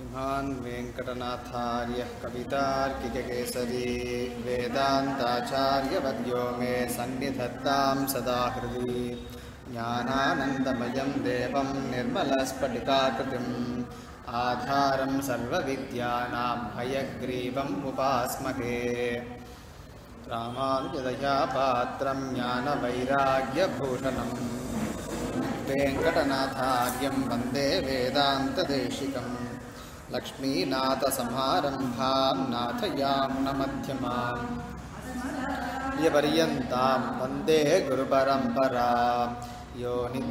श्रीमान् वेङ्कटनाथार्यः कवितार्किककेसरी वेदान्ताचार्यवर्यो मे सन्निधत्तां सदा हृदि ज्ञानानन्दमयं देवं निर्मलस्फटिकाकृतिम् आधारं सर्वविद्यानां हयग्रीवम् उपास्महे रामानुजदया पात्रं ज्ञानवैराग्यभूषणम् वेङ्कटनाथार्यं वन्दे वेदान्तदेशिकं लक्ष्मीनाथसमारम्भां नाथयाम्नमध्यमाम् यपर्यन्तां वन्दे गुरुपरम्परां यो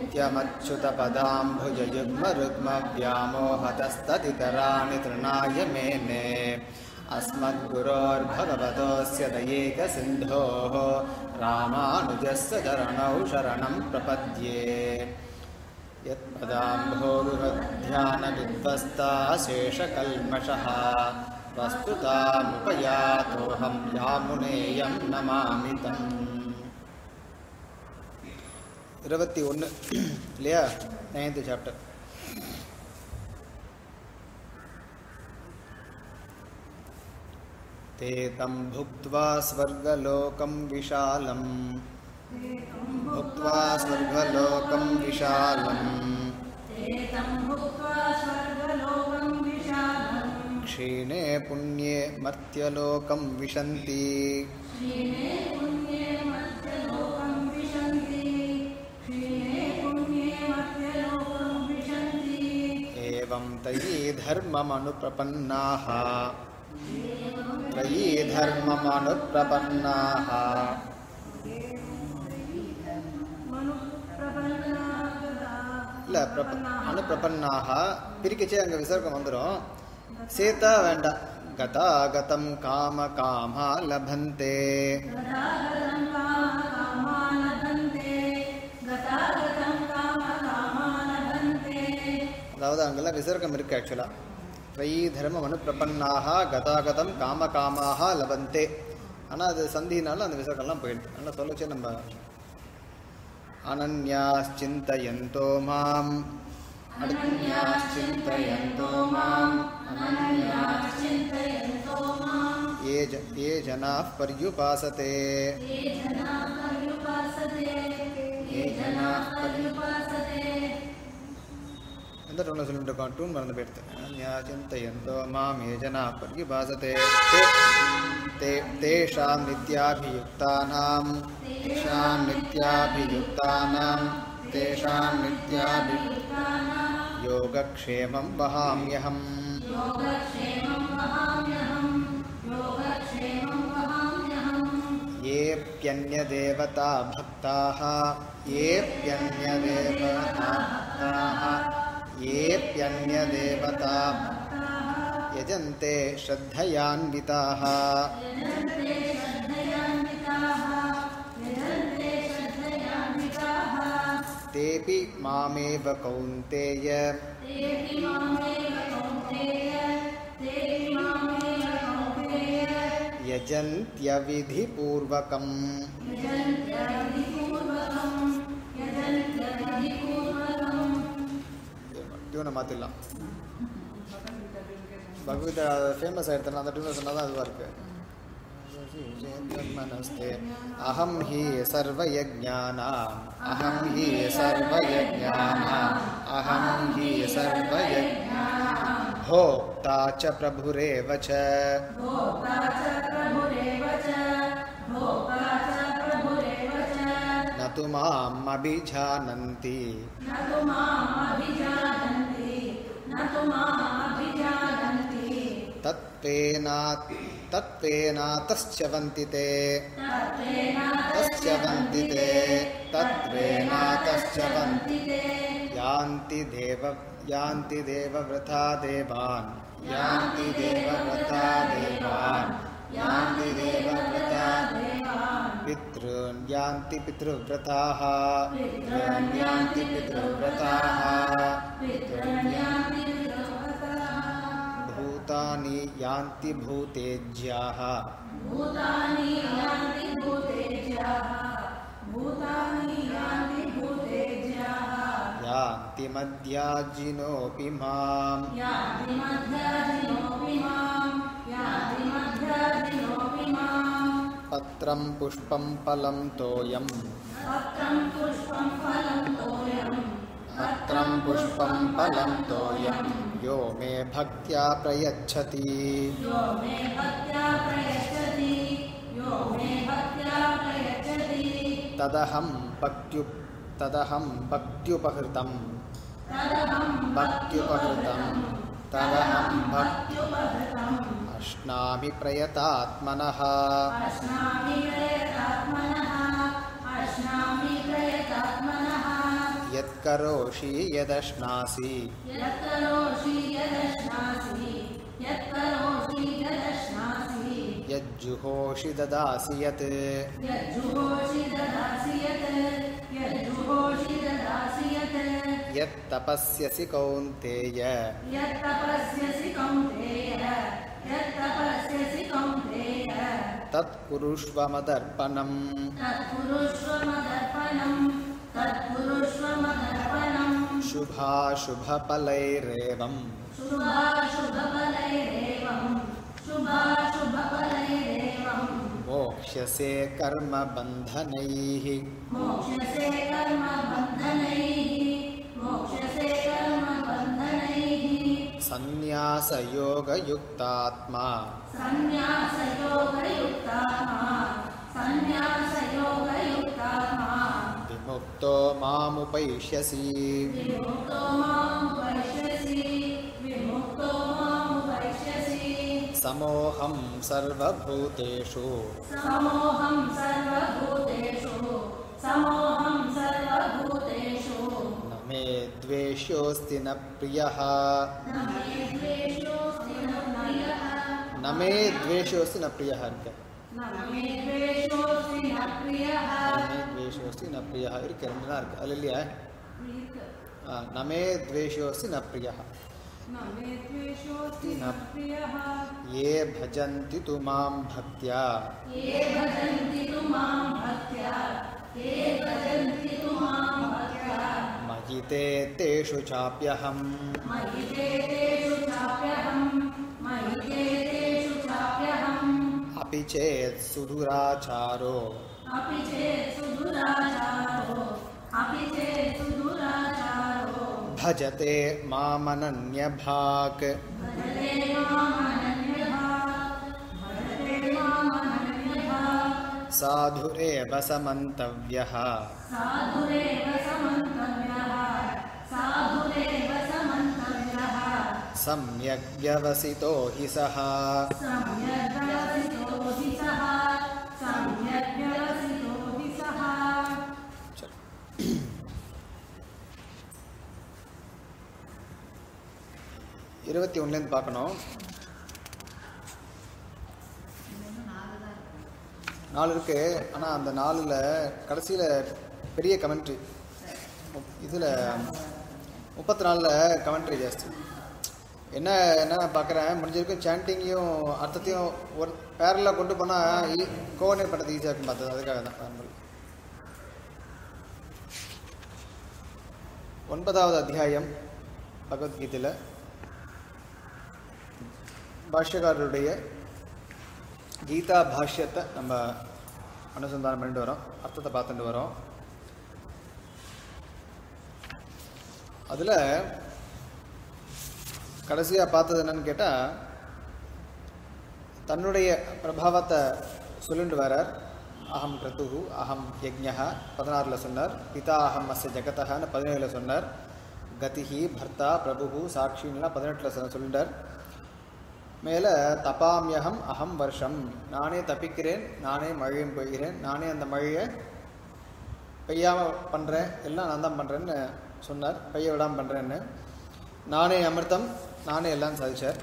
नित्यमच्युतपदाम्भुजयुग्मरुग्मव्यामोहतस्तदितराणि तृणाय मेने अस्मद्गुरोर्भगवतोऽस्य दयेकसिन्धोः रामानुजस्य चरणौ शरणं प्रपद्ये यत्पदाम्भोरुहध्यानविध्वस्ता शेषकल्मषः वस्तुतामुपयातोऽहं यामुनेयं नमामि தம் இருபத்தி ஒன்று இல்லையா நைன்த்து சாப்டர் ते तं भुक्त्वा स्वर्गलोकं विशालम् भुक्त्वा स्वर्गलोकं विशालम् एतं भुक्त्वा स्वर्गलोकं विशालम् क्षीणे पुण्ये मर्त्यलोकं विशन्ति क्षीणे पुण्ये मर्त्यलोकं विशन्ति क्षीणे पुण्ये मर्त्यलोकं विशन्ति एवं तयि धर्ममनुप्रपन्नाः त्रयी धर्ममनुप्रपन्नाः मनुप्रपन्नागता இல்லை பிரப அனுப்பிரபன்னாக பிரிக்கச்சே அங்கே விசர்க்கம் வந்துடும் சேத்தா வேண்டாம் கதாகதம் காம காமா லபந்தே गदागतं कामकामानभन्ते गदागतं कामकामानभन्ते அதாவது அங்கெல்லாம் விசர்க்கம் இருக்கு ஆக்சுவலாக த்ரயீ தர்மம் அனுப்பிரபன்னாக கதாகதம் காம காமாக லபந்தே ஆனால் அது சந்தினால அந்த விசர்க்கம்லாம் போயிடுது அதனால் சொல்லச்சே நம்ம அனன்யாச்சிந்தயந்தோ மாம் அனன்யாச்சிந்தயந்தோ மாம் அனன்யா चिन्तयन्तो मां ये ज ये जनाः पर्युपासते ये जनाः पर्युपासते ये जनाः पर्यु पर्युपासते எந்த டூனில் சொல்லிட்டு இருக்கோம் டூன் மறந்து போயிடுது அனன்யா சிந்தயந்தோ மாம் ஏ ஜனா பர்யுபாசதே தே தே தேஷாம் நித்யாபியுக்தானாம் தேஷாம் நித்யாபியுக்தானாம் தேஷாம் நித்யாபி யோகக்ஷேமம் வகாம்யஹம் योगक्षेमं वहाम्यहं योगक्षेमं वहाम्यहम् येऽप्यन्यदेवता भक्ताः येऽप्यन्यदेवता भक्ताः येऽप्यन्यदेवता यजन्ते श्रद्धयान्विताः यजन्ते श्रद्धयान्विताः यजन्ते श्रद्धयान्विताः तेऽपि मामेव कौन्तेय तेऽपि मामेव कौन्तेय तेऽपि मामेव कौन्तेय यजन्त्यविधिपूर्वकम् यजन्त्यविधिपूर्वकं यजन्त्यविधिपूर्वकम् டியூனை மாற்றிடலாம் பகவதா ஃபேமஸ் ஆகிடுதுனா அந்த டியூனை சொன்னால் தான் அதுவாக இருக்குது मनस्ते अहं हि सर्वयज्ञानाम् अहं हि सर्वयज्ञानाम् अहं हि सर्वयज्ञ भोक्ता च प्रभुरेव च भोक्ता च प्रभुरेव च भोक्ता च प्रभुरेव च न तु माम् अभिजानन्ति न तु मामभिजानन्ति न तु मामभिजानन्ति तत्त्वेना तत्त्वेनातश्च वन्ति ते तत्त्वेन तस्य वन्ति ते तत्त्वेनातश्च वन्ति ते यान्ति देव यान्ति देवव्रता देवान् यान्ति देवव्रता देवान् यान्ति देवव्रता पितॄन् यान्ति पितृव्रताः पितॄन् यान्ति पितृव्रताः पितॄन् यान्ति भूतानि यान्ति भूतेज्याः भूतानि यान्ति भूतेज्याः भूतानि यान्ति भूतेज्याः यान्ति मध्याजिनोऽपि माम् याति मध्याजिनोऽपि माम् याति मध्याजिनोऽपि माम् पत्रं पुष्पं फलं तोयम् पत्रं पुष्पं फलं तोयम् पत्रं पुष्पं फलं तोयं यो मे भक्त्या प्रयच्छति यो मे भक्त्या प्रयच्छति यो मे भक्त्या प्रयच्छति तदहं भक्त्यु तदहं भक्त्युपहृतं तदहं भक्त्युपहृतं तदहं भक् भक्त्युपहृतम् अश्नामि प्रयतात्मनः अश्नामि प्रयतात्मनः अश्नामि प्रयतात्मनः यत्करोषि यदश्नासि यत्करोषि यदश्नासि यत्करोषि यदश्नासि यज्जुहोषि ददासि यत् यज्जुहोषि ददासि यत् यज्जुहोषि ददासि यत् यत्तपस्यसि कौन्तेय यत्तपस्यसि कौन्तेय यत्तपस्यसि कौन्तेय तत्कुरुष्व मदर्पणम् तत्कुरुष्व मदर्पणम् तत्कुरुष्व मदर्पणम् शुभाशुभफलैरेवम् शुभाशुभफलैरेवम् शुभाशुभफलैरेवम् मोक्ष्यसे कर्मबन्धनैः मोक्षसे कर्मबन्धनैः मोक्षसे कर्मबन्धनैः सन्न्यासयोगयुक्तात्मा सन्न्यासयोगयुक्तात्मा सन्न्यासयोगयुक्तात्मा विमुक्तो मामुपैष्यसि विमुक्तो मामुपैष्यसि विमुक्तो मामुपैष्यसि समोऽहं सर्वभूतेषु समोऽहं सर्वभूतेषु समोऽहं सर्वभूतेषु न मे द्वेष्योऽस्ति न प्रियः न मे द्वेषोऽस्ति न प्रियः न मे द्वेषोऽस्ति न प्रियः இருக்கு न मे द्वेषोऽस्ति न प्रियः न मे द्वेषोऽस्ति न प्रियः இருக்கு ரெண்டு தான் இருக்கு அது இல்லையா ஆ, न मे द्वेषोऽस्ति न प्रियः न मे द्वेषोऽस्ति न प्रियः ये भजन्ति तु मां भक्त्या ये भजन्ति तु मां भक्त्या ये भजन्ति तु मां भक्त्या मयि ते तेषु चाप्यहम् मयि ते तेषु चाप्यहं मयि ते तेषु चाप्यहम् अपि चेत् सुदुराचारो अपि चेत् सुदुराचारो अपि चेत् सुदुराचारो भजते मामनन्यभाक् भजते मामनन्यभाक् भजते मामनन्यभाक् साधुरेव समन्तव्यः साधुरेव समन्तव्यः साधुरेव समन्तव्यः सम्यग् व्यवसितो हि सः सम्यग् व्यवसितो हि सः सम्यग् व्यवसितो हि सः இருபத்தி ஒன்றுலேருந்து பார்க்கணும் நாலு இருக்கு ஆனால் அந்த நாலில் கடைசியில் பெரிய கமெண்ட்ரி இதில் முப்பத்தி நாலில் கமெண்ட்ரி ஜாஸ்தி என்ன என்ன பார்க்குறேன் முடிஞ்சிருக்கும் சாண்டிங்கையும் அர்த்தத்தையும் ஒரு பேரலாக கொண்டு போனால் கோஆர்டினேட் பண்ணுறது ஈஸியாக இருக்கும் பார்த்தது அதுக்காக தான் வேற ஒண்ணும் இல்ல. ஒன்பதாவது அத்தியாயம் பகவத்கீதையில் பாஷ்யக்காரருடைய கீதா பாஷ்யத்தை நம்ம அனுசந்தானம் பண்ணிட்டு வரோம் அர்த்தத்தை பார்த்துட்டு வரோம் அதில் கடைசியாக பார்த்தது என்னன்னு கேட்டால் தன்னுடைய பிரபாவத்தை சொல்லிட்டு வரார் அகம் கிரதுகு அகம் யஜ்ஞா பதினாறில் சொன்னார் பிதா அகம் அஸ்ய ஜெகத்தஹன்னு பதினேழில் சொன்னார் கதிஹி பர்த்தா பிரபு சாட்சின்லாம் பதினெட்டில் சொன்ன சொல்லிட்டார் மேலே தபாமியகம் அகம் வருஷம் நானே தப்பிக்கிறேன் நானே மழையும் பெய்கிறேன் நானே அந்த மழையை பெய்யாமல் பண்ணுறேன் எல்லாம் நான் தான் பண்ணுறேன்னு சொன்னார் பெய்ய விடாமல் பண்ணுறேன்னு நானே அமிர்தம் நானே எல்லாம் சாதிச்சார்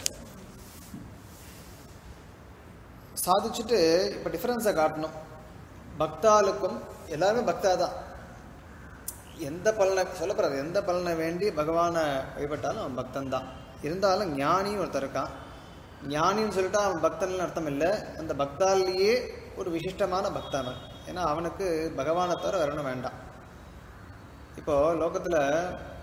சாதிச்சுட்டு இப்போ டிஃப்ரென்ஸை காட்டணும் பக்தாளுக்கும் எல்லாருமே பக்தா தான் எந்த பலனை சொல்லப்படுறது எந்த பலனை வேண்டி பகவானை வழிபட்டாலும் அவன் பக்தன் தான் இருந்தாலும் ஞானின்னு ஒருத்தர் இருக்கான் ஞானின்னு சொல்லிட்டா அவன் பக்தன் அர்த்தம் இல்லை அந்த பக்தாலேயே ஒரு விசிஷ்டமான பக்தன் அவன் ஏன்னா அவனுக்கு பகவானை தவிர வேற ஒன்றும் வேண்டாம் இப்போ லோகத்தில்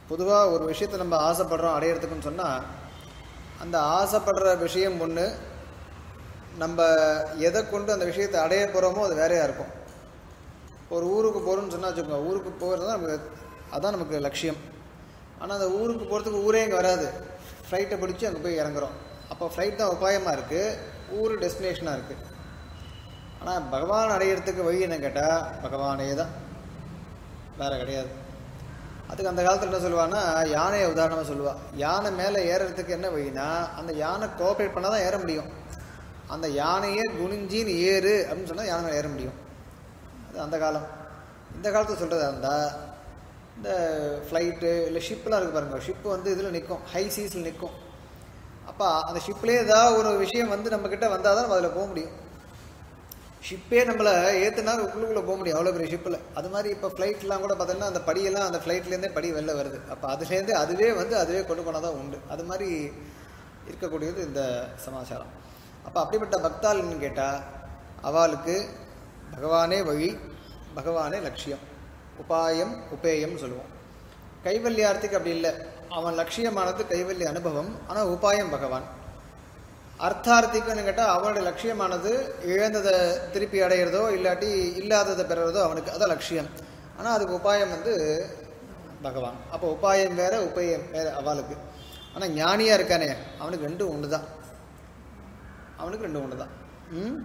பொதுவாக ஒரு விஷயத்தை நம்ம ஆசைப்படுறோம் அடையிறதுக்குன்னு சொன்னால் அந்த ஆசைப்படுற விஷயம் ஒன்று நம்ம எதை கொண்டு அந்த விஷயத்தை அடைய போகிறோமோ அது வேறையாக இருக்கும் ஒரு ஊருக்கு போகிறோம்னு சொன்னால் வச்சுக்கோங்க ஊருக்கு போகிறது தான் நமக்கு அதான் நமக்கு லட்சியம் ஆனால் அந்த ஊருக்கு போகிறதுக்கு ஊரே இங்கே வராது ஃப்ளைட்டை பிடிச்சி அங்கே போய் இறங்குறோம் அப்போ ஃப்ளைட் தான் உபாயமாக இருக்குது ஊர் டெஸ்டினேஷனாக இருக்குது ஆனால் பகவான் அடையிறதுக்கு வழி என்ன கேட்டால் பகவானே தான் வேறு கிடையாது அதுக்கு அந்த காலத்தில் என்ன சொல்லுவான்னா யானையை உதாரணமாக சொல்லுவா யானை மேலே ஏறுறதுக்கு என்ன வழினா அந்த யானை கோஆப்ரேட் பண்ணால் தான் ஏற முடியும் அந்த யானையே குனிஞ்சின்னு ஏறு அப்படின்னு சொன்னால் யானை மேலே ஏற முடியும் அது அந்த காலம் இந்த காலத்தை சொல்கிறதா இருந்தால் இந்த ஃப்ளைட்டு இல்லை ஷிப்லாம் இருக்குது பாருங்கள் ஷிப்பு வந்து இதில் நிற்கும் ஹை சீஸில் நிற்கும் அப்போ அந்த ஷிப்லேயே ஏதாவது ஒரு விஷயம் வந்து நம்மக்கிட்ட வந்தால் தான் நம்ம அதில் போக முடியும் ஷிப்பே நம்மளை ஏற்றுனா உள்ளுக்குள்ளே போக முடியும் அவ்வளோ பெரிய ஷிப்பில் அது மாதிரி இப்போ ஃப்ளைட்லாம் கூட பார்த்தோன்னா அந்த படியெல்லாம் அந்த ஃப்ளைட்லேருந்தே படி வெளில வருது அப்போ அதுலேருந்து அதுவே வந்து அதுவே கொண்டு போனால் தான் உண்டு அது மாதிரி இருக்கக்கூடியது இந்த சமாச்சாரம் அப்போ அப்படிப்பட்ட பக்தாள்னு கேட்டால் அவளுக்கு பகவானே வழி பகவானே லட்சியம் உபாயம் உபேயம் சொல்லுவோம் கைவல்யார்த்திக்கு அப்படி இல்லை அவன் லட்சியமானது கைவல்ய அனுபவம் ஆனால் உபாயம் பகவான் அர்த்தார்த்திக்குன்னு கேட்டால் அவனுடைய லட்சியமானது இழந்ததை திருப்பி அடையிறதோ இல்லாட்டி இல்லாததை பெறுறதோ அவனுக்கு அதான் லட்சியம் ஆனால் அதுக்கு உபாயம் வந்து பகவான் அப்போ உபாயம் வேற உபயம் வேற அவளுக்கு ஆனால் ஞானியாக இருக்கானே அவனுக்கு ரெண்டும் ஒன்று தான் அவனுக்கு ரெண்டும் ஒன்று தான் ம்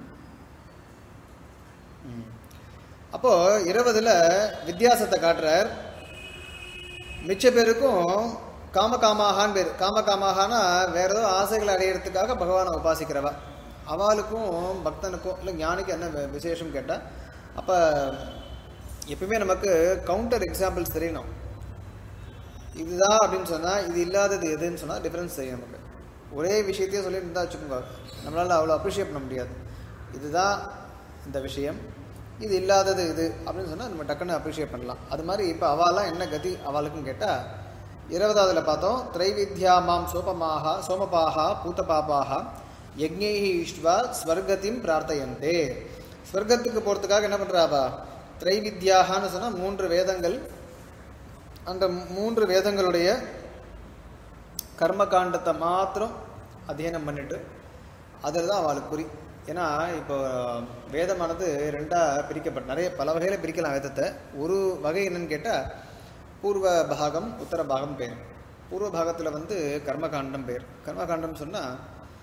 ம். அப்போ இருபதுல வித்தியாசத்தை காட்டுறார் மிச்ச பேருக்கும் காம காமாகான்னு பேர் காம காமாகானா வேற ஏதோ ஆசைகளை அடையிறதுக்காக பகவானை உபாசிக்கிறவா அவளுக்கும் பக்தனுக்கும் இல்லை ஞானிக்கு என்ன வி- விசேஷம் கேட்டால் அப்போ எப்பவுமே நமக்கு கவுண்டர் எக்ஸாம்பிள்ஸ் தெரியணும் இதுதான் அப்படின்னு சொன்னால் இது இல்லாதது எதுன்னு சொன்னால் டிஃப்ரென்ஸ் தெரியும் நமக்கு ஒரே விஷயத்தையே சொல்லிட்டு இருந்தால் வச்சுக்கோங்க நம்மளால் அவ்வளோ அப்ரிஷியேட் பண்ண முடியாது இதுதான் இந்த விஷயம் இது இல்லாதது இது அப்படின்னு சொன்னால் நம்ம டக்குன்னு அப்ரிஷியேட் பண்ணலாம் அது மாதிரி இப்போ அவாலாம் என்ன கதி அவளுக்குன்னு கேட்டால் இருபதாவதுல பார்த்தோம் திரைவித்யா மாம் சோபமாக சோமபாகா பூத்தபாபாக யஜ்ஞைஹி இஷ்வா ஸ்வர்கத்தையும் பிரார்த்தையந்தே ஸ்வர்க்கத்துக்கு போகிறதுக்காக என்ன பண்ணுறாவா திரைவித்யாகான்னு சொன்னால் மூன்று வேதங்கள் அந்த மூன்று வேதங்களுடைய கர்ம காண்டத்தை மாத்திரம் அத்தியனம் பண்ணிட்டு அதில் தான் அவளுக்கு குறி ஏன்னா இப்போ வேதமானது ரெண்டாக பிரிக்கப்பட்ட நிறைய பல வகையில் பிரிக்கலாம் வேதத்தை ஒரு வகை என்னன்னு கேட்டால் பூர்வ பாகம் உத்தர பாகம் பேர் பூர்வ பாகத்தில் வந்து கர்மகாண்டம் பேர் கர்மகாண்டம் சொன்னால்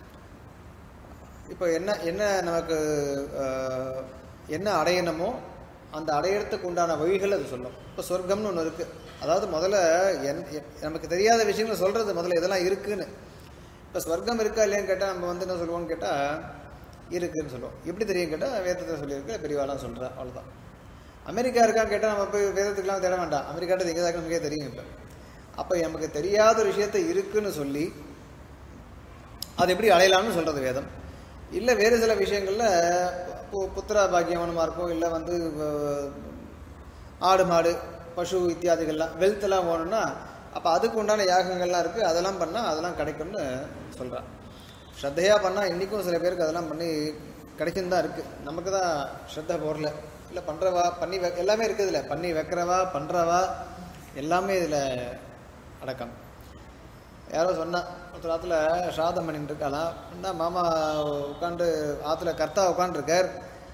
இப்போ என்ன என்ன நமக்கு அஹ், என்ன அடையணுமோ அந்த அடையறதுக்கு உண்டான வழிகள் அது சொல்லும் இப்போ சொர்க்கம்னு ஒன்று இருக்குது அதாவது முதல்ல என் எ- நமக்கு தெரியாத விஷயங்களை சொல்கிறது முதல்ல இதெல்லாம் இருக்குன்னு இப்போ ஸ்வர்க்கம் இருக்கா இல்லையான்னு கேட்டால் நம்ம வந்து என்ன சொல்லுவோம்னு கேட்டால் இருக்குன்னு சொல்லுவோம் எப்படி தெரியும் கேட்டால் வேதத்தில் சொல்லியிருக்கு பெரியவாலாம் சொல்கிறா அவ்வளோதான் அமெரிக்கா இருக்கான்னு கேட்டால் நம்ம போய் வேதத்துக்குலாம் தேட வேண்டாம் அமெரிக்காட்ட எங்கே தான் நமக்கே தெரியும் இப்போ அப்போ நமக்கு தெரியாத ஒரு விஷயத்தை இருக்குன்னு சொல்லி அது எப்படி அடையலாம்னு சொல்கிறது வேதம் இல்லை வேறு சில விஷயங்களில் பு- புத்திர பாக்கியவனமாக இருக்கும் இல்லை வந்து அஹ், ஆடு மாடு பசு இத்தியாதிகள்லாம் வெல்த்லாம் வேணும்னா அப்போ அதுக்கு உண்டான யாகங்கள்லாம் இருக்குது அதெல்லாம் பண்ணால் அதெல்லாம் கிடைக்கும்னு சொல்கிறான் ஸ்ரத்தையாக பண்ணால் இன்றைக்கும் சில பேருக்கு அதெல்லாம் பண்ணி கிடைக்கும் தான் இருக்குது நமக்கு தான் ஸ்ரத்த போடல இல்லை பண்ணுறவா பண்ணி வெ எல்லாமே இருக்குது இதில் பண்ணி வைக்கிறவா பண்ணுறவா எல்லாமே இதில் அடக்கம் யாரோ சொன்னா ஒருத்தர் ஆற்றுல சாதம் பண்ணிட்டு இருக்காளாம் என்ன மாமா உட்காந்து ஆற்றுல கர்த்தா உட்காந்துருக்கார்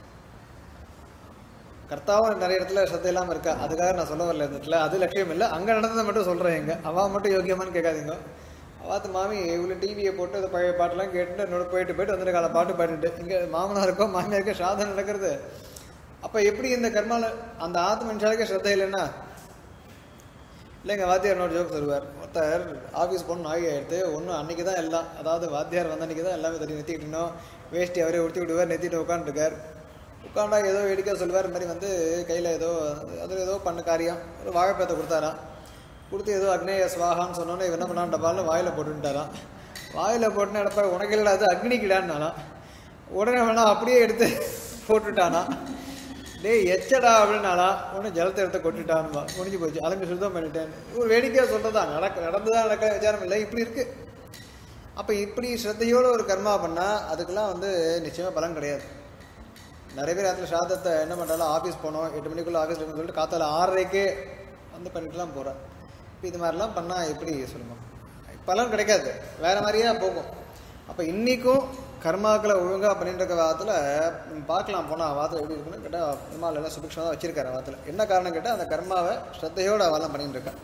கர்த்தாவும் நிறைய இடத்துல சத்த இல்லாமல் இருக்கா அதுக்காக நான் சொல்ல வரல இந்த இடத்துல அது லட்சியம் இல்லை அங்கே நடந்ததை மட்டும் சொல்கிறேன் எங்க அவள் மட்டும் யோக்கியமான்னு கேட்காதீங்க அவாத்து மாமி இவ்வளோ டிவியை போட்டு அந்த பழைய பாட்டெல்லாம் கேட்டுட்டு என்னோட போயிட்டு போயிட்டு வந்துருக்காள பாட்டு பாடிட்டு இங்கே மாமனாருக்கோ மாமியாருக்கோ சாதம் நடக்கிறது அப்போ எப்படி இந்த கர்மால அந்த ஆத்து மனுஷாலுக்கே ஸ்ரத்த இல்லைன்னா இல்லைங்க வாத்தியார் இன்னொரு ஜோக் சொல்லுவார் ஒருத்தர் ஆஃபீஸ் போகணும் ஆகி ஆயிடுத்து ஒன்றும் அன்றைக்கி தான் எல்லாம் அதாவது வாத்தியார் வந்த அன்றைக்கி தான் எல்லாமே தட்டி நிறுத்திக்கிட்டணும் வேஷ்டி அவரே உடுத்தி விடுவார் நிறுத்திட்டு உட்காந்துருக்கார் உட்காண்டா ஏதோ வேடிக்கை சொல்லுவார் இந்த மாதிரி வந்து கையில் ஏதோ அதில் ஏதோ பண்ண காரியம் ஒரு வாழைப்பழத்தை கொடுத்தாராம் கொடுத்து ஏதோ அக்னேய ஸ்வாகான்னு சொன்னோன்னே இவன் என்ன பண்ணான் டப்பாலும் வாயில் போட்டுட்டாராம் வாயில் போட்டுன்னு எடுப்பா உனக்கு இல்லைடா அது அக்னிக்கிடான்னாலாம் உடனே வேணா அப்படியே எடுத்து போட்டுட்டானா டேய் எச்சடா அப்படின்னாலா உடனே ஜலத்தை எடுத்து கொட்டிட்டான்மா முடிஞ்சு போச்சு அலம்பி சுத்தம் பண்ணிட்டேன் ஒரு வேடிக்கையாக சொல்கிறதா நடக்க நடந்துதான் நடக்க விசாரம் இல்லை இப்படி இருக்கு அப்போ இப்படி ஸ்ரத்தையோட ஒரு கர்மா பண்ணால் அதுக்கெல்லாம் வந்து நிச்சயமாக பலன் கிடையாது நிறைய பேர் அதில் சாதத்தை என்ன பண்ணுறாலும் ஆஃபீஸ் போனோம் எட்டு மணிக்குள்ளே ஆஃபீஸ் இருக்குன்னு சொல்லிட்டு காத்தால ஆறரைக்கே வந்து பண்ணிட்டுலாம் போகிறேன் இப்போ இது மாதிரிலாம் பண்ணால் எப்படி சொல்லுவோம் பலன் கிடைக்காது வேற மாதிரியே போகும் அப்போ இன்றைக்கும் கர்மாக்களை ஒழுங்காக பண்ணிட்டு இருக்க வாரத்தில் பார்க்கலாம் போனால் வாரத்தில் எப்படி இருக்குன்னு கேட்டால் பெருமாள் எல்லாம் சுபிக்ஷமாக வச்சிருக்காரு வாரத்தில் என்ன காரணம் கேட்டால் அந்த கர்மாவை ஸ்ரத்தையோடு அவெல்லாம் பண்ணிட்டு இருக்கான்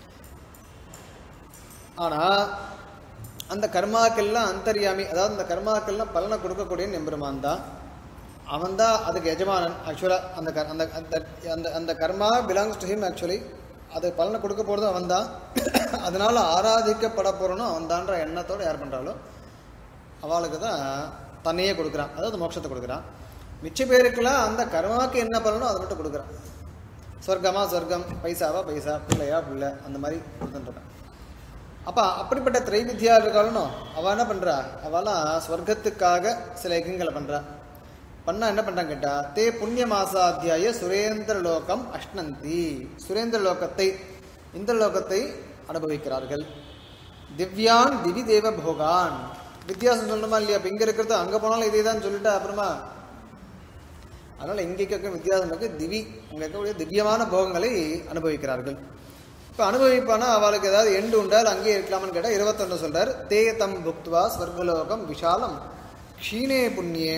ஆனால் அந்த கர்மாக்கெல்லாம் அந்தர்யாமி அதாவது அந்த கர்மாக்கெல்லாம் பலனை கொடுக்கக்கூடிய எம்பெருமான் தான் அவன் தான் அதுக்கு எஜமானன் ஆக்சுவலாக அந்த க- அந்த அந்த அந்த அந்த karma belongs to him actually அது பலனை கொடுக்க போகிறது அவன் தான் அதனால் ஆராதிக்கப்பட போகிறனும் அவன் தான்ற எண்ணத்தோடு யார் பண்ணுறாலோ அவளுக்கு தான் தன்னையே கொடுக்குறான் அதாவது மோட்சத்தை கொடுக்குறான் மிச்ச பேருக்கெல்லாம் அந்த கர்மாவுக்கு என்ன பலனோ அதை மட்டும் கொடுக்குறான் சொர்க்கமா சொர்க்கம் பைசாவா பைசா பிள்ளையா பிள்ளை அந்த மாதிரி கொடுத்துட்டுருக்கான் அப்போ அப்படிப்பட்ட திரைவித்யா இருக்காளனோ அவள் என்ன பண்ணுறா அவளாம் ஸ்வர்க்கத்துக்காக சில யஜங்களை பண்ணுறா பண்ணா என்ன பண்ணுறாங்க கேட்டா தே புண்ணிய மாசாத்தியாய சுரேந்திர லோகம் அஷ்ணந்தி சுரேந்திர லோகத்தை இந்த லோகத்தை அனுபவிக்கிறார்கள் திவ்யான் திவி தேவ போகான் வித்தியாசம் சொல்லணுமா இல்லையா இப்போ இங்கே இருக்கிறது அங்கே போனாலும் இதே தான் சொல்லிட்டா அப்புறமா அதனால் இங்கே இருக்க வித்தியாசம் இருக்கு திவி அங்கே இருக்கக்கூடிய திவ்யமான போகங்களை அனுபவிக்கிறார்கள் இப்போ அனுபவிப்பானா அவளுக்கு ஏதாவது எண்டு உண்டா இல்லை அங்கேயே இருக்கலாமான்னு கேட்டால் இருபத்தொன்று சொல்றார் தே தம் புக்துவா ஸ்வர்கலோகம் விஷாலம் க்ஷீணே புண்ணியே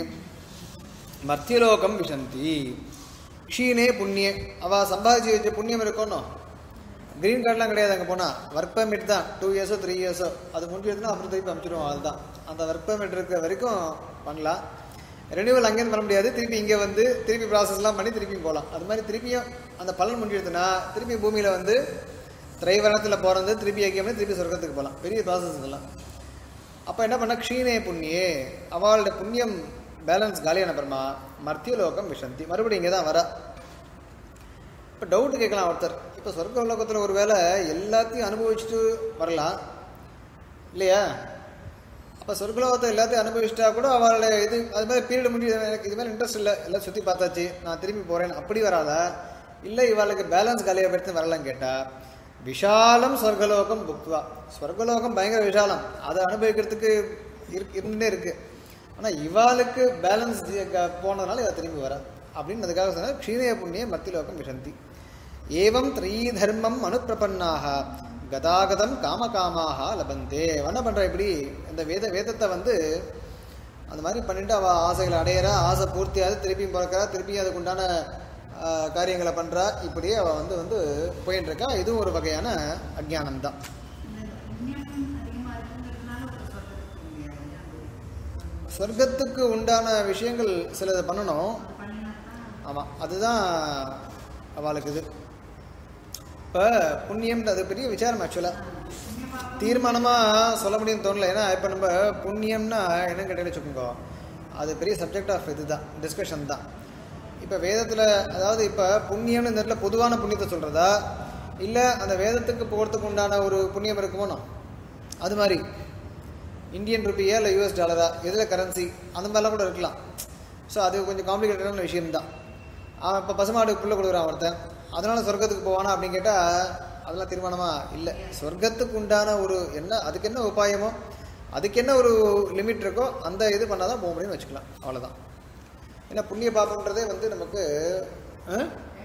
மத்தியலோகம் விஷந்தி க்ஷீணே புண்ணியே அவள் சம்பாதிச்சு வச்ச புண்ணியம் இருக்கணும் கிரீன் கார்டெலாம் கிடையாது அங்கே போனால் ஒர்க் பெர்மிட் தான் டூ இயர்ஸோ த்ரீ இயர்ஸோ அது முடிஞ்சதுன்னா அப்புறம் திருப்பி அனுப்பிச்சிடுவோம் அதுதான் அந்த ஒர்க் பெர்மிட் இருக்கிற வரைக்கும் பண்ணலாம் ரெனியூவல் அங்கேருந்து பண்ண முடியாது திருப்பி இங்கே வந்து திருப்பி ப்ராசஸ்லாம் பண்ணி திருப்பி போகலாம் அது மாதிரி திருப்பியும் அந்த பலன் முடிஞ்சதுன்னா திருப்பி பூமியில் வந்து திரைவரணத்தில் போகிறது திருப்பி ஐக்கியம் பண்ணி திருப்பி சொர்க்கத்துக்கு போகலாம் பெரிய ப்ராசஸ் இதெல்லாம் அப்போ என்ன பண்ண க்ஷீணே புண்ணியே அவளோட புண்ணியம் பேலன்ஸ் காலியான அப்புறமா மர்த்தியலோகம் விஷந்தி மறுபடியும் இங்கே தான் வரா இப்போ டவுட் கேட்கலாம் ஒருத்தர் இப்போ சொர்க்க லோகத்தில் ஒரு வேளை எல்லாத்தையும் அனுபவிச்சுட்டு வரலாம் இல்லையா அப்போ சொர்க்கலோகத்தை எல்லாத்தையும் அனுபவிச்சிட்டா கூட அவளோட இது அது மாதிரி பீரியட் முடிஞ்சு எனக்கு இது மேலே இன்ட்ரெஸ்ட் இல்லை எல்லாம் சுற்றி பார்த்தாச்சு நான் திரும்பி போகிறேன் அப்படி வராதா இல்லை இவளுக்கு பேலன்ஸ் காலியாக எடுத்து வரலான்னு கேட்டால் விஷாலம் சொர்க்கலோகம் புக்வா சொர்க்கலோகம் பயங்கர விஷாலம் அதை அனுபவிக்கிறதுக்கு இருக்கு இருந்துட்டே இருக்கு ஆனால் இவாளுக்கு பேலன்ஸ் போனதுனால இவ திரும்பி வரா அப்படின்னு அதுக்காக சொன்னால் க்ஷீணய புண்ணிய மத்திலோகம் விஷந்தி ஏவம் த்ரீதர்மம் அனுப்பிரபன்னாக கதாகதம் காமகாமாக லபந்தே அவ என்ன பண்ணுறா இப்படி இந்த வேத வேதத்தை வந்து அந்த மாதிரி பண்ணிட்டு அவள் ஆசைகளை அடையிறா ஆசை பூர்த்தியாவது திருப்பியும் பிறக்கிறா திருப்பியும் அதுக்கு உண்டான ஆஹ், காரியங்களை பண்ணுறா இப்படியே அவள் வந்து வந்து போயின்னு இருக்கா இதுவும் ஒரு வகையான அஜ்ஞானம் தான் இந்த புண்ணியம் அதிகமா இருக்குங்கிறதுனால ஒரு சொர்க்கத்துக்கு போக முடியாது சொர்க்கத்துக்கு உண்டான விஷயங்கள் சிலதை பண்ணணும் அது பண்ணினா தான் ஆமாம் அதுதான் அவளுக்கு இது இப்போ புண்ணியம்ன்றது பெரிய விசாரம் ஆக்சுவலாக தீர்மானமாக சொல்ல முடியும்னு தோணல ஏன்னா இப்போ நம்ம புண்ணியம்னா என்னன்னு கேட்டேன்னு வச்சுக்கோங்க அது பெரிய சப்ஜெக்ட் ஆஃப் இது தான் டிஸ்கஷன் தான் இப்போ வேதத்தில் அதாவது இப்போ புண்ணியம்னு இந்த இடத்துல பொதுவான புண்ணியத்தை சொல்கிறதா இல்லை அந்த வேதத்துக்கு போகிறதுக்கு உண்டான ஒரு புண்ணியம் இருக்குமோனோ அது மாதிரி இந்தியன் ருப்பியா இல்லை யூஎஸ் டாலரா எதில் கரன்சி அந்த மாதிரிலாம் கூட இருக்கலாம் ஸோ அது கொஞ்சம் காம்ப்ளிகேட்டடான விஷயம்தான் அவன் இப்போ பசுமாடு புள்ள கொடுக்குறான் ஒருத்தன் அதனால் சொர்க்கத்துக்கு போவானா அப்படின்னு கேட்டால் அதெல்லாம் தீர்மானமாக இல்லை சொர்க்கத்துக்கு உண்டான ஒரு என்ன அதுக்கு என்ன உபாயமோ அதுக்கு என்ன ஒரு லிமிட் இருக்கோ அந்த இது பண்ணால் தான் போக முடியும்னு வச்சுக்கலாம் அவ்வளோதான் ஏன்னா புண்ணிய பாப்பம்ன்றதே வந்து நமக்கு ஆ?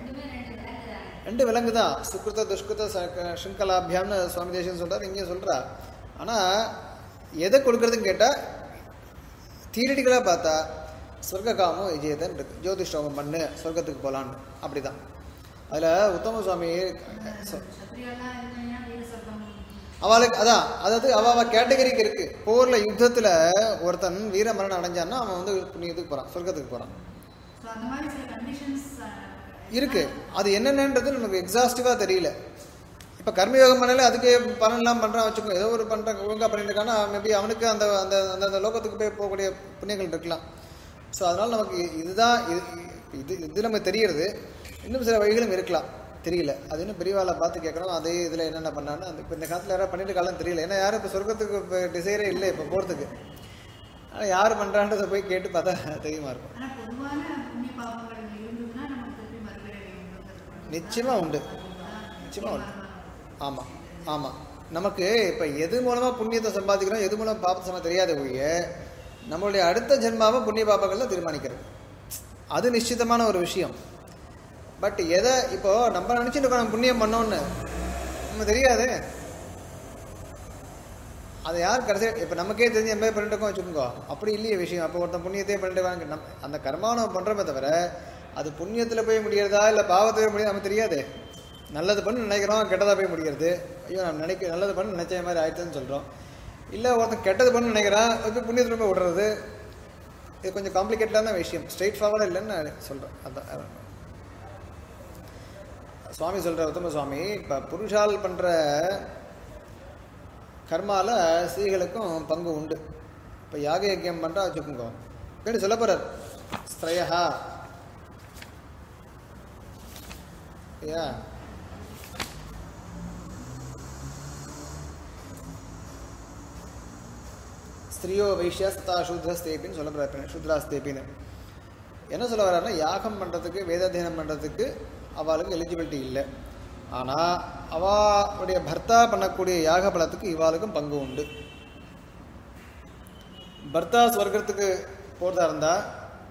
ரெண்டு விலங்கு தான் சுக்ருத துஷ்கிருத ச- சிங்கலாபியாம்னு சுவாமி தேசியம் சொல்றார் இங்கேயும் சொல்றா ஆனால் எதை கொடுக்கறதுன்னு கேட்டால் தியரிட்டிக்கலாக பார்த்தா சொர்க்க காமம் விஜயதன் இருக்கு ஜோதிஷ்டோமம் பண்ணு சொர்க்கத்துக்கு போகலான்னு அப்படிதான் அதில் உத்தம சுவாமி சொ- சத்திரியெல்லாம் இருந்தீங்கன்னா வீர சொர்க்கம் அவளுக்கு அதான் அதாவது அவ அவ கேட்டகரிக்கு இருக்கு போர்ல யுத்தத்துல ஒருத்தன் வீர மரணம் அடைஞ்சான்னா அவன் வந்து புண்ணியத்துக்கு போறான் சொர்க்கத்துக்கு போறான் ஸோ அந்த மாதிரி சில கண்டிஷன்ஸ் இருக்கு அது என்னென்னன்றது நமக்கு எக்ஸாஸ்டிவா தெரியல இப்ப கர்மயோகம் பண்ணல அதுக்கு பலன்லாம் பண்றான் வச்சுக்கோ ஏதோ ஒரு பண்றான் ஒழுங்கா பண்ணிட்டு இருக்கானா மேபி அவனுக்கு அந்த அந்த அந்த அந்த லோகத்துக்கு போய் போகக்கூடிய புண்ணியங்கள் இருக்கலாம் ஸோ அதனால நமக்கு இதுதான் இது இது இது நமக்கு தெரியறது இன்னும் சில வழிகளும் இருக்கலாம் தெரியல அது இன்னும் பெரியவாளை பார்த்து கேட்கணும் அதே இதில் என்னென்ன பண்ணான்னு அந்த இப்போ இந்த காலத்தில் யாராவது பண்ணிட்டு இருக்காலும் தெரியல ஏன்னா யாரும் இப்போ சொர்க்கத்துக்கு இப்போ டிசைரே இல்லை இப்போ போகிறதுக்கு ஆனால் யார் பண்ணுறான்றதை போய் கேட்டு பார்த்தா தெரியுமா இருக்கும் ஆனால் பொதுவான புண்ணிய பாவங்கள் இருந்ததுன்னா நமக்கு திருப்பி மறுபிறவி உண்டுங்கிறது நிச்சயமா உண்டு நிச்சயமா உண்டு ஆமாம் ஆமாம் நமக்கு இப்போ எது மூலமாக புண்ணியத்தை சம்பாதிக்கிறோம் எது மூலம் பாப்பத்தை சம்பாதி தெரியாத ஒழிய நம்மளுடைய அடுத்த ஜென்மாவை புண்ணிய பாப்பங்கள்ல தீர்மானிக்கிறது அது நிச்சயமான ஒரு விஷயம் பட் எதை இப்போ நம்ம நினச்சிட்டு இருக்கோம் நம்ம புண்ணியம் பண்ணோன்னு நம்ம தெரியாது அதை யார் கடைசி இப்போ நமக்கே தெரிஞ்சு எம்ஏ பண்ணிட்டுக்கோம் வச்சுக்கோங்க அப்படி இல்லையே விஷயம் அப்போ ஒருத்தன் புண்ணியத்தையே பண்ணிட்டு வாங்க நம் அந்த கர்மாவை நம்ம பண்ணுறோமே தவிர அது புண்ணியத்தில் போய் முடியறதா இல்லை பாவத்தில் போய் முடியாது நமக்கு தெரியாது நல்லது பண்ணு நினைக்கிறோம் கெட்டதாக போய் முடிகிறது ஐயோ நான் நினைக்க நல்லது பண்ணு நினைச்ச மாதிரி ஆயிடுச்சுன்னு சொல்கிறோம் இல்லை ஒருத்தன் கெட்டது பண்ணு நினைக்கிறான் அது புண்ணியத்தில் போய் விடுறது இது கொஞ்சம் காம்ப்ளிகேட்டடான விஷயம் ஸ்ட்ரெயிட் ஃபார்வர்டாக இல்லைன்னு நான் சொல்கிறேன் அதான் அதான். சுவாமி சொல்கிற உத்தம சுவாமி இப்போ புருஷால் பண்ணுற கர்மால ஸ்திரீகளுக்கும் பங்கு உண்டு இப்போ யாக யஜ்யம் பண்ணுறா வச்சுக்கோங்க கேட்டு சொல்ல போகிறார் ஸ்திரயா ஐயா ஸ்திரியோ வைஷ்யா சதா சூத்ரஸ்தேபின்னு சொல்ல போகிறார் சூத்ராஸ்தேபின்னு என்ன சொல்ல வர்றாருன்னா யாகம் பண்ணுறதுக்கு வேதாத்தியனம் பண்ணுறதுக்கு அவளுக்கு எலிஜிபிலிட்டி இல்லை ஆனால் அவளுடைய பர்த்தா பண்ணக்கூடிய யாக பலத்துக்கு இவாளுக்கும் பங்கு உண்டு பர்த்தா ஸ்வர்க்கத்துக்கு போகிறதா இருந்தால்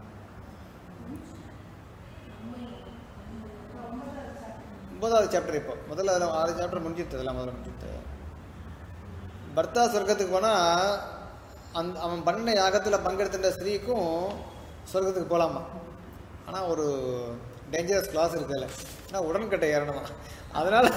ஒன்பதாவது சாப்டர் இப்போ முதல்ல அதில் ஆறு சாப்டர் முடிஞ்சிட்டு அதெல்லாம் முதல்ல முடிஞ்சிட்டு பர்த்தா சொர்க்கத்துக்கு போனால் அந் அவன் பண்ண யாகத்தில் பங்கெடுத்துட்ட ஸ்திரீக்கும் சொர்க்கத்துக்கு போகலாமா ஆனால் ஒரு டேஞ்சரஸ் கிளாஸ் இருக்குல்ல ஏன்னா உடன்கட்டை ஏறணுமா அதனால்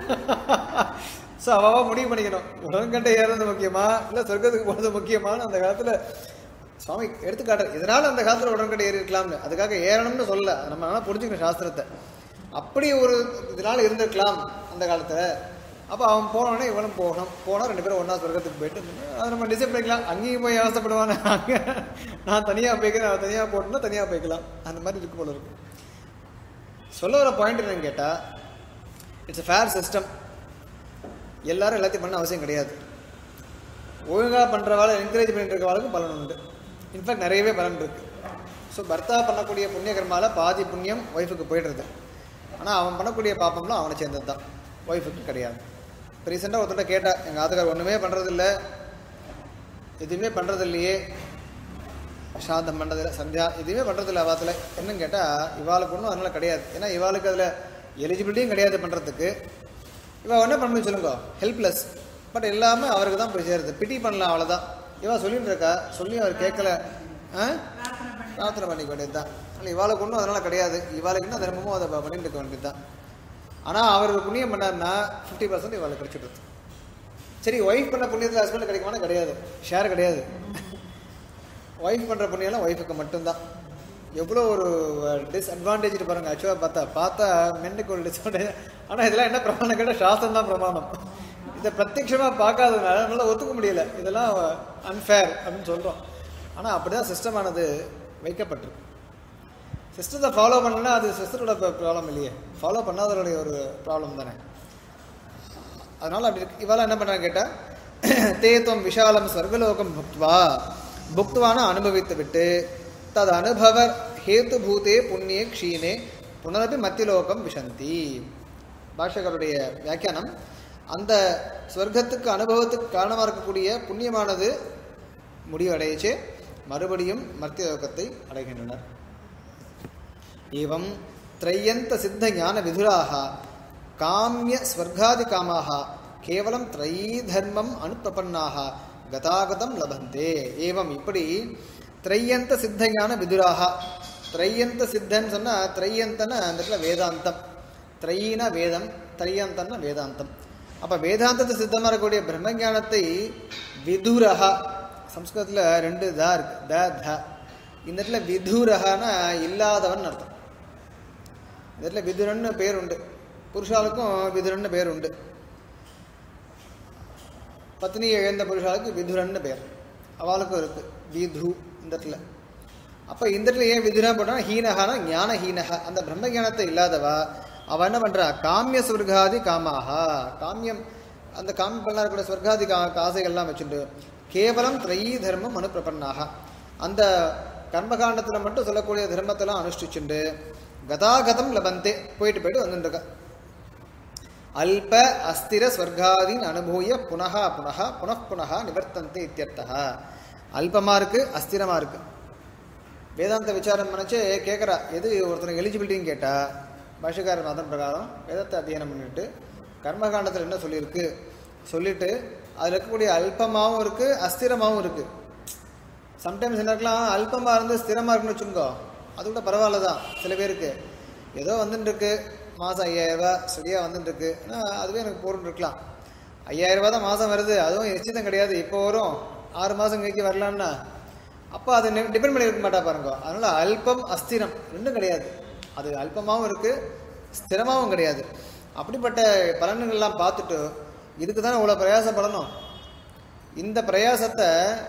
ஸோ அவவா முடிவு பண்ணிக்கணும் உடன்கட்டை ஏறது முக்கியமா இல்லை சொர்க்கத்துக்கு போகிறது முக்கியமான்னு அந்த காலத்தில் சுவாமி எடுத்துக்காட்டுற இதனால் அந்த காலத்தில் உடன்கட்டை ஏறி இருக்கலாம்னு அதுக்காக ஏறணும்னு சொல்லல நம்ம ஆனால் புரிஞ்சுக்கணும் சாஸ்திரத்தை அப்படி ஒரு இதனால் இருந்திருக்கலாம் அந்த காலத்தில் அப்போ அவன் போனோடனே இவனும் போகணும் போனால் ரெண்டு பேரும் ஒன்றா சொர்க்கத்துக்கு போயிட்டு அதை நம்ம டிசைட் பண்ணிக்கலாம் அங்கேயும் போய் ஆசைப்படுவானே அங்கே நான் தனியாக போய்க்கிறேன் அவன் தனியாக போட்டோம்னா தனியாக போய்க்கலாம் அந்த மாதிரி இருக்கு போல இருக்கு சொல்ல வர பாயிண்ட் என்னன்னு கேட்டால் இட்ஸ் ஃபேர் சிஸ்டம் எல்லாரும் எல்லாத்தையும் பண்ண அவசியம் கிடையாது ஒழுங்காக பண்ணுறவாள் என்கரேஜ் பண்ணிட்டு இருக்கவாளுக்கும் பலன் உண்டு இன்ஃபேக்ட் நிறையவே பலன் இருக்கு ஸோ பர்த்தா பண்ணக்கூடிய புண்ணிய கர்மால பாதி புண்ணியம் ஒய்ஃபுக்கு போயிடுறது ஆனால் அவன் பண்ணக்கூடிய பாப்பம்லாம் அவனை சேர்ந்தது தான் ஒய்ஃபுக்கு கிடையாது இப்போ ரீசெண்டாக ஒருத்தர் கேட்டா எங்கள் ஆத்துக்கார் ஒன்றுமே பண்ணுறதில்ல எதுவுமே பண்ணுறது இல்லையே சாந்தம் பண்ணுறதில்ல சந்தியா எதுவுமே பண்ணுறதில்ல அவாத்தில் என்னன்னு கேட்டால் இவாளுக்கு ஒன்றும் அதனால கிடையாது ஏன்னா இவாளுக்கு அதில் எலிஜிபிலிட்டியும் கிடையாது பண்ணுறதுக்கு இவ என்ன பண்ணணும் சொல்லுங்க ஹெல்ப்லெஸ் பட் எல்லாமே அவருக்கு தான் போய் சேருது பிடி பண்ணலாம் அவ்வளோதான் இவா சொல்லிட்டு இருக்கா சொல்லி அவர் கேட்கல ஆ பிரார்த்தனை பண்ணிக்க வேண்டியது தான் இல்லை இவாளுக்கு ஒன்றும் அதனால கிடையாது இவாளுக்கு என்ன தினமும் அதை ப- பண்ணிட்டு இருக்க வேண்டியது தான் ஆனால் அவர் புண்ணியம் பண்ணாருன்னா ஃபிஃப்டி பர்சன்ட் இவாளுக்கு கிடைச்சிடுது சரி ஒய்ஃப் பண்ண புண்ணியத்தில் ஹஸ்பண்ட் கிடைக்குமானா கிடையாது ஷேர் கிடையாது ஒய்ஃப் பண்ணுற புண்ணியம்லாம் ஒய்ஃபுக்கு மட்டும்தான் எவ்வளோ ஒரு டிஸ்அட்வான்டேஜ் பாருங்க ஆக்சுவலாக பார்த்தா பார்த்தா மென்னுக்கு ஒரு டிஸ்அட்வான்டேஜ் ஆனால் இதெல்லாம் என்ன பிரமாணம் கேட்டால் சாஸ்திரம் தான் பிரமாணம் இதை பிரத்யட்சமாக பார்க்காததுனால நம்மளால ஒத்துக்க முடியல இதெல்லாம் அன்ஃபேர் அப்படின்னு சொல்கிறோம் ஆனால் அப்படி தான் சிஸ்டமானது வைக்கப்பட்டிருக்கு சிஸ்டத்தை ஃபாலோ பண்ணலன்னா அது சிஸ்டரோட ப்ராப்ளம் இல்லையே ஃபாலோ பண்ணாதவருடைய ஒரு ப்ராப்ளம் தானே அதனால அப்படி இருக்கு இவெல்லாம் என்ன பண்ணுறாங்க கேட்டால் தேத்துவம் விஷாலம் ஸ்வர்கலோகம் புக்துவா புக்துவான அனுபவித்து விட்டு தது அனுபவ ஹேத்துபூதே புண்ணிய க்ஷீணே புனரபி மத்தியலோகம் விஷந்தி பாஷகருடைய வியாக்கியானம் அந்த ஸ்வர்க்கத்துக்கு அனுபவத்துக்கு காரணமாக இருக்கக்கூடிய புண்ணியமானது முடிவடையச்சு மறுபடியும் மத்தியலோகத்தை அடைகின்றனர் एवं त्रय्यंत सिद्ध ज्ञान विधुराः काम्य स्वर्गादि कामाः केवलं त्रयी धर्मம் அனுப்பிரபன்னாக கதாகதம் லபந்தே ஏவம் இப்படி த்ரையந்த சித்த ஞான விதுராக த்ரையந்த சித்தன்னு சொன்னா த்ரையந்தன அந்த இடத்துல வேதாந்தம் த்ரையினா வேதம் த்ரையந்தன்னா வேதாந்தம் அப்ப வேதாந்தத்தை சித்தமா இருக்கக்கூடிய பிரம்ம ஞானத்தை விதுரஹா சம்ஸ்கிருதத்துல ரெண்டு தா இருக்கு த த இந்த இடத்துல விதுரஹானா இல்லாதவன் அர்த்தம் இந்த இடத்துல விதுரன்னு பேர் உண்டு புருஷாளுக்கும் விதுரன்னு பேர் உண்டு பத்னியை இழந்த புருஷாளுக்கு விதுரன்னு பேர் அவளுக்கும் இருக்கு விது இந்த இடத்துல அப்போ இந்த இடத்துல ஏன் விதுரா போட்டா ஹீனஹானா ஞான ஹீனஹா அந்த பிரம்ம ஞானத்தை இல்லாதவா அவ என்ன பண்றா காமிய ஸ்வர்காதி காமாஹா காமியம் அந்த காமியெல்லாம் இருக்கக்கூடிய ஸ்வர்காதி கா ஆசைகள்லாம் வச்சுட்டு கேவலம் த்ரையீ தர்மம் அனுப்பிரபன்னாக அந்த கர்மகாண்டத்தில் மட்டும் சொல்லக்கூடிய தர்மத்தெல்லாம் அனுஷ்டிச்சுண்டு கதாகதம் லபந்தே போயிட்டு போயிட்டு வந்துட்டுருக்கா அல்ப அஸ்திர ஸ்வர்காதீன் அனுபூய புனக புனக புனః புனக நிவர்த்தந்தே இத்தியர்த்தா அல்பமா இருக்கு அஸ்திரமா இருக்கு வேதாந்த விசாரம் நினைச்சு கேட்குறா எது ஒருத்தனுக்கு எலிஜிபிலிட்டின்னு கேட்டா பாஷக்காரன் அதன் பிரகாரம் வேதத்தை அத்தியனம் பண்ணிட்டு கர்மகாண்டத்தில் என்ன சொல்லியிருக்கு சொல்லிட்டு அதில் இருக்கக்கூடிய அல்பமாகவும் இருக்குது அஸ்திரமாகவும் இருக்குது சம்டைம்ஸ் என்ன இருக்கலாம் அல்பமாக இருந்து ஸ்திரமாக இருக்குன்னு வச்சுக்கோ அது கூட பரவாயில்ல தான் சில பேருக்கு ஏதோ வந்துட்டு இருக்கு மாதம் ஐயாயிரரூபா சரியாக வந்துட்டு இருக்கு ஆனால் அதுவே எனக்கு போர்னு இருக்கலாம் ஐயாயிரரூபா தான் மாதம் வருது அதுவும் நிச்சயம் கிடையாது இப்போ வரும் ஆறு மாதம் கழிச்சு வரலான்னா அப்போ அது டிபெண்ட் பண்ணி இருக்க மாட்டா பாருங்க அதனால அல்பம் அஸ்திரம் ரெண்டும் கிடையாது அது அல்பமாகவும் இருக்கு ஸ்திரமாகவும் கிடையாது அப்படிப்பட்ட பலன்கள்லாம் பார்த்துட்டு இதுக்கு தானே இவ்வளோ பிரயாசப்படணும் இந்த பிரயாசத்தை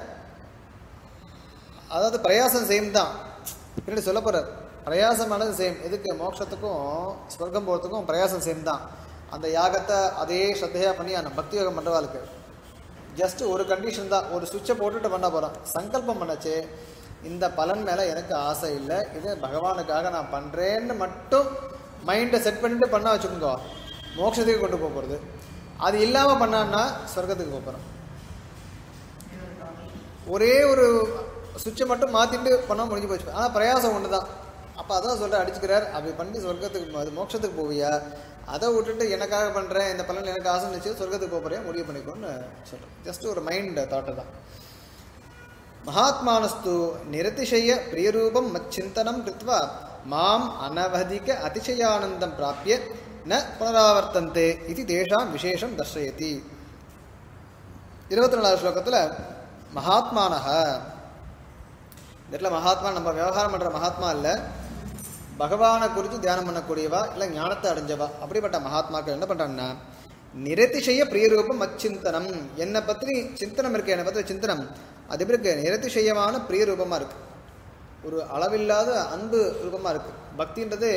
அதாவது பிரயாசம் சேம் தான் பின்னாடி சொல்ல போறார் பிரயாசமானது சேம் எதுக்கு மோட்சத்துக்கும் ஸ்வர்க்கம் போகிறதுக்கும் பிரயாசம் சேம் தான் அந்த யாகத்தை அதே ஸ்ரத்தையாக பண்ணி அந்த பக்தி யோகம் பண்ணுறவாளுக்கு ஜஸ்ட் ஒரு கண்டிஷன் தான் ஒரு சுவிட்சை போட்டுட்டு பண்ண போகிறோம் சங்கல்பம் பண்ணச்சு இந்த பலன் மேலே எனக்கு ஆசை இல்லை இது பகவானுக்காக நான் பண்ணுறேன்னு மட்டும் மைண்டை செட் பண்ணிட்டு பண்ண வச்சுக்கோங்க மோட்சத்துக்கு கொண்டு போக போகிறது அது இல்லாமல் பண்ணான்னா சொர்க்கத்துக்கு போக போகிறோம் ஒரே ஒரு சுவிட்சை மட்டும் மாற்றிட்டு பண்ணால் முடிஞ்சு போச்சு ஆனால் பிரயாசம் ஒன்று தான் அப்போ அதான் சொல்கிற அடிச்சுக்கிறார் அப்படி பண்ணி சொர்க்கத்துக்கு அது மோட்சத்துக்கு போவியா அதை விட்டுட்டு எனக்காக பண்ணுறேன் இந்த பலன் எனக்கு ஆசை நினச்சி சொர்க்கத்துக்கு போகிறேன் முடிவு பண்ணிக்கோன்னு சொல்கிறேன் ஜஸ்ட் ஒரு மைண்ட் தாட்டு தான் மகாத்மானஸ்து நிரதிசய பிரியரூபம் மச்சிந்தனம் கிருத்வா மாம் அனவதிக அதிசயானந்தம் பிராப்பிய ந புனராவர்த்தந்தே இது தேஷாம் விசேஷம் தர்ஷயதி இருபத்தி நாலாவது ஸ்லோகத்தில் மகாத்மானக இந்த இடத்துல மகாத்மா நம்ம விவகாரம் பண்ணுற மகாத்மா இல்லை பகவானை குறித்து தியானம் பண்ணக்கூடியவா இல்லை ஞானத்தை அடைஞ்சவா அப்படிப்பட்ட மகாத்மாக்கள் என்ன பண்ணுறாங்கன்னா நிரதிசய பிரியரூபம் அச்சிந்தனம் என்னை பற்றி சிந்தனம் இருக்கு என்னை பற்றி சிந்தனம் அது எப்படி இருக்கு நிரதிசயமான பிரியரூபமாக இருக்கு ஒரு அளவில்லாத அன்பு ரூபமாக இருக்கு பக்தின்றது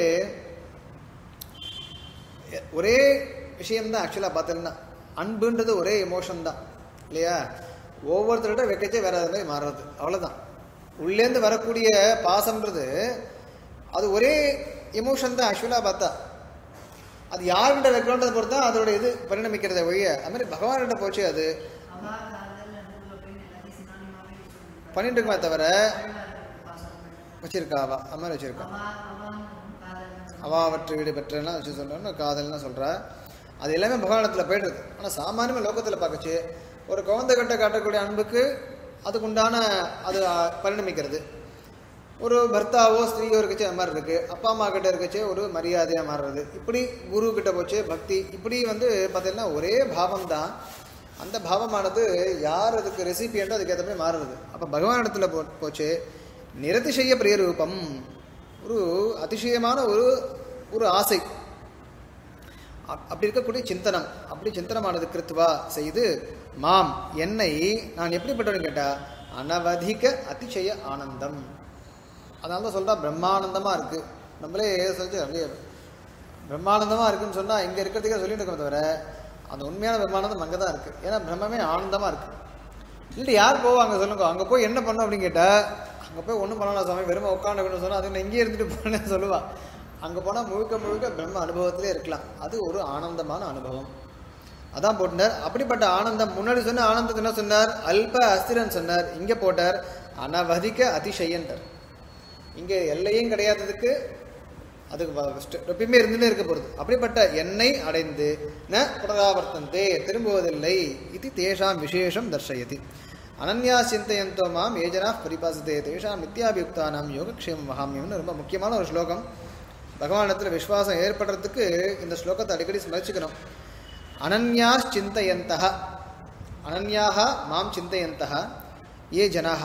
ஒரே விஷயம்தான் ஆக்சுவலாக பார்த்தீங்கன்னா அன்புன்றது ஒரே எமோஷன் தான் இல்லையா ஒவ்வொருத்தர்கிட்ட வைக்கச்சே வேற மாதிரி மாறுறது அவ்வளோதான் உள்ளேருந்து வரக்கூடிய பாசம்ன்றது அது ஒரே எமோஷன் தான் ஆக்சுவலாக பார்த்தா அது யார்கிட்ட வைக்கிறோன்றதை பொறுத்து தான் அதோட இது பரிணமிக்கிறத ஒழிய அது மாதிரி பகவான்கிட்ட போச்சு அது அவா காதல் அன்புல போய் எல்லாத்தையும் சினானிமாவே யூஸ் பண்ணிருப்பாரு. பண்ணிட்டு இருக்குமே தவிர வாழ்வா இருக்கு பாசம். வச்சிருக்கா அவ அது மாதிரி வச்சிருக்கா அவா அவான்னு காதல்னு அவா அவற்றை வீடு பெற்றெல்லாம் வச்சு சொல்கிறோன்னு காதல்னு சொல்கிறா அது எல்லாமே பகவானத்தில் போயிடுது ஆனால் சாமானியமாக லோகத்தில் பார்க்கச்சு ஒரு குழந்தை கிட்ட காட்டக்கூடிய அன்புக்கு அதுக்குண்டான அது ஆ, பரிணமிக்கிறது ஒரு பர்த்தாவோ ஸ்திரீயோ இருக்கச்சு அது மாதிரி இருக்குது அப்பா அம்மா கிட்ட இருக்கச்சு ஒரு மரியாதையாக மாறுறது இப்படி குரு கிட்ட போச்சு பக்தி இப்படி வந்து பார்த்தீங்கன்னா ஒரே பாவம் தான் அந்த பாவமானது யார் அதுக்கு ரெசிபியன்ட்டோ அதுக்கு ஏற்ற மாதிரி மாறுறது அப்போ பகவான் இடத்துல போ போச்சு நிரதிசய பிரியரூபம் ஒரு அதிசயமான ஒரு ஒரு ஆசை அப்- அப்படி இருக்கக்கூடிய சிந்தனம் அப்படி சிந்தனமானது கிருத்துவா செய்து மாம் என்னை நான் எப்படிப்பட்டவன்னு கேட்டா அனவதிக அதிசய ஆனந்தம் அதனால தான் சொல்றா பிரம்மானந்தமா இருக்கு நம்மளே சொல்லிச்சு அப்படியே பிரம்மானந்தமா இருக்குன்னு சொன்னா இங்க இருக்கிறதுக்கே சொல்லிட்டு இருக்கோம் தவிர அந்த உண்மையான பிரம்மானந்தம் அங்கே தான் இருக்கு ஏன்னா பிரம்மமே ஆனந்தமா இருக்கு இல்லை யார் போவாங்க சொல்லுங்க அங்கே போய் என்ன பண்ணோம் அப்படின்னு கேட்டா அங்கே போய் ஒன்றும் பண்ணலாம் சாமி வெறுமை உட்காந்துக்கணும்னு சொன்னால் அது நான் இங்கேயே இருந்துட்டு போனேன்னு சொல்லுவா அங்கே போனால் முழுக்க முழுக்க பிரம்ம அனுபவத்திலே இருக்கலாம் அது ஒரு ஆனந்தமான அனுபவம் அதான் போட்டார் அப்படிப்பட்ட ஆனந்தம் முன்னாடி சொன்ன ஆனந்தத்தை என்ன சொன்னார் அல்ப அஸ்திரன் சொன்னார் இங்கே போட்டார் அனவதிக்க அதிசயன்றார் இங்கே எல்லையும் கிடையாததுக்கு அதுக்கு வ- ஸ்ட- எப்பயுமே இருந்துட்டே இருக்க போகிறது அப்படிப்பட்ட என்னை அடைந்து ந புனராவர்த்தந்தே திரும்புவதில்லை இது தேஷாம் விசேஷம் தர்ஷயதி அனன்யா சிந்தையந்தோ மாம் ஏஜனா பரிபாசத்தே தேஷாம் நித்யாபியுக்தானாம் யோகக்ஷேம மகாமியம்னு ரொம்ப முக்கியமான ஒரு ஸ்லோகம் பகவானிடத்தில் விஸ்வாசம் ஏற்படுறதுக்கு இந்த ஸ்லோகத்தை அடிக்கடி ஸ்மரிச்சுக்கணும் அனன்யா சிந்தையந்தः அனன்யாக மாம் சிந்தையந்தः ये ஜனாக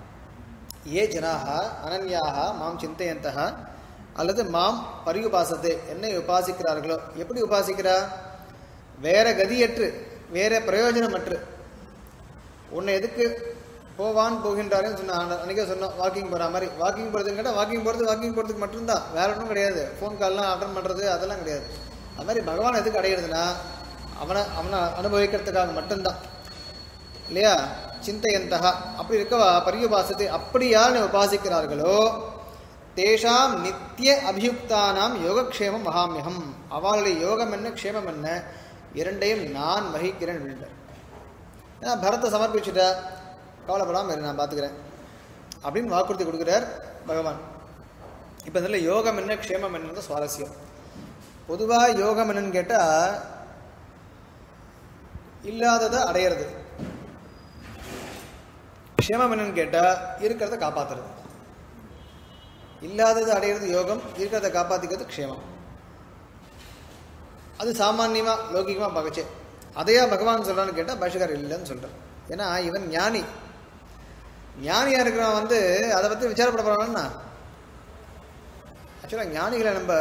ஏ ஜனாக அனன்யாக மாம் சிந்தையந்தः அல்லது மாம் பரியுபாசத்தை என்னை உபாசிக்கிறார்களோ எப்படி உபாசிக்கிறா வேற கதியற்று வேற பிரயோஜனமற்று உன்னை எதுக்கு போவான் போகின்றாருன்னு சொன்ன அன்றைக்கே சொன்னோம் வாக்கிங் போகிற மாதிரி வாக்கிங் போகிறதுன்னு கேட்டால் வாக்கிங் போகிறது வாக்கிங் போகிறதுக்கு மட்டும்தான் வேற ஒன்றும் கிடையாது ஃபோன் கால்லாம் அட்டன் பண்ணுறது அதெல்லாம் கிடையாது அது மாதிரி பகவான் எதுக்கு அடையிறதுன்னா அவனை அவனை அனுபவிக்கிறதுக்காக மட்டும்தான் இல்லையா சிந்தையந்தகா அப்படி இருக்கவா பரியுபாசத்தை அப்படி யார் நீ உபாசிக்கிறார்களோ தேஷாம் நித்திய அபியுக்தானாம் யோகக்ஷேமம் மகாமியகம் அவளுடைய யோகம் என்ன க்ஷேமம் என்ன இரண்டையும் நான் வகிக்கிறேன் அப்படின்றார் ஏன்னா பரத்தை சமர்ப்பிச்சுட்டா கவலைப்படாமல் இரு நான் பார்த்துக்கிறேன் அப்படின்னு வாக்குறுதி கொடுக்குறார் பகவான் இப்போ இதில் யோகம் என்ன க்ஷேமம் என்னன்னு சுவாரஸ்யம் பொதுவாக யோகம் என்னன்னு கேட்டால் இல்லாததை அடையிறது க்ஷேமம் என்னன்னு கேட்டால் இருக்கிறத காப்பாத்துறது இல்லாததை அடையிறது யோகம் இருக்கிறத காப்பாற்றிக்கிறது க்ஷேமம் அது சாமான்யமாக லௌகிகமாக பார்க்கச்சே அதையா பகவான் சொல்கிறான்னு கேட்டால் பாஷகார் இல்லைன்னு சொல்கிறார் ஏன்னா இவன் ஞானி ஞானியாக இருக்கிறவன் வந்து அதை பற்றி விசாரப்பட போகிறான்னா ஆக்சுவலாக ஞானிகளை நம்ம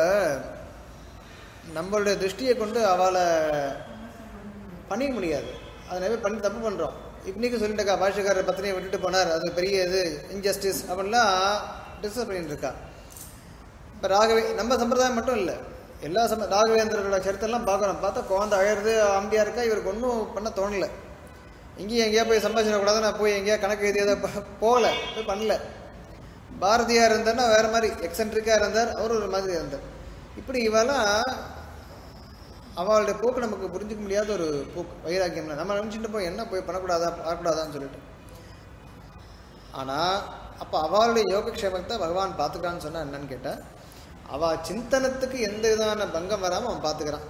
நம்மளுடைய திருஷ்டியை கொண்டு அவளை பண்ணிக்க முடியாது அதை நிறைய பேர் பண்ணி தப்பு பண்ணுறோம் இன்னைக்கு சொல்லிட்டுக்கா பாஷக்காரர் பத்தினியை விட்டுட்டு போனார் அது பெரிய இது இன்ஜஸ்டிஸ் அப்படின்லாம் டிஸ்கஸ் பண்ணிட்டு இருக்கா இப்போ ராகவே நம்ம சம்பிரதாயம் மட்டும் இல்லை எல்லா சம ராகவேந்திரரோட சரித்திரம்லாம் பார்க்குறோம் பார்த்தா குழந்தை அழகிறது ஆம்பியாக இருக்கா இவருக்கு ஒன்றும் பண்ண தோணல எங்கேயும் எங்கேயா போய் சம்பாஷணை கூடாது நான் போய் எங்கேயா கணக்கு எழுதியதை போகல போய் பண்ணல பாரதியார் இருந்தார்னா வேற மாதிரி எக்ஸென்ட்ரிக்காக இருந்தார் அவர் ஒரு மாதிரி இருந்தார் இப்படி இவெல்லாம் அவளுடைய போக்கு நமக்கு புரிஞ்சுக்க முடியாத ஒரு போக்கு வைராக்கியம்ல நம்ம நினச்சிட்டு போய் என்ன போய் பண்ணக்கூடாதா பார்க்கக்கூடாதான்னு சொல்லிட்டு ஆனால் அப்போ அவளுடைய யோகக்ஷேமத்தை பகவான் பார்த்துக்கிறான்னு சொன்னா என்னன்னு கேட்டால் அவள் சிந்தனத்துக்கு எந்த விதமான பங்கம் வராமல் அவன் பார்த்துக்கிறான்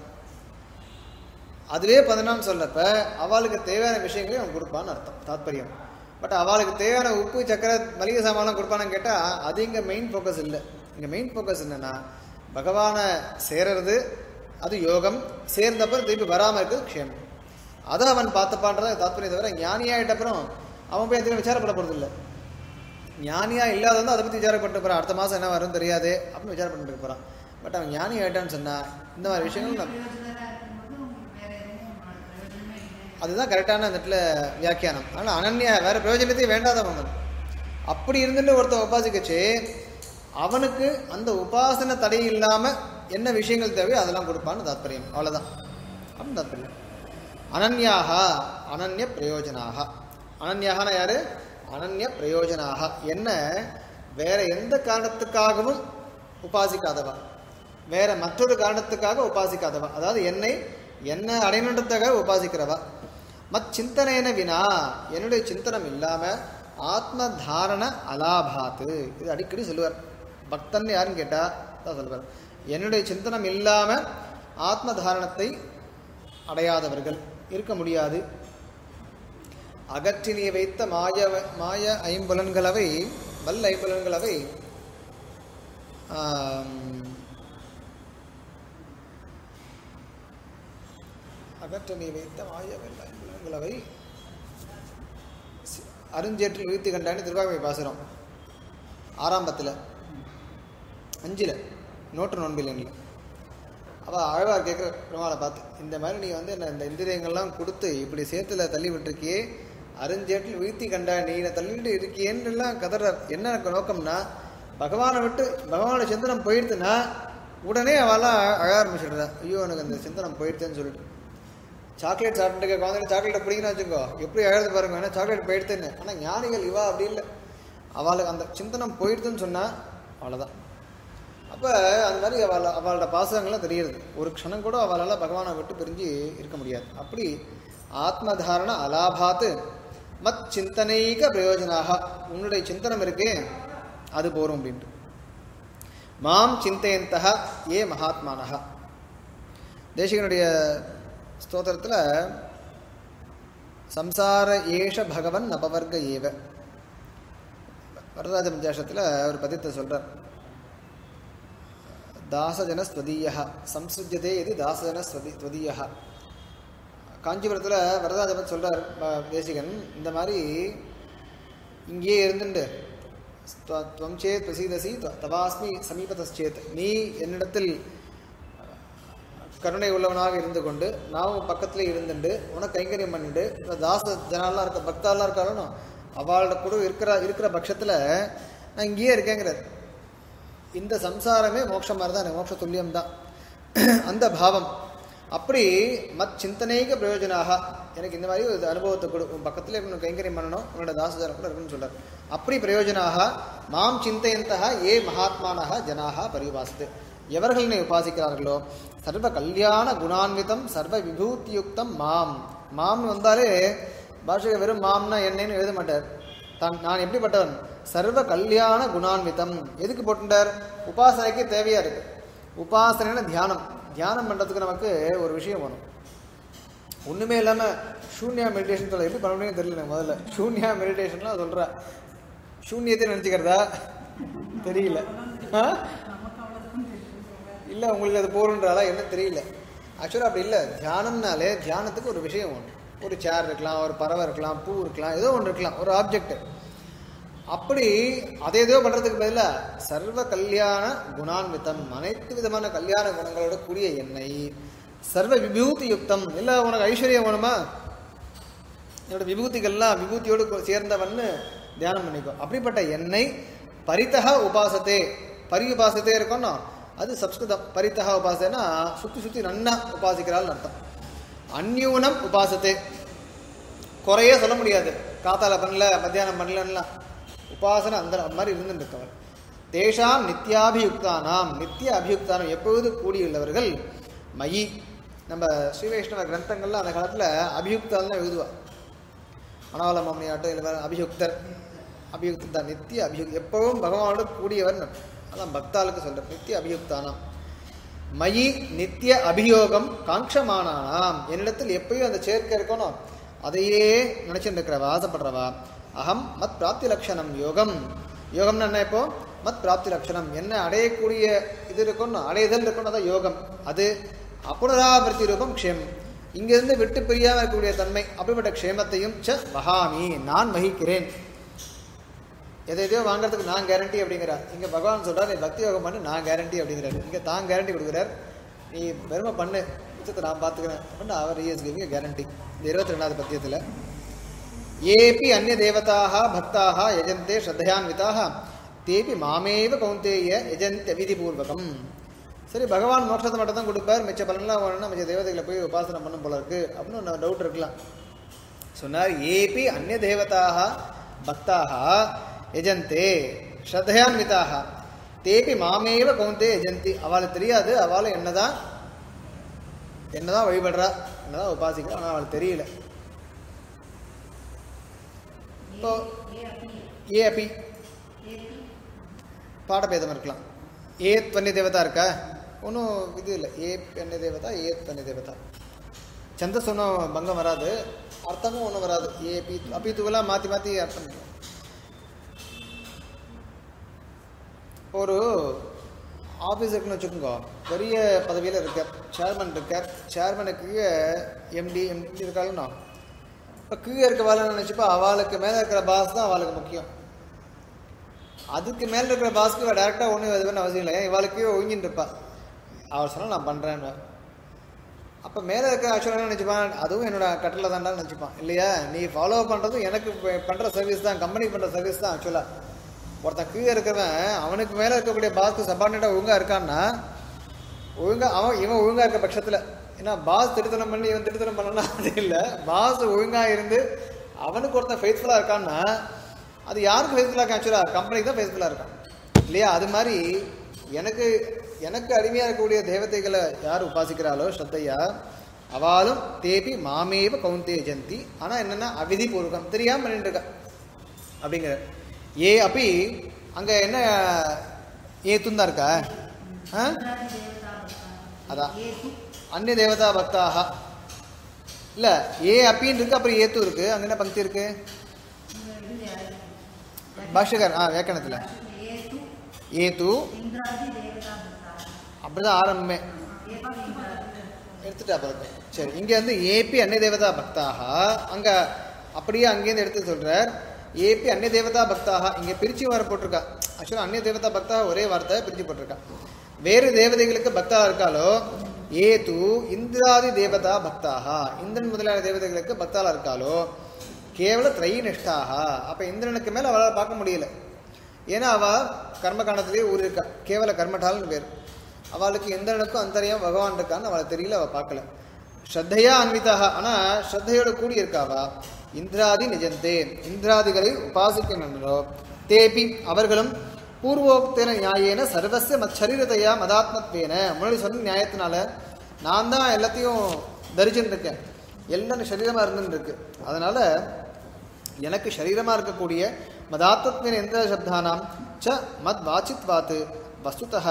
அதுவே பதினான்னு சொல்லப்ப அவளுக்கு தேவையான விஷயங்களையும் அவன் கொடுப்பான்னு அர்த்தம் தாத்பரியம் பட் அவளுக்கு தேவையான உப்பு சக்கரை மளிகை சாமான்லாம் கொடுப்பான்னு கேட்டால் அது இங்கே மெயின் ஃபோக்கஸ் இல்லை இங்கே மெயின் ஃபோக்கஸ் என்னன்னா பகவானை சேரறது அது யோகம் சேர்ந்தப்பறம் திருப்பி வராமல் இருக்குது க்ஷேமம் அதை அவன் பார்த்துப்பான்றத தாத்பரியம் தவிர ஞானியாயிட்ட அப்புறம் அவன் போய் எதுவும் விசாரப்பட போகிறது இல்லை ஞானியா இல்லாதவன் அதை பற்றி விசாரப்பட்டு போகிறான் அடுத்த மாதம் என்ன வரும் தெரியாது அப்படின்னு விசாரம் பண்ணிட்டு போகிறான் பட் அவன் ஞானி ஆயிட்டான்னு சொன்னா இந்த மாதிரி விஷயங்கள் நம்ம பிரயோஜனரா இருக்கும்போது உங்களுக்கு வேற எதுவும் பிரயோஜனமே இல்லை அதுதான் கரெக்டான அந்த இடத்துல வியாக்கியானம் ஆனால் அனன்யா வேற பிரயோஜனத்தையும் வேண்டாதவங்க அப்படி இருந்துட்டு ஒருத்தன் உபாசிக்கச்சு அவனுக்கு அந்த உபாசனை தடை இல்லாம என்ன விஷயங்கள் தேவையோ அதெல்லாம் கொடுப்பான்னு தாத்பரியம் அவ்வளவுதான் அப்படின்னு தாத்பரியம் அனன்யாக அனன்ய பிரயோஜனாக அனன்யாகனா யாரு அனன்ய பிரயோஜனாக என்ன வேற எந்த காரணத்துக்காகவும் உபாசிக்காதவா வேற மற்றொரு காரணத்துக்காக உபாசிக்காதவா அதாவது என்னை என்ன அடையணுன்றதுக்காக உபாசிக்கிறவா மத் சிந்தனைன வினா என்னுடைய சிந்தனம் இல்லாம ஆத்ம தாரண அலாபாத்து இது அடிக்கடி சொல்லுவார் பக்தன் யாருன்னு கேட்டா தான் சொல்லுவார் என்னுடைய சிந்தனம் இல்லாம ஆத்ம தாரணத்தை அடையாதவர்கள் இருக்க முடியாது அகற்றி நீ வைத்த மாய மாய ஐம்புலன்களவை வல் ஐம்புலன்களவை ஆம், அகற்ற நீ வைத்த மாய வல் ஐம்புலன்களவை சி- அருஞ்சேற்றில் உயிர்த்து கண்டான்னு திருவாகவை பாசுறோம் ஆரம்பத்தில் அஞ்சில் நோட்டு நோன்பில்லைங்களா அவள் அழகாக கேட்குற பெருமாளை பார்த்து இந்த மாதிரி நீ வந்து என்ன இந்த இந்திரியங்கள்லாம் கொடுத்து இப்படி சேத்துல தள்ளி விட்டுருக்கியே அருஞ்சேட்டில் வீழ்த்தி கண்டா நீ என்னை தள்ளிட்டு இருக்கியேன்னு எல்லாம் கதறார் என்ன எனக்கு நோக்கம்னா பகவானை விட்டு பகவானோட சிந்தனம் போயிடுத்துன்னா உடனே அவெல்லாம் அழ ஆரம்பிச்சிடுறா ஐயோ எனக்கு அந்த சிந்தனம் போயிடுத்தேன்னு சொல்லிட்டு சாக்லேட் சாப்பிட்டு குழந்தைங்க சாக்லேட்டை பிடிங்கன்னு வச்சுக்கோ எப்படி அழகு பாருங்க ஏன்னா சாக்லேட் போயிடுத்துன்னு ஆனால் ஞானிகள் இவா அப்படி இல்லை அவளுக்கு அந்த சிந்தனம் போயிடுதுன்னு சொன்னால் அவ்வளோதான் அப்போ அந்த மாதிரி அவள் அவளோட பாசகங்கள்லாம் தெரியுது ஒரு க்ஷணம் கூட அவளால் பகவானை விட்டு பிரிஞ்சு இருக்க முடியாது அப்படி ஆத்மதாரண அலாபாத்து மத் சிந்தனைக பிரயோஜனாக உன்னுடைய சிந்தனம் இருக்கே அது போரும் அப்படின்ட்டு மாம் சிந்தையந்தக ஏ மகாத்மானக தேசிகனுடைய ஸ்தோத்திரத்தில் சம்சார ஏஷ பகவன் அபவர்க ஏவ வரதராஜ பஞ்சாஷத்தில் ஒரு பதித்தை சொல்றார் தாசஜனஸ்வதீய சம்சுஜதே இது தாசஜனஸ்வதி ஸ்வதீய காஞ்சிபுரத்தில் வரதாஜபத் சொல்றார் ப- தேசிகன் இந்த மாதிரி இங்கேயே இருந்துண்டு ஸ்வ- துவம் சேத் பிரசீதசி த- தவாஸ்மி சமீபதச்சேத் நீ என்னிடத்தில் கருணை உள்ளவனாக இருந்து கொண்டு நாமும் பக்கத்துல இருந்துண்டு உனக்கு கைங்கரியம் பண்ணிட்டு இந்த தாச ஜனாலாம் இருக்க பக்தாலாம் இருக்காலும் அவளோட கூட இருக்கிற இருக்கிற பட்சத்தில் நான் இங்கேயே இருக்கேங்கிறார் இந்த சம்சாரமே மோட்சம் மாதிரி தான் எனக்கு மோட்ச துல்லியம் தான் அந்த பாவம் அப்படி மத் சிந்தனைக பிரயோஜனாக எனக்கு இந்த மாதிரி ஒரு அனுபவத்தை கொடு உன் பக்கத்தில் இருக்கணும் கைங்கரியம் பண்ணணும் உன்னோட தாசஜனம் கூட இருக்குன்னு சொல்றார் அப்படி பிரயோஜனாக மாம் சிந்தையந்தக ஏ மகாத்மானக ஜனாக பரிவாசத்து எவர்கள் என்னை உபாசிக்கிறார்களோ சர்வ கல்யாண குணான்விதம் சர்வ விபூதியுக்தம் மாம் மாம்னு வந்தாலே பாஷக வெறும் மாம்னா என்னன்னு எழுத மாட்டார் தான் நான் எப்படிப்பட்டவன் சர்வ கல்யாண குணான்விதம் எதுக்கு போட்டுட்டார் உபாசனைக்கு தேவையா இருக்கு உபாசனைனா தியானம் தியானம் பண்றதுக்கு நமக்கு ஒரு விஷயம் வேணும் ஒன்றுமே இல்லாமல் சூன்யா மெடிடேஷன் சொல்ல எப்படி பண்ண முடியும்னு தெரியல எனக்கு முதல்ல சூன்யா மெடிடேஷன்லாம் சொல்கிறா சூன்யத்தை நினச்சிக்கிறதா தெரியல ஆ இல்லை உங்களுக்கு அது போருன்றாலா என்ன தெரியல ஆக்சுவலாக அப்படி இல்லை தியானம்னாலே தியானத்துக்கு ஒரு விஷயம் ஒன்று ஒரு சேர் இருக்கலாம் ஒரு பறவை இருக்கலாம் பூ இருக்கலாம் ஏதோ ஒன்று இருக்கலாம் ஒரு ஆப்ஜெக்ட் அப்படி அதை ஏதோ பண்ணுறதுக்கு பதிலாக சர்வ கல்யாண குணான்விதம் அனைத்து விதமான கல்யாண குணங்களோட கூடிய எண்ணெய் சர்வ விபூதி யுக்தம் இல்லை உனக்கு ஐஸ்வர்யம் வேணுமா என்னோட விபூதிகள்லாம் விபூதியோடு கொ- சேர்ந்தவன்னு தியானம் பண்ணிக்கோ அப்படிப்பட்ட எண்ணெய் பரித்தக உபாசத்தே பரி உபாசத்தே இருக்கோம்னா அது சப்ஸ்கிருதம் பரித்தக உபாசனா சுற்றி சுற்றி நன்னா உபாசிக்கிறாள்னு அர்த்தம் அந்யூனம் உபாசத்தே குறையே சொல்ல முடியாது காத்தால பண்ணல மத்தியானம் பண்ணலன்னா உபாசனை அந்த மாதிரி இருந்துட்டு இருக்கவர் தேஷாம் நித்யாபியுக்தானாம் நித்திய அபியுக்தானம் எப்பொழுது கூடியுள்ளவர்கள் மயி நம்ம ஸ்ரீ வைஷ்ணவ கிரந்தங்கள்ல அந்த காலத்தில் அபியுக்தான் தான் எழுதுவா அனாவல மாமனியாட்டம் இல்லை வேற அபியுக்தர் அபியுக்தன் தான் நித்திய அபியுக் எப்பவும் பகவானோட கூடியவர் அதான் பக்தாளுக்கு சொல்ற நித்திய அபியுக்தானாம் மயி நித்திய அபியோகம் காங்ஷமானானாம் என்னிடத்தில் எப்பயும் அந்த சேர்க்கை இருக்கணும் அதையே நினைச்சுட்டு இருக்கிறவா ஆசைப்படுறவா அகம் மத் பிராப்தி லட்சணம் யோகம் யோகம்னு என்ன இப்போ மத் பிராப்தி லட்சணம் என்ன அடையக்கூடிய இது இருக்கணும் அடையுதல் இருக்கணும் அதான் யோகம் அது அப்புனராவர்த்தி ரூபம் க்ஷேம் இங்கிருந்து விட்டு பிரியாம இருக்கக்கூடிய தன்மை அப்படிப்பட்ட க்ஷேமத்தையும் ச வகாமி நான் வகிக்கிறேன் எதை எதையோ வாங்குறதுக்கு நான் கேரண்டி அப்படிங்கிறார் இங்க பகவான் சொல்றார் நீ பக்தி யோகம் பண்ணு நான் கேரண்டி அப்படிங்கிறாரு இங்க தான் கேரண்டி கொடுக்குறார் நீ பெருமை பண்ணு மிச்சத்தை நான் பார்த்துக்கிறேன் அப்படின்னு அவர் இஎஸ் கிவிங் கேரண்டி இந்த இருபத்தி ரெண்டாவது பத்தியத்தில் ஏபி அந்நிய தேவதாக பக்தாக யஜந்தே ஸ்ரத்தையான்விதாக தேபி மாமேவ கௌந்தேய யஜந்தி அவிதிபூர்வகம் சரி பகவான் மோட்சத்தை மட்டும் தான் கொடுப்பார் மிச்ச பலன்லாம் வேணும்னா மிச்ச தேவதைகளை போய் உபாசனை பண்ணும் போல இருக்கு அப்படின்னு ஒரு டவுட் இருக்கலாம் சொன்னார் ஏபி அந்நிய தேவதாக பக்தாக யஜந்தே ஸ்ரத்தையான்விதாக தேபி மாமேவ கௌந்தே யஜந்தி அவளுக்கு தெரியாது அவளை என்னதான் என்னதான் வழிபடுறா என்னதான் உபாசிக்கிறா ஆனால் அவளுக்கு தெரியல இப்போ ஏ அப்பி பாடபேதம் இருக்கலாம் ஏத் வன்னிய தேவதா இருக்கா ஒன்றும் இது இல்லை ஏ வன்னிய தேவதா ஏத் வன்னிய தேவதா சந்தஸ் ஒன்றும் பங்கம் வராது அர்த்தமும் ஒன்றும் வராது ஏ பி அப்பி தூவெல்லாம் மாற்றி மாற்றி அர்த்தம் பண்ணுவோம். ஒரு ஆஃபீஸ் இருக்குன்னு வச்சுக்கோங்க பெரிய பதவியில் இருக்கார் சேர்மன் இருக்கார் சேர்மனுக்கு எம்டி எம்டி இருக்காளுன்னா இப்போ கீழே இருக்க வேலை நினச்சிப்பா அவளுக்கு மேலே இருக்கிற பாஸ் தான் அவளுக்கு முக்கியம் அதுக்கு மேலே இருக்கிற பாஸ்க்கு டேரெக்டாக ஒன்றும் இது பண்ண அவசியம் இல்லை ஏன் இவளுக்கு ஒழுங்கின்னு இருப்பா அவள் சொன்னால் நான் பண்ணுறேன்னு அப்போ மேலே இருக்கிற ஆக்சுவலாக நினச்சிப்பான் அதுவும் என்னோட கட்டளை தான்டா நினச்சிப்பான் இல்லையா நீ ஃபாலோ பண்ணுறதும் எனக்கு பண்ணுற சர்வீஸ் தான் கம்பெனி பண்ணுற சர்வீஸ் தான் ஆக்சுவலாக ஒருத்தன் கீழே இருக்கிறவன் அவனுக்கு மேலே இருக்கக்கூடிய பாஸ்க்கு சப்பார்டினேட்டாக ஒழுங்காக இருக்கான்னா ஒழுங்காக அவன் இவன் ஒழுங்காக இருக்க பட்சத்தில் ஏன்னா பாஸ் திருத்தனம் பண்ணி இவன் திருத்தனம் பண்ணனா அது இல்லை பாஸ் ஒழுங்காக இருந்து அவனுக்கு ஒருத்தன் ஃபெய்த்ஃபுல்லாக இருக்கான்னா அது யாருக்கு ஃபெய்த்ஃபுல்லாக இருக்கான் ஆக்சுவலாக கம்பெனிக்கு தான் ஃபெய்த்ஃபுல்லாக இருக்கான் இல்லையா அது மாதிரி எனக்கு எனக்கு அடிமையாக இருக்கக்கூடிய தேவதைகளை யார் உபாசிக்கிறாளோ ஸ்ரத்தையா அவாலும் தேபி மாமேவ கவுந்தே ஜந்தி ஆனால் என்னென்னா அவிதி பூர்வகம் தெரியாமல் பண்ணிட்டு இருக்கா அப்படிங்கிற ஏ அப்பி அங்கே என்ன ஏத்துன்னு தான் இருக்கா ஆ அதான் அந்நிய தேவதா பக்தாக இல்லை ஏ அப்பின்னு இருக்கு அப்புறம் ஏத்து இருக்கு அங்கே என்ன பக்தி இருக்கு பாஷ்யகர் ஆ வேக்கணத்தில் ஏத்து அப்படிதான் ஆரம்பமே எடுத்துட்டா பிறகு சரி இங்க வந்து ஏபி அன்னிய தேவதா பக்தாக அங்க அப்படியே அங்கேருந்து எடுத்து சொல்றார் ஏபி அன்னிய தேவதா பக்தாக இங்க பிரிச்சு வர போட்டிருக்கா ஆக்சுவலா அன்னிய தேவதா பக்தாக ஒரே வார்த்தை பிரிச்சு போட்டிருக்கா வேறு தேவதைகளுக்கு பக்தா இருக்காலோ ஏது இந்திராதி தேவதா பக்தாக இந்திரன் முதலான தேவதைகளுக்கு பக்தாலா இருக்காலோ கேவல திரை நிஷ்டாக அப்ப இந்திரனுக்கு மேல அவளால் பார்க்க முடியல ஏன்னா அவ கர்மகாண்டத்திலேயே ஊர் இருக்கா கேவல கர்மட்டால்னு பேர் அவளுக்கு இந்திரனுக்கும் அந்தரியம் பகவான் இருக்கான்னு அவளை தெரியல அவள் பார்க்கல ஸ்ரத்தையா அன்விதாக ஆனால் ஸ்ரத்தையோட கூடி இருக்காவா இந்திராதி நிஜந்தே இந்திராதிகளை உபாசிக்கின்றனரோ தேபி அவர்களும் பூர்வோக்தேன நியாயேன சர்வசிய மச்சரீரதையா மதாத்மத்வேன முன்னாடி சொன்ன நியாயத்தினால நான் தான் எல்லாத்தையும் தரிச்சுட்டு இருக்கேன் எல்லாம் சரீரமாக இருந்துன்னு இருக்கு அதனால எனக்கு சரீரமாக இருக்கக்கூடிய மதாத்மத்வேன எந்திர சப்தானாம் ச மத் வாச்சித்வாத் வஸ்துதः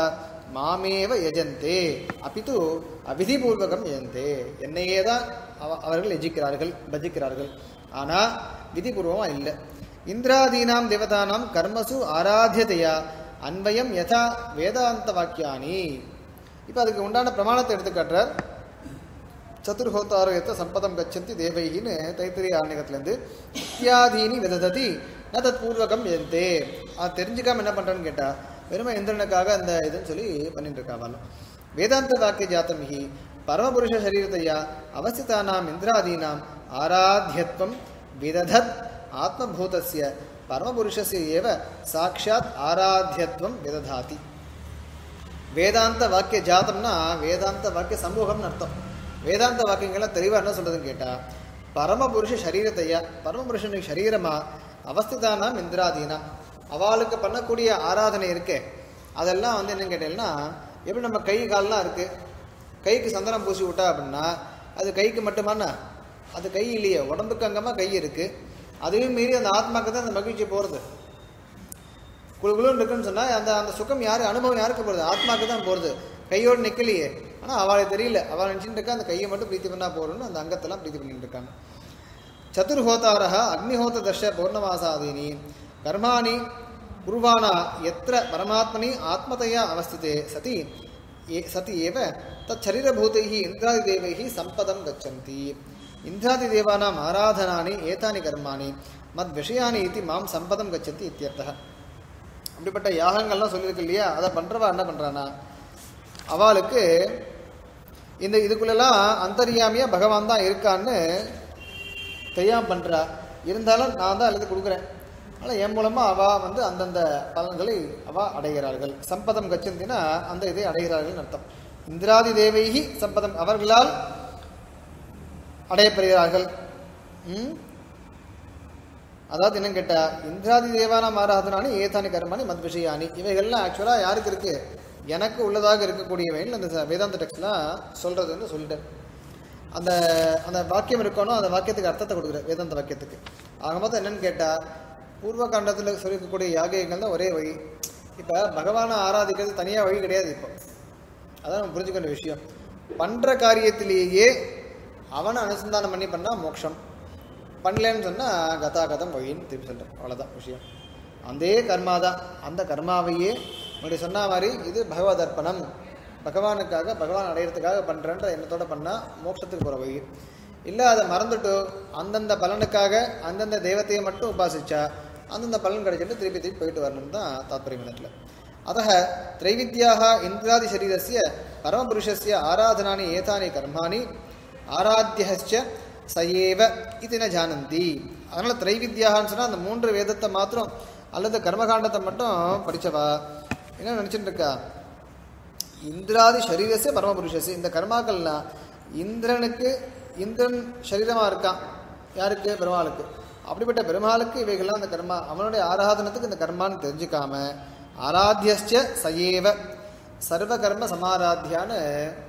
மாமேவ யஜந்தே அபிது அவிதிபூர்வகம் யஜந்தே என்னையே தான் அவ- அவர்கள் எஜிக்கிறார்கள் பஜிக்கிறார்கள் ஆனால் விதிபூர்வமாக இல்லை இந்திராதீனாம் தேவதானாம் கர்மசு ஆராத்தியதையா அன்வயம் யதா வேதாந்த வாக்கியானி இப்போ அதுக்கு உண்டான பிரமாணத்தை எடுத்து காட்டுறார் சதுர்ஹோத்தாரோ எத்த சம்பதம் கச்சந்தி தேவைகின்னு தைத்திரி ஆன்மீகத்திலேருந்து இத்தியாதீனி விதததி ந தத் பூர்வகம் எந்தே அது தெரிஞ்சுக்காம என்ன பண்ணுறேன்னு கேட்டா வெறுமை இந்திரனுக்காக அந்த இதுன்னு சொல்லி பண்ணிட்டு இருக்காவாலும் வேதாந்த வாக்கிய ஜாத்தம் ஹி பரமபுருஷ சரீரத்தையா அவஸ்திதானாம் இந்திராதீனாம் ஆராத்தியத்வம் விததத் ஆத்மபூதஸ்ய பரமபுருஷஸ்ய ஏவ சாட்சாத் ஆராத்தியத்வம் விததாதி வேதாந்த வாக்கிய ஜாதம்னா வேதாந்த வாக்கிய சமூகம்னு அர்த்தம் வேதாந்த வாக்கியங்கள்லாம் தெளிவாக என்ன சொல்றதுன்னு கேட்டா பரமபுருஷ சரீரத்தையா பரமபுருஷனுக்கு சரீரமா அவஸ்திதானாம் இந்திராதீனா அவளுக்கு பண்ணக்கூடிய ஆராதனை இருக்கே அதெல்லாம் வந்து என்னன்னு கேட்டீங்கன்னா எப்படி நம்ம கை கால்லாம் இருக்கு கைக்கு சந்தனம் பூசி விட்டா அப்படின்னா அது கைக்கு மட்டுமானா அது கை இல்லையே உடம்புக்கு அங்கமாக கை இருக்கு அதையும் மீறி அந்த ஆத்மாக்கு தான் அந்த மகிழ்ச்சி போகிறது குழு குழுன்னு இருக்குன்னு சொன்னால் அந்த அந்த சுகம் யாரு அனுபவம் யாருக்கு போகிறது ஆத்மாக்கு தான் போகிறது கையோடு நிற்கலையே ஆனால் அவளுக்கு தெரியல அவள் நினச்சிட்டு இருக்கா அந்த கையை மட்டும் பிரீத்தி பண்ணா போகிறோன்னு அந்த அங்கத்தெல்லாம் பிரீத்தி பண்ணிட்டு இருக்காங்க சதுர்ஹோதாரः அக்னிஹோத்ததர்ஷ பௌர்ணமாசாதீனி கர்மாணி குர்வாணா எத்திர பரமாத்மனி ஆத்மதையா அவஸ்திதே சதி ஏ சதி ஏவ தச்சரீரபூதைः இந்திராதிதேவைः சம்பதம் கச்சந்தி இந்திராதிதேவானாம் ஆராதனானி ஏதானி கர்மாணி மத் விஷயானி இति மாம் சம்பதம் கச்சந்தி இத்தியர்த்தः அப்படிப்பட்ட யாகங்கள்லாம் சொல்லியிருக்கு இல்லையா அதை பண்ணுறவா என்ன பண்ணுறானா அவளுக்கு இந்த இதுக்குள்ளெல்லாம் அந்தரியாமியா பகவான் தான் இருக்கான்னு தெரியாம பண்றா இருந்தாலும் நான் தான் எழுதி கொடுக்குறேன் ஆனால் என் மூலமா அவ வந்து அந்தந்த பலன்களை அவ அடைகிறார்கள் சம்பதம் கச்சந்தினா அந்த இதை அடைகிறார்கள் அர்த்தம் இந்திராதி தேவைகி சம்பதம் அவர்களால் அடையப்படுகிறார்கள் ம்? அதாவது என்னன்னு கேட்டா இந்திராதி தேவானாம் ஆராதனானி ஏதானி கர்மானி மத் விஷயானி இவைகள்லாம் ஆக்சுவலாக யாருக்கு இருக்கு எனக்கு உள்ளதாக இருக்கக்கூடியவைன்னு அந்த ச- வேதாந்த டெக்ஸ்ட்லாம் சொல்றதுன்னு சொல்லிட்டேன் அந்த அந்த வாக்கியம் இருக்கணும் அந்த வாக்கியத்துக்கு அர்த்தத்தை கொடுக்குற வேதாந்த வாக்கியத்துக்கு ஆக மொத்தம் என்னன்னு கேட்டா பூர்வ காண்டத்தில் சொல்லியிருக்கக்கூடிய யாகங்கள் தான் ஒரே வழி இப்போ பகவானை ஆராதிக்கிறது தனியாக வழி கிடையாது இப்போ அதான் நம்ம புரிஞ்சுக்க வேண்டிய விஷயம் பண்ற காரியத்திலேயே அவனை அனுசந்தானம் பண்ணி பண்ணா மோட்சம் பண்ணலன்னு சொன்னா கதாகதம் வழின்னு திருப்பி சொல்றேன் அவ்வளவுதான் விஷயம் அதே கர்மா தான் அந்த கர்மாவையே முன்னாடி சொன்ன மாதிரி இது பகவத் அர்ப்பணம் பகவானுக்காக பகவான் அடையிறதுக்காக பண்றேன்ற எண்ணத்தோட பண்ணா மோட்சத்துக்கு போற வழி இல்லை அதை மறந்துட்டு அந்தந்த பலனுக்காக அந்தந்த தெய்வத்தையை மட்டும் உபாசிச்சா அந்தந்த பலன் கிடைச்சிட்டு திருப்பி திருப்பி போயிட்டு வரணும் தான் தாத்பரியம் இடத்துல अतः त्रैविद्याः इन्द्रादिशरीरस्य परमपुरुषस्य आराधनानि एतानि कर्माणि ஆராத்தியச்ச சயேவ இது ந ஜானந்தி அதனால திரைவித்யான்னு சொன்னா அந்த மூன்று வேதத்தை மாத்திரம் அல்லது கர்மகாண்டத்தை மட்டும் படிச்சவா என்ன நினைச்சிட்டு இருக்கா இந்திராதி சரீரசே பரமபுருஷசே இந்த கர்மாக்கள்லாம் இந்திரனுக்கு இந்திரன் சரீரமா இருக்கான் யாருக்கு பெருமாளுக்கு அப்படிப்பட்ட பெருமாளுக்கு இவைகள்லாம் அந்த கர்மா அவனுடைய ஆராதனத்துக்கு இந்த கர்மான்னு தெரிஞ்சுக்காம ஆராத்தியஸ்ச சயேவ சர்வ கர்ம சமாராத்தியான்னு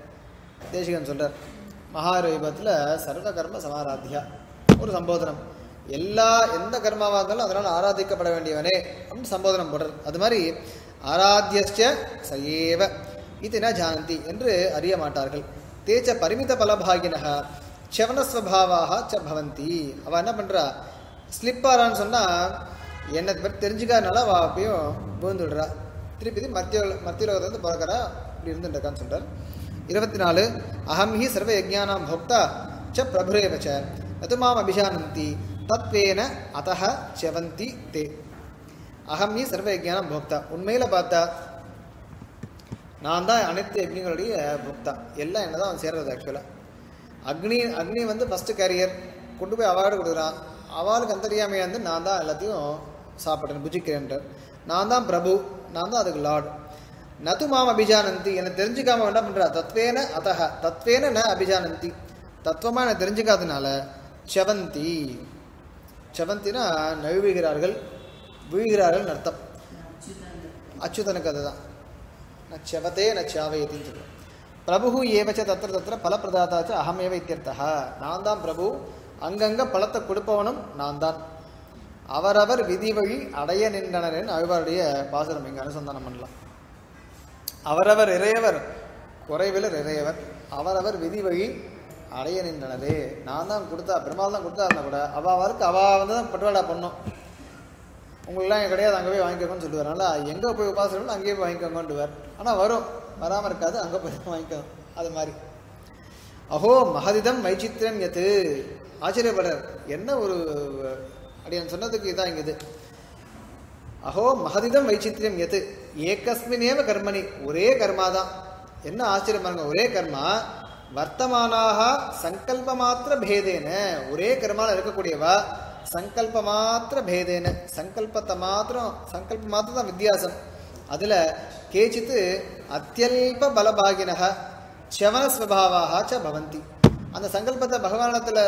தேசிகன் சொல்றார் மகாரூபத்தில் சர்வ கர்ம சமாராத்தியா ஒரு சம்போதனம் எல்லா எந்த கர்மாவாக இருந்தாலும் அதனால் ஆராதிக்கப்பட வேண்டியவனே அப்படின்னு சம்போதனம் போடுறது அது மாதிரி ஆராத்தியஸ்ச சயேவ இது ந ஜானந்தி என்று அறிய மாட்டார்கள் தேச்ச பரிமித பலபாகினக செவனஸ்வபாவாக ச பவந்தி அவ என்ன பண்றா ஸ்லிப் ஆறான்னு சொன்னா என்னை பற்றி தெரிஞ்சுக்காதனால அவ அப்பயும் விழுந்துடுறா திருப்பி மத்திய மத்திய லோகத்திலிருந்து பிறக்கிறா இப்படி இருந்துட்டு இருக்கான்னு சொல்றார் இருபத்தி நாலு அகம் ஹி சர்வ யஜ்ஞானாம் போக்தா ச பிரபுரேவ ச நது மாம் அபிஜானந்தி தத்வேன அதஹ செவந்தி தே அகம் ஹி சர்வ யஜ்ஞானம் போக்தா உண்மையில பார்த்தா நான் தான் அனைத்து யஜ்ஞங்களுடைய போக்தா எல்லாம் என்ன தான் சேர்றது ஆக்சுவலாக அக்னி அக்னி வந்து ஃபஸ்ட்டு கேரியர் கொண்டு போய் அவார்டு கொடுக்குறான் அவளுக்கு அந்தரியாமையாக இருந்து நான் தான் எல்லாத்தையும் சாப்பிட்றேன் புஜிக்கிறேன்றார் நான் தான் பிரபு நான் தான் அதுக்கு லார்டு நது மாம் அபிஜானந்தி என்னை தெரிஞ்சுக்காம என்ன பண்றா தத்வேன அதஹ தத்வேன ந அபிஜானந்தி தத்துவமா என்னை தெரிஞ்சுக்காதனால செவந்தி செவந்தினா நழுவுகிறார்கள் வீழ்கிறார்கள் அர்த்தம் அச்சுதனுக்கு அதுதான் ந செவதே ந சாவயத்தின்னு சொல்லுவோம் பிரபு ஏவச்ச தத்திர தத்திர பலப்பிரதாதாச்ச அகமேவ இத்தியர்த்தா நான் தான் பிரபு அங்கங்க பழத்தை கொடுப்பவனும் நான் தான் அவரவர் விதி வழி அடைய நின்றனர்னு அழ்வாருடைய பாசுரம் இங்கே அனுசந்தானம் பண்ணலாம் அவரவர் இறையவர் குறைவில் இறையவர் அவரவர் விதி வழி அடைய நின்றனதே நான் தான் கொடுத்தா பெருமாள் தான் கொடுத்தாருன்னா கூட அவ அவருக்கு அவ வந்து தான் பட்டுவாடா பண்ணும் உங்களுக்குலாம் இங்க கிடையாது அங்கே போய் வாங்கிக்கோங்கன்னு சொல்லுவார் அதனால் எங்கே போய் உபாசனம் அங்கேயே போய் வாங்கிக்கோங்கன்னுவார் ஆனால் வரும் வராமல் இருக்காது அங்கே போய் தான் வாங்கிக்கோ அது மாதிரி அஹோ மகதிதம் வைச்சித்திரம் எது ஆச்சரியப்படுறார் என்ன ஒரு அப்படின்னு சொன்னதுக்கு இதான் இங்க இது அஹோ மகதிதம் வைச்சித்திரம் எது ஏகஸ்மினேவ கர்மணி ஒரே கர்மா தான் என்ன ஆச்சரியம் பாருங்க ஒரே கர்மா வர்த்தமானாக சங்கல்ப மாத்திர பேதேன ஒரே கர்மால இருக்கக்கூடியவா சங்கல்ப மாத்திர பேதேன சங்கல்பத்தை மாத்திரம் சங்கல்ப மாத்திரம் தான் வித்தியாசம் அதுல கேச்சித்து அத்தியல்ப பலபாகினக செவன ஸ்வபாவாக ச பவந்தி அந்த சங்கல்பத்தை பகவானத்துல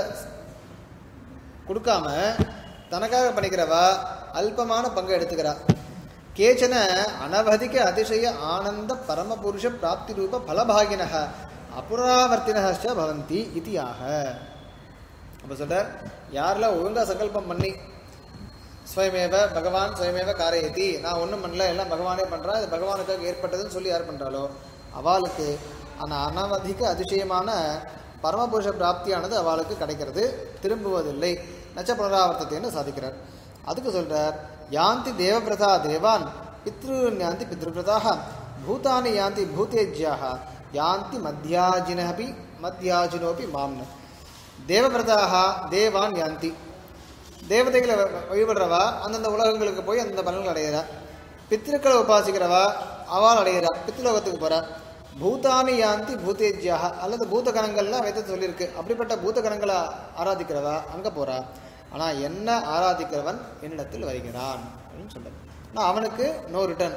கொடுக்காம தனக்காக பண்ணிக்கிறவா அல்பமான பங்கு எடுத்துக்கிறா கேச்சன அனவதிக அதிசய ஆனந்த பரமபுருஷ பிராப்தி ரூப பலபாகினக அபுராவர்த்தினச்ச பவந்தி இதியாக அப்போ சொல்றார் யாரெல்லாம் ஒழுங்கா சங்கல்பம் பண்ணி ஸ்வயமேவ பகவான் ஸ்வயமேவ காரயதி நான் ஒன்றும் பண்ணல எல்லாம் பகவானே பண்ணுறா இது பகவானுக்காக ஏற்பட்டதுன்னு சொல்லி யார் பண்ணுறாளோ அவளுக்கு அந்த அனவதிக அதிசயமான பரமபுருஷ பிராப்தியானது அவளுக்கு கிடைக்கிறது திரும்புவதில்லை நச்ச புனராவர்த்தத்தைன்னு சாதிக்கிறார் அதுக்கு சொல்றார் யாந்தி தேவபிரதா தேவான் பித்ரு யாந்தி பித்ருபிரதாக பூதானி யாந்தி பூதேஜ்யாக யாந்தி மத்தியாஜினபி மத்தியாஜினோபி மாம்ன தேவபிரதாக தேவான் யாந்தி தேவதைகளை வ- வ- வழிபடுறவா அந்தந்த உலகங்களுக்கு போய் அந்தந்த பலன்கள் அடையிறா பித்திருக்களை உபாசிக்கிறவா அவள் அடையிறா பித்ருலோகத்துக்கு போறா பூதானி யாந்தி பூதேஜ்யாக அல்லது பூதகணங்கள்லாம் வேதத்தை சொல்லியிருக்கு அப்படிப்பட்ட பூதகணங்களை ஆராதிக்கிறவா அங்க போறா ஆனா என்ன ஆராதிக்கிறவன் என்னிடத்தில் வருகிறான் அப்படின்னு சொல்றார் நான் அவனுக்கு நோ ரிட்டர்ன்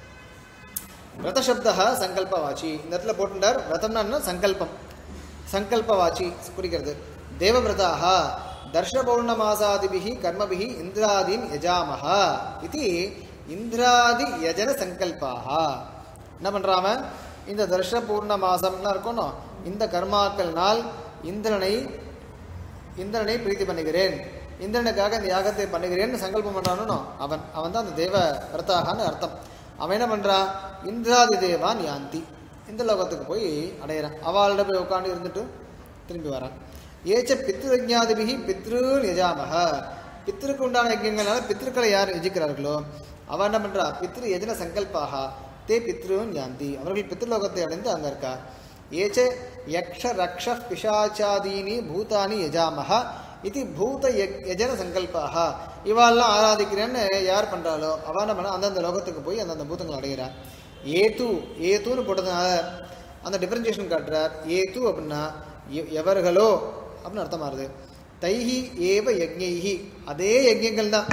விரதசப்தா சங்கல்பவாச்சி இந்த இடத்துல போட்டுட்டார் விரதம்னா என்ன? சங்கல்பம் சங்கல்பவாச்சி குறிக்கிறது தேவவிரதாக தர்ஷ பௌர்ணமாசாதிபிகி கர்மபிகி இந்திராதீன் யஜாமஹ இது இந்திராதி யஜன சங்கல்பாக என்ன பண்றாம இந்த தர்ஷ பூர்ண மாசம்னா இருக்கணும் இந்த கர்மாக்கள்னால் இந்திரனை இந்திரனை பிரீத்தி பண்ணுகிறேன் இந்திரனுக்காக இந்த யாகத்தை பண்ணுகிறேன்னு சங்கல்பம் பண்றானோ அவன் அவன் தான் அந்த தேவ விரதாகான்னு அர்த்தம் அவன் என்ன பண்றான் இந்திராதி தேவான் யாந்தி இந்த லோகத்துக்கு போய் அடையிறான் அவளோட போய் உட்காந்து இருந்துட்டு திரும்பி வரான் ஏச்ச பித்ருஜாதிபிகி பித்ருன் யஜாமக பித்திருக்கு உண்டான யஜ்யங்களால பித்திருக்களை யார் யஜிக்கிறார்களோ அவன் என்ன பண்றா பித்ரு யஜன சங்கல்பாக தே பித்ருன் யாந்தி அவர்கள் பித்ருலோகத்தை அடைந்து அங்க இருக்கா ஏச்ச யக்ஷ ரக்ஷ பிசாச்சாதீனி பூதானி யஜாமஹ இது பூத யக்- யஜன சங்கல்பாக இவாள்லாம் ஆராதிக்கிறேன்னு யார் பண்றாளோ அவ என்ன பண்ணா அந்தந்த லோகத்துக்கு போய் அந்தந்த பூதங்கள் அடைகிறார் ஏது ஏதுன்னு போட்டதுனால அந்த டிஃபரன்சியேஷன் காட்டுறார் ஏது அப்படின்னா எ- எவர்களோ அப்படின்னு அர்த்தமாகுது தைஹி ஏவ யஜ்ஞைஹி அதே யஜ்யங்கள் தான்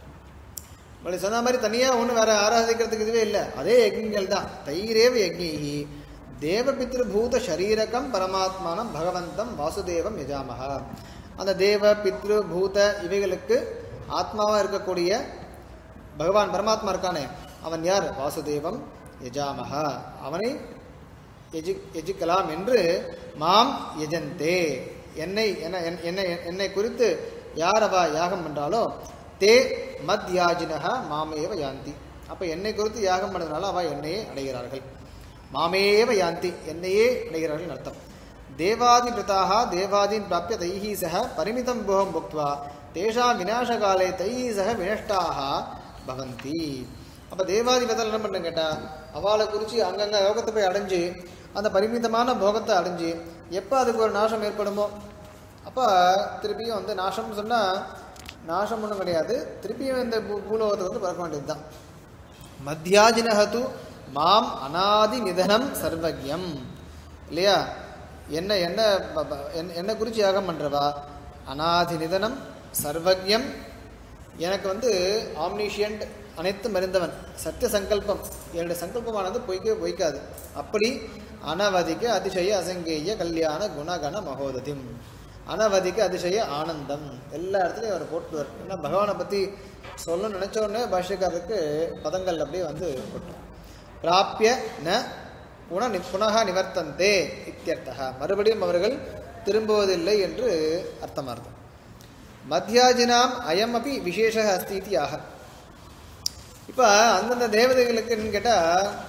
மணி சொன்ன மாதிரி தனியாக ஒன்றும் வேற ஆராதிக்கிறதுக்கு இதுவே இல்லை அதே யஜ்ஞங்கள் தான் தைரேவ யஜ்ஞைஹி தேவபித்ருபூத சரீரகம் பரமாத்மானம் பகவந்தம் வாசுதேவம் யஜாமஹ அந்த தேவ பித்ரு பூத இவைகளுக்கு ஆத்மாவா இருக்கக்கூடிய பகவான் பரமாத்மா இருக்கானே அவன் யார் வாசுதேவம் யஜாமஹ அவனை எஜி எஜிக்கலாம் என்று மாம் எஜந்தே என்னை என்ன என்- என்னை என்னை குறித்து யார் அவ யாகம் பண்றாலோ தே மத் யாஜினக மாமேவ யாந்தி அப்ப என்னை குறித்து யாகம் பண்ணதுனால அவ என்னையே அடைகிறார்கள் மாமேவ யாந்தி என்னையே அடைகிறார்கள் அர்த்தம் தேவாதி பிரதாக தேவாதீன் பிராப்பிய தைஹி சக பரிமிதம் போகம் புக்த்வா தேஷாம் விநாசகாலே தைஹி சக வினஷ்டாக பவந்தி அப்ப தேவாதி விதத்தில் என்ன பண்ண கேட்டா அவளை குறிச்சு அங்கங்க யோகத்தை போய் அடைஞ்சு அந்த பரிமிதமான போகத்தை அடைஞ்சு எப்போ அதுக்கு ஒரு நாசம் ஏற்படுமோ அப்போ திருப்பியும் வந்து நாசம்னு சொன்னா நாசம் ஒன்றும் கிடையாது திருப்பியும் இந்த பூ பூலோகத்தை வந்து பறக்க வேண்டியது தான் மத்தியாஜினஹது மாம் அனாதி நிதனம் சர்வஜம் இல்லையா என்ன என்ன ப- ப- என்ன- என்ன குறித்து யாகம் பண்றவா அனாதி நிதனம் சர்வஜம் எனக்கு வந்து ஆம்னிஷியன்ட் அனைத்தும் அறிந்தவன் சத்திய சங்கல்பம் என்னுடைய சங்கல்பமானது பொய்க்கவே பொய்க்காது அப்படி அனவதிக்க அதிசய அசங்கேய கல்யாண குணகண மகோததிம் அனவதிக்க அதிசய ஆனந்தம் எல்லா இடத்துலையும் அவர் போட்டுவார் ஏன்னா பகவானை பற்றி சொல்லணும்னு நினைச்ச உடனே பாஷ்யக்காரருக்கு பதங்கள் அப்படியே வந்து போட்டுரும் பிராப்பிய ந புன நி புனக நிவர்த்தந்தே இத்தியர்த்தக மறுபடியும் அவர்கள் திரும்புவதில்லை என்று அர்த்தமாகுது மத்தியாஜினாம் அயம் அப்படி விசேஷ அஸ்தி இது ஆக இப்போ அந்தந்த தேவதைகளுக்குன்னு கேட்டால்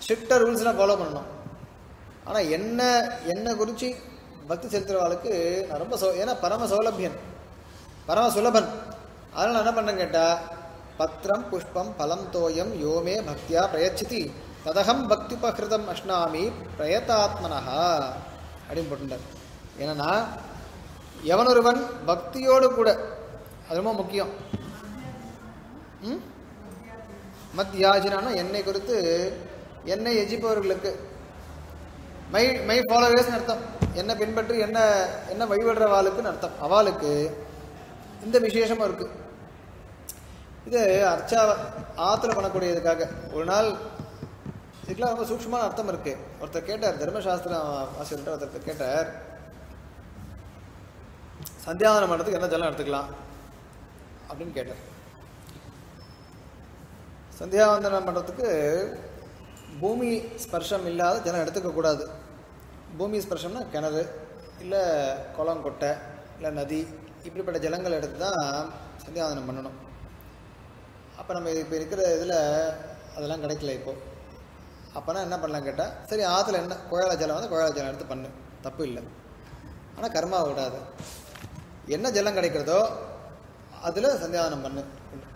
ஸ்ட்ரிக்டாக ரூல்ஸ்லாம் ஃபாலோ பண்ணணும் ஆனால் என்ன என்ன குறித்து பக்தி செலுத்துகிறவாளுக்கு நான் ரொம்ப சௌ ஏன்னா பரம சௌலபியன் பரம சுலபன் அதனால் நான் என்ன பண்ணேன் கேட்டால் பத்திரம் புஷ்பம் பலம் தோயம் யோமே பக்தியா பிரயச்சிதி ததகம் பக்தி பகிருதம் அஷ்னாமி பிரயத்தாத்மனஹா அப்படின்னு போட்டுட்டார் ஏன்னா எவனொருவன் பக்தியோடு கூட அது ரொம்ப முக்கியம் ம் மத்யாஜினானா என்னை குறித்து என்னை எஜிப்பவர்களுக்கு மை மை ஃபாலோவர்ஸ்னு அர்த்தம் என்ன பின்பற்றி என்ன என்ன வழிபடுறவாளுக்குன்னு அர்த்தம் அவளுக்கு இந்த விசேஷமும் இருக்கு இது அர்ச்சா ஆற்றுல பண்ணக்கூடியதுக்காக ஒரு நாள் இதுக்கெல்லாம் ரொம்ப சூக்ஷ்மமான அர்த்தம் இருக்கு ஒருத்தர் கேட்டார் தர்மசாஸ்திரம் ஆசிரியர்கிட்ட ஒருத்தர் கேட்டார் சந்தியாவனம் பண்ணுறதுக்கு என்ன ஜலம் எடுத்துக்கலாம் அப்படின்னு கேட்டார் சந்தியாவந்தனம் பண்ணுறதுக்கு பூமி ஸ்பர்ஷம் இல்லாத ஜலம் எடுத்துக்க கூடாது பூமி ஸ்பர்ஷம்னா கிணறு இல்லை குளம் கொட்டை இல்லை நதி இப்படிப்பட்ட ஜலங்கள் எடுத்து தான் சந்தியாவந்தனம் பண்ணணும் அப்போ நம்ம இப்போ இருக்கிற இதில் அதெல்லாம் கிடைக்கல இப்போது அப்போனா என்ன பண்ணலாம் கேட்டால் சரி ஆற்றுல என்ன குழால ஜலம் வந்து குழால ஜலம் எடுத்து பண்ணு தப்பு இல்லை ஆனால் கர்மா விடாது என்ன ஜலம் கிடைக்கிறதோ அதில் சந்தியாவனம் பண்ணு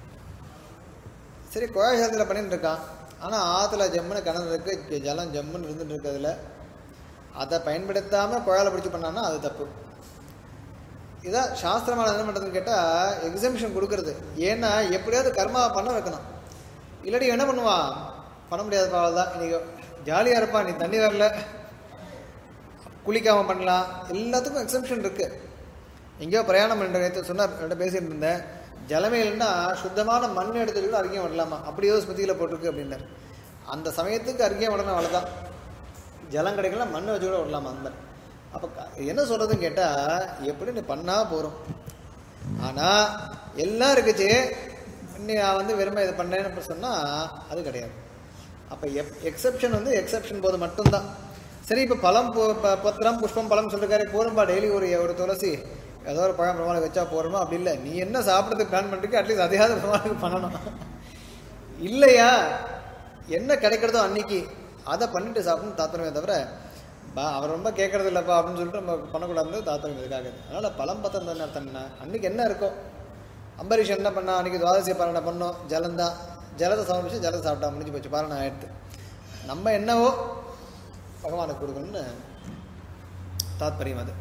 சரி குழாய் ஜலத்தில் பண்ணிட்டு இருக்கான் ஆனால் ஆற்றுல ஜம்முன்னு கிணறு இருக்கு ஜலம் ஜம்முன்னு இருந்துட்டு இருக்கிறதுல அதை பயன்படுத்தாமல் குழாயில் பிடிச்சி பண்ணான்னா அது தப்பு இதான் சாஸ்திரமான என்ன பண்ணுறதுன்னு கேட்டால் எக்ஸாமிஷன் கொடுக்கறது ஏன்னா எப்படியாவது கர்மா பண்ண வைக்கணும் இல்லாட்டி என்ன பண்ணுவான் பண்ண முடியாத பாவல் தான் இன்னைக்கு ஜாலியாக இருப்பான் நீ தண்ணி வரல குளிக்காம பண்ணலாம் எல்லாத்துக்கும் எக்ஸம்ஷன் இருக்கு எங்கேயோ பிரயாணம் பண்ணுற நேற்று சொன்னார் என்கிட்ட பேசிட்டு இருந்தேன் ஜலமே இல்லைன்னா சுத்தமான மண் எடுத்துட்டு கூட அருகியம் விடலாமா அப்படி ஏதோ ஸ்மிருதியில் போட்டிருக்கு அப்படின்னாரு அந்த சமயத்துக்கு அருகியம் விடணும் அவ்வளோதான் ஜலம் கிடைக்கலாம் மண் வச்சு கூட விடலாமா அந்த மாதிரி அப்போ க- என்ன சொல்கிறதுன்னு கேட்டால் எப்படி நீ பண்ணால் போகிறோம் ஆனால் எல்லாம் இருக்குச்சு நீ நான் வந்து வெறுமை இது பண்ணேன்னு சொன்னால் அது கிடையாது அப்போ எப் எக்ஸப்ஷன் வந்து எக்ஸப்ஷன் போது மட்டும்தான் சரி இப்போ பழம் பு- ப- பத்திரம் புஷ்பம் பழம் சொல்லிருக்காரு போரும்பா டெய்லி ஒரு ஒரு துளசி ஏதோ ஒரு பழம் பிரமாணம் வச்சா போறோமா அப்படி இல்லை நீ என்ன சாப்பிட்றதுக்கு பிளான் பண்ணிருக்க அட்லீஸ்ட் அதையாவது பிரமாணம் பண்ணணும் இல்லையா என்ன கிடைக்கிறதோ அன்னைக்கு அதை பண்ணிட்டு சாப்பிடணும் தாத்தனமே தவிர பா அவர் ரொம்ப கேட்கறது இல்லைப்பா அப்படின்னு சொல்லிட்டு நம்ம பண்ணக்கூடாது தாத்தனம் இதுக்காக அதனால் பழம் பத்திரம் தானே அர்த்தம் என்ன அன்னைக்கு என்ன இருக்கும் அம்பரீஷ் என்ன பண்ணா அன்னைக்கு துவாதசி பாரணை பண்ணோம் ஜலந்தான் ஜலத்தை சமர்ப்பிச்சு ஜலத்தை சாப்பிட்டா முடிஞ்சு போச்சு பாரணை ஆயிடுத்து நம்ம என்னவோ பகவானுக்கு கொடுக்கணும்னு தாத்பரியம் அது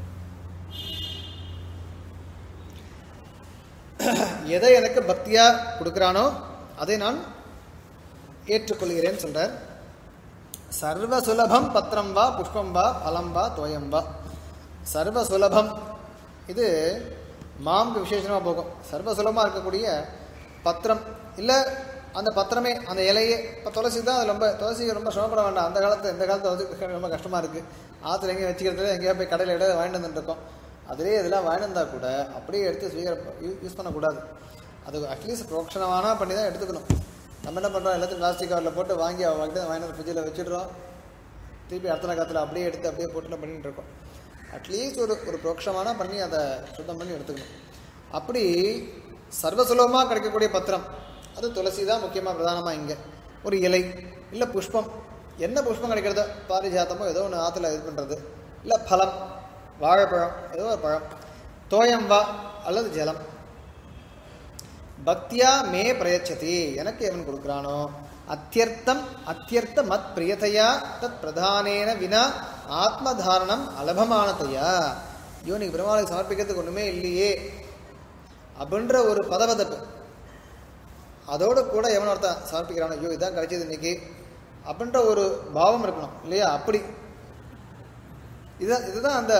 எதை எனக்கு பக்தியா கொடுக்குறானோ அதை நான் ஏற்றுக்கொள்கிறேன்னு சொல்றார் சர்வ சுலபம் பத்திரம் வா புஷ்பம் வா பலம் வா தோயம் வா சர்வ சுலபம் இது மாம்க்கு விசேஷமாக போகும் சர்வ சுலபமாக இருக்கக்கூடிய பத்திரம் இல்லை அந்த பத்திரமே அந்த இலையே இப்போ துளசி தான் அது ரொம்ப துளசி ரொம்ப சிரமப்பட வேண்டாம் அந்த காலத்து இந்த காலத்து வந்து ரொம்ப கஷ்டமாக இருக்குது ஆற்றுல எங்கேயும் வச்சுக்கிறது எங்கேயா போய் கடையில் இட வாங்கிட்டு வந்துட்டு இருக்கோம் அதிலே இதெல்லாம் வாங்கிட்டு வந்தால் கூட அப்படியே எடுத்து ஸ்வீகர யூஸ் பண்ணக்கூடாது அது அட்லீஸ்ட் புரோக்ஷணமான பண்ணி தான் எடுத்துக்கணும் நம்ம என்ன பண்ணுறோம் எல்லாத்தையும் பிளாஸ்டிக் கவரில் போட்டு வாங்கி வாங்கிட்டு வாங்கிட்டு ஃப்ரிட்ஜில் வச்சுடுறோம் திருப்பி அடுத்த காலத்தில் அப்படியே எடுத்து அப்படியே போட்டு பண்ணிட்டு இருக்கோம் அட்லீஸ்ட் ஒரு ஒரு புரோக்ஷமான பண்ணி அதை சுத்தம் பண்ணி எடுத்துக்கணும் அப்படி சர்வசுலபமாக கிடைக்கக்கூடிய பத்திரம் அது துளசி தான் முக்கியமாக பிரதானமாக இங்கே ஒரு இலை இல்லை புஷ்பம் என்ன புஷ்பம் கிடைக்கிறதோ பாரிஜாத்தமோ ஏதோ ஒன்று ஆற்றுல இது பண்ணுறது இல்லை பழம் வாழைப்பழம் ஏதோ ஒரு பழம் தோயம்பா அல்லது ஜலம் பக்தியா மே பிரயச்சதி எனக்கு எவன் கொடுக்குறானோ அத்தியர்த்தம் அத்தியர்த்த மத் பிரியதையா தத் பிரதானேன வினா ஆத்மதாரணம் அலபமானதையா ஐயோ நீ பெருமாளுக்கு சமர்ப்பிக்கிறதுக்கு ஒன்றுமே இல்லையே அப்படின்ற ஒரு பதபதப்பு அதோட கூட எவன் ஒருத்தன் சமர்ப்பிக்கிறானோ ஐயோ இதான் கிடைச்சது இன்னைக்கு அப்படின்ற ஒரு பாவம் இருக்கணும் இல்லையா அப்படி இதுதான் இதுதான் அந்த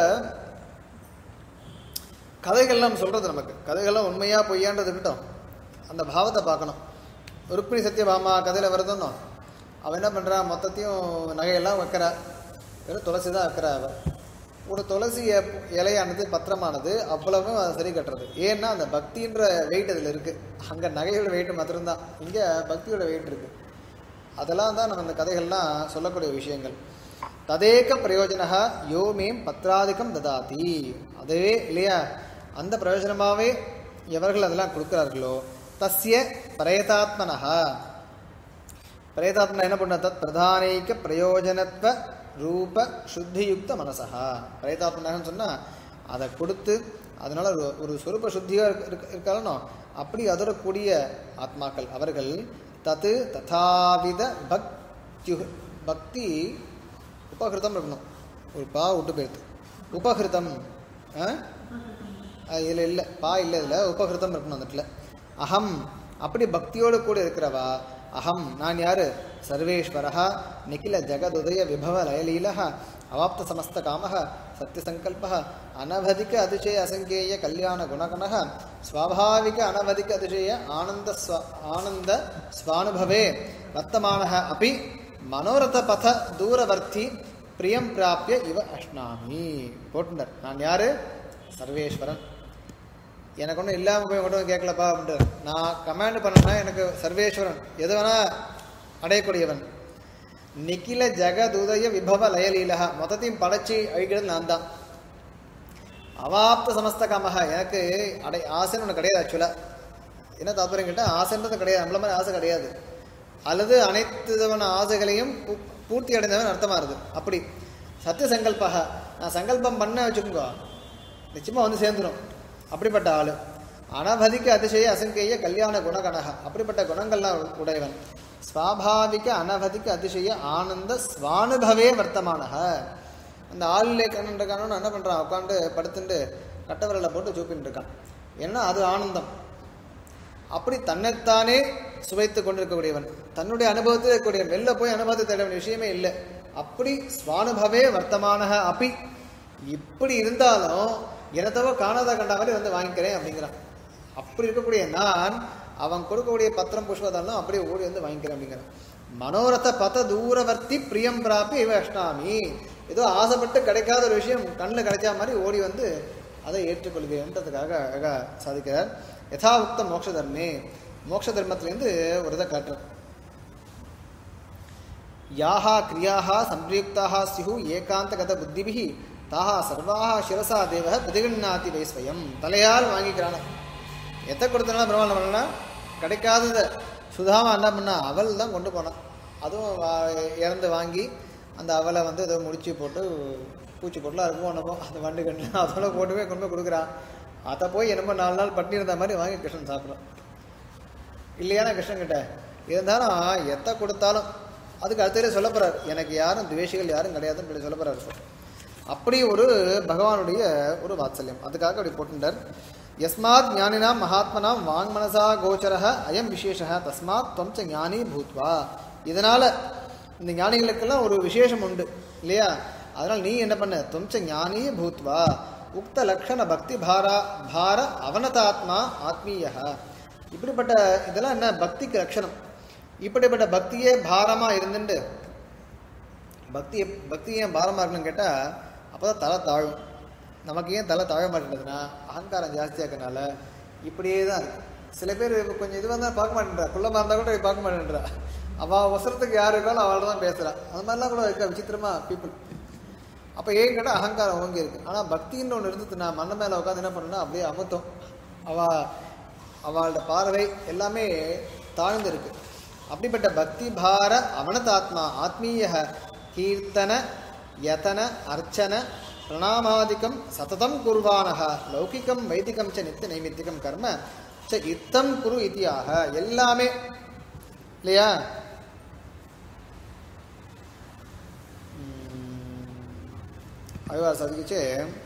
கதைகள்லாம் சொல்றது நமக்கு கதைகள்லாம் உண்மையா பொய்யான்றது இருக்கட்டும் அந்த பாவத்தை பார்க்கணும் ருக்மிணி சத்யபாமா கதையில் வருதுன்னோ அவன் என்ன பண்ணுறான் மொத்தத்தையும் நகையெல்லாம் வைக்கிறா வெறும் துளசி தான் வைக்கிறா அவ ஒரு துளசி இ- இலையானது பத்திரமானது அவ்வளவும் அது சரி கட்டுறது ஏன்னா அந்த பக்தின்ற வெயிட் அதில் இருக்குது அங்கே நகையோட வெயிட் மாத்திரம்தான் இங்கே பக்தியோட வெயிட் இருக்குது அதெல்லாம் தான் நம்ம இந்த கதைகள்லாம் சொல்லக்கூடிய விஷயங்கள் ததேக பிரயோஜனக யோ மேம் பத்ராதிகம் ததாதி அதுவே இல்லையா அந்த பிரயோஜனமாகவே எவர்கள் அதெல்லாம் கொடுக்கிறார்களோ தஸ்ய பிரயதாத்மனஹ பிரேதாத்மா என்ன பண்ண தத் பிரதானைக்க பிரயோஜனத்துவ ரூப சுத்தியுக்த மனசா பிரேதாத்மனகன்னு சொன்னால் அதை கொடுத்து அதனால ஒரு ஒரு சொரூப சுத்தியாக இருக்க இருக்காலனோ அப்படி அதோட கூடிய ஆத்மாக்கள் அவர்கள் தத்து ததாவித பக்தி பக்தி உபகிருதம் இருக்கணும் ஒரு பா விட்டு போயிடுது உபகிருதம் இதில் இல்லை பா இல்லை இதில் உபகிருதம் இருக்கணும் அந்த இடத்துல அகம் அப்படி பக்தியோடு கூட இருக்கிறவா அகம் நான் யாரு சர்வேஸ்வரः நிகில ஜகதுதய விபவ லயலீலः அவாப்த சமஸ்த காமः சத்தியசங்கல்பः அனவதிக அதிசய அசங்கேய கல்யாண குணகணः ஸ்வாபாவிக அனவதிக அதிசய ஆனந்த ஸ்வ ஆனந்த ஸ்வானுபவே வர்த்தமானः अपि மனோரத பத தூரவர்த்தி பிரியம் பிராப்பிய இவ அஷ்னாமி போட்டுனர் நான் யாரு சர்வேஸ்வரன் எனக்கு ஒன்றும் இல்லாமல் போய் மட்டும் கேட்கலப்பா அப்படின்ட்டு நான் கமாண்ட் பண்ணேன்னா எனக்கு சர்வேஸ்வரன் எது வேணா அடையக்கூடியவன் நிக்கில ஜெகதுதய விபவ லயலீலக மொத்தத்தையும் படைச்சி அழிக்கிறது நான் தான் அவாப்த சமஸ்த காமக எனக்கு அடை ஆசைன்னு ஒன்று கிடையாது ஆக்சுவலாக என்ன தாற்பயம் கேட்டால் ஆசைன்றது கிடையாது நம்மள மாதிரி ஆசை கிடையாது அல்லது அனைத்து விதமான ஆசைகளையும் பூ- பூர்த்தி அடைந்தவன் அர்த்தமாக இருக்குது அப்படி சத்திய சங்கல்பக நான் சங்கல்பம் பண்ண வச்சுக்கோங்க நிச்சயமாக வந்து சேர்ந்துடும் அப்படிப்பட்ட ஆள் அனவதிக்க அதிசய அசங்கேய கல்யாண குணகணக அப்படிப்பட்ட குணங்கள்லாம் உடையவன் ஸ்வாபாவிக அனவதிக்க அதிசய ஆனந்த ஸ்வானுபவே வர்த்தமானக அந்த ஆளிலே கண்ணன் இருக்கானு என்ன பண்ணுறான் உட்காந்து படுத்துட்டு கட்டவிரலை போட்டு சூப்பின்னு இருக்கான் ஏன்னா அது ஆனந்தம் அப்படி தன்னைத்தானே சுவைத்து கொண்டிருக்கக்கூடியவன் தன்னுடைய அனுபவத்தில் இருக்கக்கூடியவன் வெளில போய் அனுபவத்தை தேட வேண்டிய விஷயமே இல்லை அப்படி ஸ்வானுபவே வர்த்தமானக அப்படி இப்படி இருந்தாலும் எனத்தவோ காணாத கண்ட மாதிரி வந்து வாங்கிக்கிறேன் அப்படிங்கிறான் அப்படி இருக்கக்கூடிய நான் அவன் கொடுக்கக்கூடிய பத்திரம் புஷ்பதெல்லாம் அப்படியே ஓடி வந்து வாங்கிக்கிறேன் அப்படிங்கிறான் மனோரத பத தூரவர்த்தி பிரியம் பிராப்பி இவ அஷ்டாமி ஏதோ ஆசைப்பட்டு கிடைக்காத ஒரு விஷயம் கண்ணில் கிடைச்சா மாதிரி ஓடி வந்து அதை ஏற்றுக்கொள்கிறேன்றதுக்காக அழகா சாதிக்கிறார் யதாவுக்த மோட்ச தர்மே மோட்ச தர்மத்திலேருந்து ஒரு இதை காட்டுறார் யாஹா கிரியாக சம்பிரயுக்தாக ஸ்யு ஏகாந்தகத புத்திபிஹி தாஹா சர்வாக சிரசா தேவ பிரதிகண்ணாதி வை ஸ்வயம் தலையால் வாங்கிக்கிறான எத்தை கொடுத்தனால பிரம்மாண்டம் பண்ணா கிடைக்காதத சுதாமா என்ன பண்ணா அவள் தான் கொண்டு போனான் அதுவும் வா- இறந்து வாங்கி அந்த அவலை வந்து ஏதோ முடிச்சு போட்டு பூச்சி போட்டுலாம் இருக்கும் என்னமோ அந்த வண்டு கண்ணு அதெல்லாம் போட்டு போய் கொண்டு போய் கொடுக்குறான் அதை போய் என்னமோ நாலு நாள் பட்டினி இருந்த மாதிரி வாங்கி கிருஷ்ணன் சாப்பிட்றான் இல்லையானா கிருஷ்ணன் கிட்ட இருந்தாலும் எத்தை கொடுத்தாலும் அதுக்கு அடுத்தது சொல்ல போறார் எனக்கு யாரும் துவேஷிகள் யாரும் கிடையாதுன்னு சொல்லி சொல்ல போறாரு அப்படி ஒரு பகவானுடைய ஒரு வாத்சல்யம் அதுக்காக அப்படி போட்டுட்டார் யஸ்மாத் ஞானினாம் மகாத்மனாம் வாங்மனசா கோச்சரः அயம் விசேஷः தஸ்மாத் தொம்ச ஞானி பூத்வா இதனால இந்த ஞானிகளுக்கெல்லாம் ஒரு விசேஷம் உண்டு இல்லையா அதனால் நீ என்ன பண்ண தொம்ச ஞானி பூத்வா உக்த லக்ஷண பக்தி பாரா பார அவனதாத்மா ஆத்மீய இப்படிப்பட்ட இதெல்லாம் என்ன பக்திக்கு லட்சணம் இப்படிப்பட்ட பக்தியே பாரமா இருந்துட்டு பக்தி பக்தி ஏன் பாரமா இருக்கணும்னு கேட்டா அப்பதான் தலை தாழும் நமக்கு ஏன் தலை தாழ மாட்டேங்குதுன்னா அகங்காரம் ஜாஸ்தியா இருக்கனால இப்படியே தான் இருக்கு சில பேர் இப்ப கொஞ்சம் இது வந்தா பார்க்க மாட்டேன்றா குள்ளமா இருந்தா கூட பார்க்க மாட்டேன்றா அவ அவசரத்துக்கு யார் இருக்காலும் அவள்கிட்ட தான் பேசுறா அது மாதிரிலாம் கூட இருக்கா விசித்திரமா பீப்புள் அப்போ ஏன் கேட்டால் அகங்காரம் ஓங்கி இருக்கு ஆனால் பக்தின்னு ஒன்று இருந்ததுன்னா மண்ண மேலே உட்காந்து என்ன பண்ணுன்னா அப்படியே அமுத்தம் அவ அவளோட பார்வை எல்லாமே தாழ்ந்து இருக்கு அப்படிப்பட்ட பக்தி பார அவனதாத்மா ஆத்மீய கீர்த்தன யதன அர்ச்சன பிரணாமாதிக்கம் சததம் குர்வானக லௌகிகம் வைதிகம் ச நித்திய நைமித்திகம் கர்ம ச இத்தம் குரு இதியாக எல்லாமே இல்லையா அழ்வார் சாதிக்கிச்சு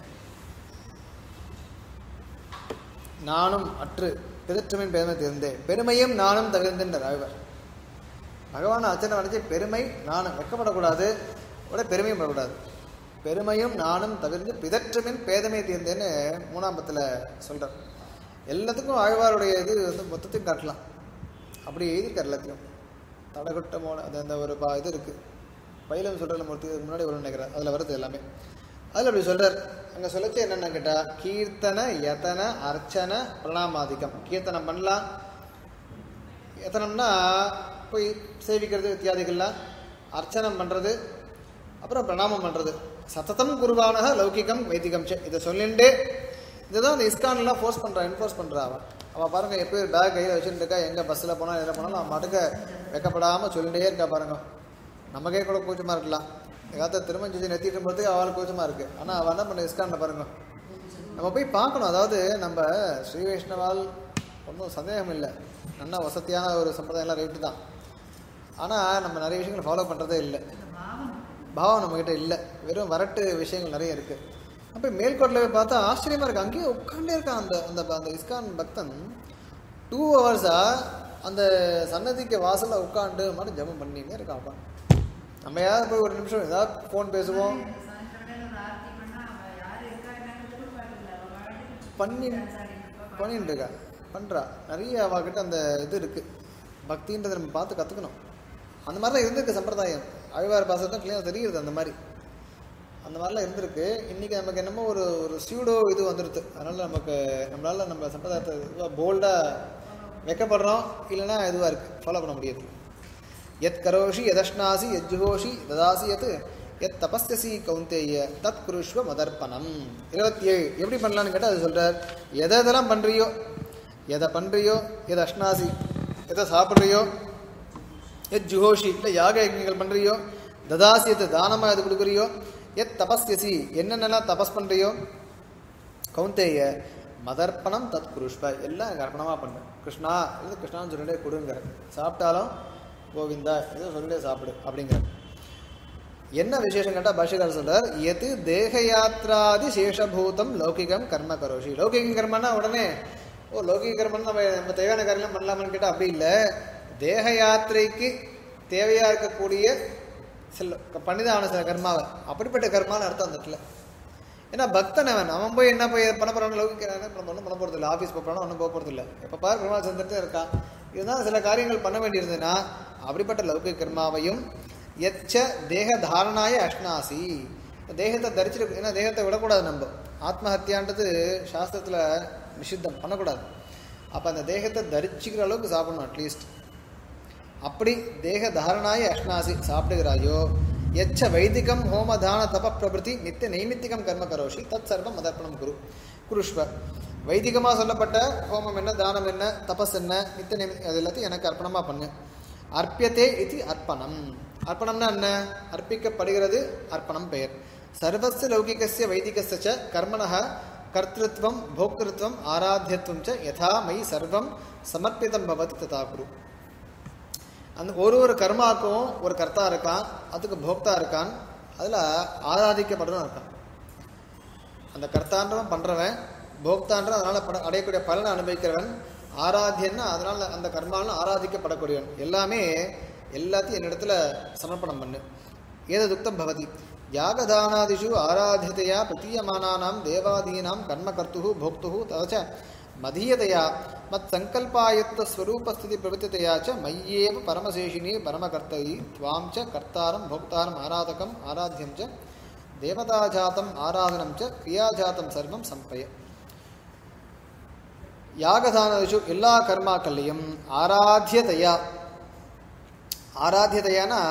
நானும் அற்று பிதற்றுமின் பெருமை தெரிந்தே பெருமையும் நானும் தவிர்ந்தென்றார் ஆழ்வார் பகவான் அர்ச்சனை வரைச்சி பெருமை நானும் வெக்கப்படக்கூடாது கூட பெருமையும் படக்கூடாது பெருமையும் நானும் தவிர்த்து பிதற்றுமின் பேதமை தீர்ந்தேன்னு மூணாம் பத்தில் சொல்கிறார் எல்லாத்துக்கும் ஆழ்வாருடைய இது வந்து மொத்தத்தையும் காட்டலாம் அப்படி எழுதியிருக்கார் எல்லாத்தையும் தடகுட்டமோட அது அந்த ஒரு பா இது இருக்குது பயிலம் சொல்கிற மூர்த்தி இதுக்கு முன்னாடி வரும்னு நினைக்கிறேன் அதில் வருது எல்லாமே அதில் அப்படி சொல்கிறார் அங்கே சொல்லச்சு என்னென்ன கேட்டால் கீர்த்தன யதன அர்ச்சன பிரணாமாதிக்கம் கீர்த்தனம் பண்ணலாம் எத்தனம்னா போய் சேவிக்கிறது இத்தியாதிகள்லாம் அர்ச்சனம் பண்ணுறது அப்புறம் பிரணாமம் பண்ணுறது சத்ததம் குருவானக லௌகிகம் வைதிகம் ச இதை சொல்லிண்டே இதுதான் அந்த இஸ்கான்லாம் ஃபோர்ஸ் பண்ணுறா என்ஃபோர்ஸ் பண்ணுறா அவன் அவள் பாருங்க எப்போ பேக் கையில் வச்சுட்டு இருக்கா எங்கே பஸ்ஸில் போனாலும் எதில் போனாலும் அவன் மட்டுக்க வெக்கப்படாமல் சொல்லிட்டே இருக்கா பாருங்க நமக்கே கூட கூச்சமாக இருக்கலாம் ஏதாவது திருமணம் செஞ்சு நெத்திட்டு போகிறதுக்கு அவளுக்கு கூச்சமாக இருக்குது ஆனால் அவள் என்ன பண்ண இஸ்கானில் பாருங்க நம்ம போய் பார்க்கணும் அதாவது நம்ம ஸ்ரீ வைஷ்ணவால் ஒன்றும் சந்தேகம் இல்லை நல்ல வசதியான ஒரு சம்பிரதாயம்லாம் ரைட்டு தான் ஆனால் நம்ம நிறைய விஷயங்களை ஃபாலோ பண்ணுறதே இல்லை பாவம் நம்மக்கிட்ட இல்லை வெறும் வரட்டு விஷயங்கள் நிறைய இருக்குது அப்போ மேல்கோட்டில் போய் பார்த்தா ஆச்சரியமாக இருக்குது அங்கேயே உட்காண்டே இருக்கான் அந்த அந்த அந்த இஸ்கான் பக்தன் டூ ஹவர்ஸாக அந்த சன்னதிக்கு வாசலில் உட்காந்து மாதிரி ஜெபம் பண்ணினே இருக்கான் உட்காந்து நம்ம யாராவது போய் ஒரு நிமிஷம் ஏதாவது ஃபோன் பேசுவோம் பண்ணி பண்ணிட்டு இருக்கா பண்ணுறா நிறைய அவகிட்ட அந்த இது இருக்குது பக்தின்றதை நம்ம பார்த்து கற்றுக்கணும் அந்த மாதிரிலாம் இருந்திருக்கு சம்பிரதாயம் அழிவார் பாசத்தை கிளியாக தெரியுது அந்த மாதிரி அந்த மாதிரிலாம் இருந்திருக்கு இன்றைக்கி நமக்கு என்னமோ ஒரு ஒரு சியூடோ இது வந்துடுது அதனால் நமக்கு நம்மளால் நம்ம சம்பிரதாயத்தை இதுவாக போல்டாக வைக்கப்படுறோம் இல்லைன்னா இதுவாக இருக்குது ஃபாலோ பண்ண முடியாது எத் கரோஷி எதஷ்னாசி எத் ஜுஹோஷி ததாசி எத் எத் தபஸ்யசி கௌந்தேய தத் குருஷ்வ மதர்ப்பணம் இருபத்தி ஏழு எப்படி பண்ணலான்னு கேட்டால் அது சொல்கிறார் எதை எதெல்லாம் பண்ணுறியோ எதை பண்ணுறியோ எதை அஷ்னாசி எதை சாப்பிட்றியோ எத் ஜுஹோஷி இல்லை யாக யஜ்ஞங்கள் பண்ணுறியோ ததாசி எது தானமாக எது கொடுக்குறியோ எத் தபஸ்யசி என்னென்னலாம் தபஸ் பண்ணுறியோ கௌந்தேய மதர்ப்பணம் தத் குருஷ்வ எல்லாம் எனக்கு அர்ப்பணமாக பண்ணு கிருஷ்ணா இது கிருஷ்ணான்னு சொல்லிட்டே கொடுங்கிற சாப்பிட்டாலும் கோவிந்தா இது சொல்லிட்டே சாப்பிடு அப்படிங்கிற என்ன விசேஷம் கேட்டால் பாஷிகார் சொல்றார் எது தேக யாத்ராதி சேஷபூதம் லௌகிகம் கர்ம கரோஷி லௌகிக கர்மன்னா உடனே ஓ லௌகிக கர்மம் நம்ம நம்ம தேவையான காரியம்லாம் பண்ணலாமான்னு கேட்டால் அப்படி இல்லை தேக யாத்திரைக்கு தேவையா இருக்கக்கூடிய சில பண்ணிதான் ஆன சில கர்மாவை அப்படிப்பட்ட கர்மான்னு அர்த்தம் அந்த இடத்துல ஏன்னா பக்தன் அவன் அவன் போய் என்ன போய் பண்ண போறான்னு லௌகிக்கிறானே அப்புறம் ஒன்றும் பண்ண போறது இல்லை ஆஃபீஸ் போகிறானோ ஒன்றும் போக போறது இல்லை எப்போ பாரு பெருமாள் சந்திரத்தே இருக்கான் இருந்தாலும் சில காரியங்கள் பண்ண வேண்டியிருந்ததுன்னா அப்படிப்பட்ட லௌகிக கர்மாவையும் எச்ச தேக தாரணாய அஷ்னாசி தேகத்தை தரிச்சிட்டு ஏன்னா தேகத்தை விடக்கூடாது நம்ம ஆத்மஹத்தியான்றது சாஸ்திரத்தில் நிஷித்தம் பண்ணக்கூடாது அப்போ அந்த தேகத்தை தரிச்சிக்கிற அளவுக்கு சாப்பிடணும் அட்லீஸ்ட் அப்படி தேக தாரணாய அஷ்னாசி சாப்பிடுகிறாயோ எச்ச வைதிகம் ஹோமதான தப பிரபிருதி நித்திய நைமித்திகம் கர்ம கரோஷி தத் சர்வம் மதர்ப்பணம் குரு குருஷ்வ வைதிகமாக சொல்லப்பட்ட ஹோமம் என்ன தானம் என்ன தபஸ் என்ன நித்திய நைமி அது எல்லாத்தையும் எனக்கு அர்ப்பணமாக பண்ணு அர்ப்பியத்தே இது அர்ப்பணம் அர்ப்பணம்னா என்ன அர்ப்பிக்கப்படுகிறது அர்ப்பணம் பெயர் சர்வஸ்ய லௌகிகஸ்ய வைதிகஸ்ய ச கர்மணः கர்த்திருவம் போக்திருத்வம் ஆராத்தியத்துவம் ச யதா மயி சர்வம் சமர்ப்பிதம் பவதி ததா குரு அந்த ஒரு ஒரு கர்மாவுக்கும் ஒரு கர்த்தா இருக்கான் அதுக்கு போக்தா இருக்கான் அதில் ஆராதிக்கப்படணும் இருக்கான் அந்த கர்த்தான்றவன் பண்ணுறவன் போக்தான்றவன் அதனால் பட அடையக்கூடிய பலனை அனுபவிக்கிறவன் ஆராத்தியன்னா அதனால் அந்த கர்மாலாம் ஆராதிக்கப்படக்கூடியவன் எல்லாமே எல்லாத்தையும் என்னிடத்துல சமர்ப்பணம் பண்ணு ஏததுக்தம் பவதி யாகதானாதிஷு ஆராத்தியதையா பிரதீயமானானாம் தேவாதீனாம் கர்மகர்த்து போக்து ததச்ச மதீயதையா மத் சங்கல்பாயத்த ஸ்வரூபஸ்திதி பிரவృத்திதையா ச மய்யேவ பரமசேஷினி பரமகர்த்தயி துவாம் ச கர்த்தாரம் போக்தாரம் ஆராதகம் ஆராத்தியம் ச தேவதாஜாத்தம் ஆராதனம் ச கிரியாஜாத்தம் சர்வம் சம்பய யாகதானதிஷு எல்லா கர்மாக்கள்லையும் ஆராத்தியதையா ஆராத்தியதையானா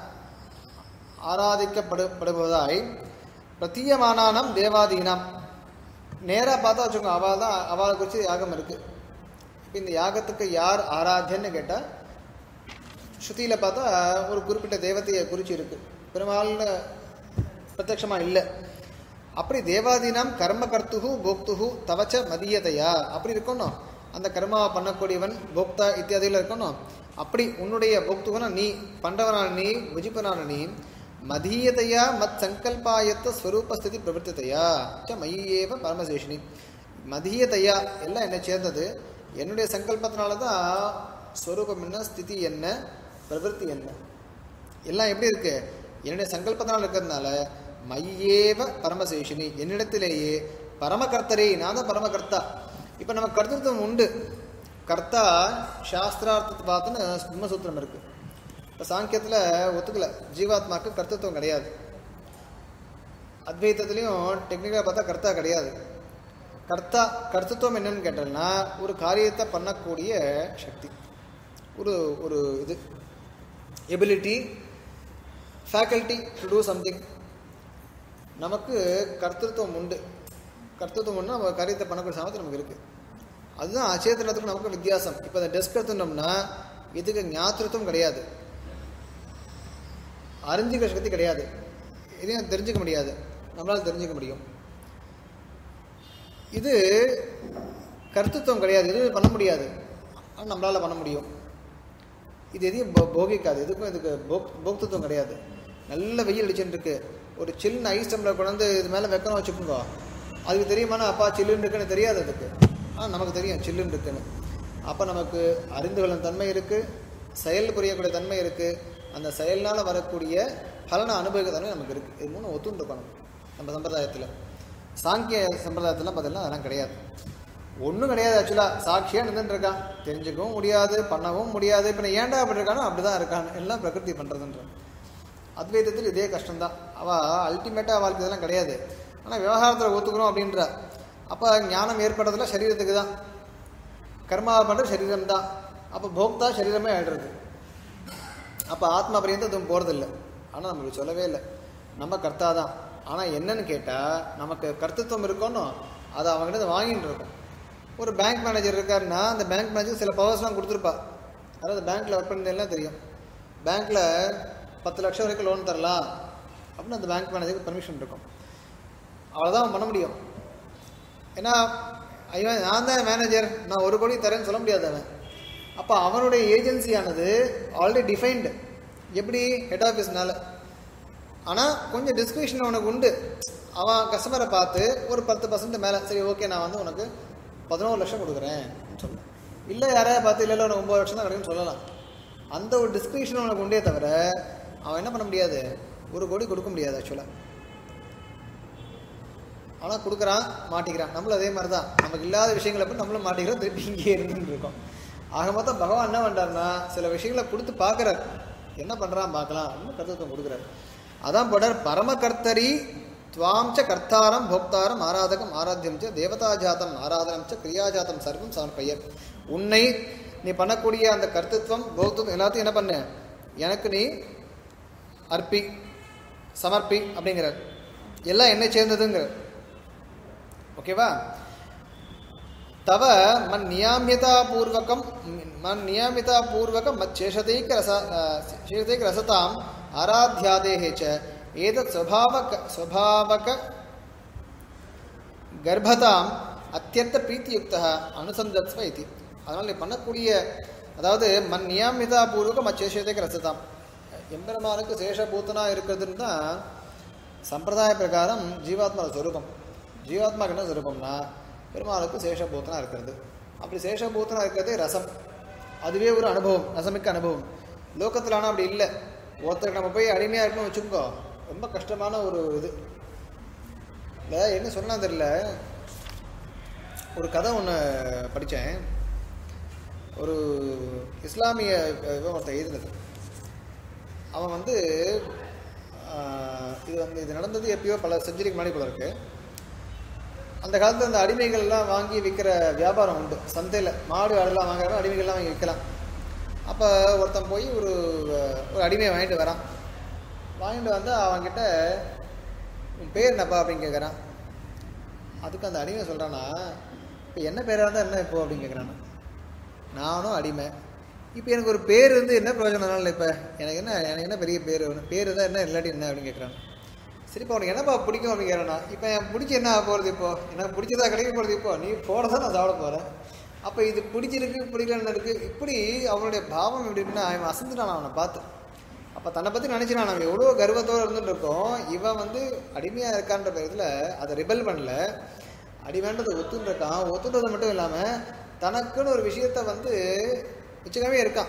ஆராதிக்கப்படுவதாய் பிரத்தீயமானானம் தேவாதீனாம் நேராக பார்த்தா வச்சுக்கோங்க அவள் தான் அவளை குறித்து யாகம் இருக்குது இப்போ இந்த யாகத்துக்கு யார் ஆராத்தியன்னு கேட்டால் ஸ்ருதியில் பார்த்தா ஒரு குறிப்பிட்ட தேவதையை குறித்து இருக்கு பெருமாள்னு பிரத்யட்சமாக இல்லை அப்படி தேவாதீனாம் கர்ம கர்த்துகு போக்துகு தவச்ச மதியதையா அப்படி இருக்கணும் அந்த கர்மாவை பண்ணக்கூடியவன் போக்தா இத்தியாதியில் இருக்கணும் அப்படி உன்னுடைய போக்துகுனா நீ பண்டவனான நீ புஜிப்பனான நீ மதீயதையா மத் சங்கல்பாயத்த ஸ்வரூபஸ்திதி பிரவர்த்திதையா ச மய்யேவ பரமசேஷினி மதீயதையா எல்லாம் என்னை சேர்ந்தது என்னுடைய சங்கல்பத்தினால தான் ஸ்வரூபம் என்ன ஸ்திதி என்ன பிரவருத்தி என்ன எல்லாம் எப்படி இருக்கு என்னுடைய சங்கல்பத்தினால் இருக்கிறதுனால மையேவ பரமசேஷினி என்னிடத்திலேயே பரமகர்த்தரே நான் தான் பரமகர்த்தா இப்போ நம்ம கர்த்தத்துவம் உண்டு கர்த்தா சாஸ்திரார்த்தத்தை பார்த்துன்னு பிரம்மசூத்திரம் இருக்கு இப்போ சாங்கியத்தில் ஒத்துக்கல ஜீவாத்மாக்கு கர்த்தத்துவம் கிடையாது அத்வைத்தத்துலேயும் டெக்னிக்கலாக பார்த்தா கர்த்தா கிடையாது கர்த்தா கர்த்தத்துவம் என்னன்னு கேட்டோம்னா ஒரு காரியத்தை பண்ணக்கூடிய சக்தி ஒரு ஒரு இது ability faculty to do something நமக்கு கர்த்தத்துவம் உண்டு கர்த்தத்துவம் உண்டு நம்ம காரியத்தை பண்ணக்கூடிய சாமர்த்தியம் நமக்கு இருக்குது அதுதான் அச்சேதனத்துக்கும் நமக்கு வித்தியாசம் இப்போ இந்த டெஸ்க் எடுத்துட்டோம்னா இதுக்கு ஞாத்திருத்தம் கிடையாது அறிஞ்சிக்கிற சக்தி கிடையாது இதையும் தெரிஞ்சுக்க முடியாது நம்மளால தெரிஞ்சுக்க முடியும் இது கர்த்தத்துவம் கிடையாது எதுவும் பண்ண முடியாது ஆனால் நம்மளால பண்ண முடியும் இது எதையும் போ- போகிக்காது எதுக்கும் இதுக்கு போக் போக்தத்துவம் கிடையாது நல்ல வெயில் அடிச்சுட்டு இருக்கு ஒரு சில்லுன்னு ஐஸ் டம்ளர் கொண்டு இது மேலே வைக்கணும் வச்சுக்கோங்க அதுக்கு தெரியுமானா அப்பா சில்லுன்னு இருக்குன்னு தெரியாது அதுக்கு ஆனால் நமக்கு தெரியும் சில்லுன்னு இருக்குன்னு அப்போ நமக்கு அறிந்து கொள்ளும் தன்மை இருக்குது செயல் புரியக்கூடிய தன்மை இருக்குது அந்த செயல்னால் வரக்கூடிய பலனை அனுபவிக்க தன்மை நமக்கு இருக்குது இது மூணு ஒத்துண்டு இருக்கணும் நம்ம சம்பிரதாயத்தில் சாங்கிய சம்பிரதாயத்தில் பார்த்தீங்கன்னா அதெல்லாம் கிடையாது ஒன்றும் கிடையாது ஆக்சுவலாக சாட்சியாக நின்றுட்டு இருக்கான் தெரிஞ்சுக்கவும் முடியாது பண்ணவும் முடியாது இப்போ நான் ஏன்டா அப்படி இருக்கானோ அப்படி தான் இருக்கான் எல்லாம் பிரகிருதி பண்ணுறதுன்ற அத்வைதத்தில் இதே கஷ்டம்தான் அவள் அல்டிமேட்டாக அவளுக்கு இதெல்லாம் கிடையாது ஆனால் விவகாரத்தில் ஒத்துக்கணும் அப்படின்ற அப்போ ஞானம் ஏற்படுறதுல சரீரத்துக்கு தான் கர்மாவை பண்ணுறது சரீரம் தான் அப்போ போக்தா சரீரமே ஆயிடுறது அப்போ ஆத்மா பரியந்தம் அதுவும் போகிறதில்ல ஆனால் நம்மளுக்கு சொல்லவே இல்லை நம்ம கர்த்தா தான் ஆனால் என்னன்னு கேட்டால் நமக்கு கர்த்தத்துவம் இருக்கணும் அதை அவங்ககிட்ட வாங்கிட்டு இருக்கோம் ஒரு பேங்க் மேனேஜர் இருக்காருன்னா அந்த பேங்க் மேனேஜர் சில பவர்ஸ்லாம் கொடுத்துருப்பா அதாவது பேங்க்கில் ஒர்க் பண்ணதெல்லாம் தெரியும் பேங்க்கில் பத்து லட்சம் வரைக்கும் லோன் தரலாம் அப்படின்னு அந்த பேங்க் மேனேஜருக்கு பர்மிஷன் இருக்கும் அவ்வளோதான் அவன் பண்ண முடியும் ஏன்னா ஐயன் நான் தான் மேனேஜர் நான் ஒரு கோடி தரேன்னு சொல்ல முடியாது அவன் அப்போ அவனுடைய ஏஜென்சியானது ஆல்ரெடி டிஃபைன்டு எப்படி ஹெட் ஆஃபீஸ்னால ஆனால் கொஞ்சம் டிஸ்கிரிப்ஷன் அவனுக்கு உண்டு அவன் கஸ்டமரை பார்த்து ஒரு பத்து பர்சன்ட் மேலே சரி ஓகே நான் வந்து உனக்கு பதினோரு லட்சம் கொடுக்குறேன் சொல்ல இல்லை யாரையா பார்த்து இல்லை இல்லை உனக்கு ஒம்பது லட்சம் தான் கிடைக்குன்னு சொல்லலாம் அந்த ஒரு டிஸ்கிரிப்ஷன் அவனுக்கு உண்டே தவிர அவன் என்ன பண்ண முடியாது ஒரு கோடி கொடுக்க முடியாது ஆக்சுவலாக ஆனால் கொடுக்குறான் மாட்டிக்கிறான் நம்மளும் அதே மாதிரி தான் நமக்கு இல்லாத விஷயங்களை போய் நம்மளும் மாட்டிக்கிறோம் திருப்பி இங்கே இருந்துட்டு இருக்கோம் ஆக மொத்தம் பகவான் என்ன பண்ணுறாருன்னா சில விஷயங்களை கொடுத்து பார்க்குறாரு என்ன பண்ணுறான் பார்க்கலாம் அப்படின்னு கருத்துவம் கொடுக்குறாரு அதான் போடார் பரமகர்த்தரி துவாம் ச கர்த்தாரம் போக்தாரம் ஆராதகம் ஆராத்தியம் ச தேவதா ஜாதம் ஆராதனம் ச கிரியாஜாதம் சர்வம் சமர்ப்பையர் உன்னை நீ பண்ணக்கூடிய அந்த கர்த்தத்துவம் போக்துவம் எல்லாத்தையும் என்ன பண்ணு எனக்கு நீ அர்ப்பி சமர்ப்பி அப்படிங்கிறார் எல்லாம் என்ன சேர்ந்ததுங்கிறார் ஓகேவா தவ மன் நியாமியதாபூர்வகம் மன் நியாமிதாபூர்வகம் மத் சேஷதைக்க ரச சேஷதைக்க ரசதாம் ஆராத்தியாதேஹே ச ஏதத் ஸ்வபாவக ஸ்வபாவக கர்ப்பதாம் அத்தியந்த பிரீத்தியுக்த அனுசந்தத்வ இது அதனால் நீ பண்ணக்கூடிய அதாவது மன் நியாமிதா பூர்வகம் அச்சேஷத்தைக்கு ரசதாம் எம்பெருமானுக்கு சேஷபூத்தனாக இருக்கிறதுன்னு தான் சம்பிரதாய பிரகாரம் ஜீவாத்மா ஸ்வரூபம் ஜீவாத்மாக்கு என்ன ஸ்வரூபம்னா பெருமாளுக்கு சேஷபூத்தனாக இருக்கிறது அப்படி சேஷபூத்தனாக இருக்கிறதே ரசம் அதுவே ஒரு அனுபவம் ரசமிக்க அனுபவம் லோகத்தில் ஆனால் அப்படி இல்லை ஒருத்தருக்கு நம்ம போய் அடிமையாக இருக்கணும்னு வச்சுக்கோ ரொம்ப கஷ்டமான ஒரு இது இல்லை என்ன சொன்னா தெரியல ஒரு கதை ஒன்று படித்தேன் ஒரு இஸ்லாமிய இவன் ஒருத்தன் எழுதினது அவன் வந்து ஆஹ், இது வந்து இது நடந்தது எப்பயோ பல செஞ்சுரிக்கு முன்னாடி போல இருக்கு அந்த காலத்தில் அந்த அடிமைகள்லாம் வாங்கி விற்கிற வியாபாரம் உண்டு சந்தையில் மாடு ஆடுலாம் வாங்குறவங்க அடிமைகள்லாம் வாங்கி விற்கலாம் அப்போ ஒருத்தன் போய் ஒரு ஒரு அடிமையை வாங்கிட்டு வரான் வாங்கிட்டு வந்து அவன்கிட்ட உன் பேர் என்னப்பா அப்படின்னு கேட்குறான் அதுக்கு அந்த அடிமை சொல்கிறானா இப்போ என்ன பேராக இருந்தால் என்ன இப்போ அப்படின்னு கேட்குறான் நானும் அடிமை இப்போ எனக்கு ஒரு பேர் இருந்து என்ன பிரயோஜனம் இல்லை இப்போ எனக்கு என்ன எனக்கு என்ன பெரிய பேர் வேணும் பேர் இருந்தால் என்ன இல்லாட்டி என்ன அப்படின்னு கேட்குறான் சரி இப்போ உனக்கு என்னப்பா பிடிக்கும் அப்படின்னு கேட்குறானா இப்போ என் பிடிச்சி என்ன ஆக போகிறது இப்போ எனக்கு பிடிச்சதா கிடைக்க போகிறது இப்போ நீ போட நான் சாப்பிட போகிறேன் அப்போ இது பிடிச்சிருக்கு பிடிக்கலன்னு இருக்குது இப்படி அவனுடைய பாவம் எப்படி இருக்குன்னா அவன் அசந்துட்டான் அவனை பார்த்து அப்போ தன்னை பற்றி நினச்சினான் அவன் எவ்வளோ கர்வத்தோடு இருந்துட்டு இருக்கோம் இவன் வந்து அடிமையாக இருக்கான்ற பேரத்தில் அதை ரிபல் பண்ணல அடிமைன்றதை ஒத்துன்னு இருக்கான் ஒத்துன்றது மட்டும் இல்லாமல் தனக்குன்னு ஒரு விஷயத்த வந்து வச்சுக்கவே இருக்கான்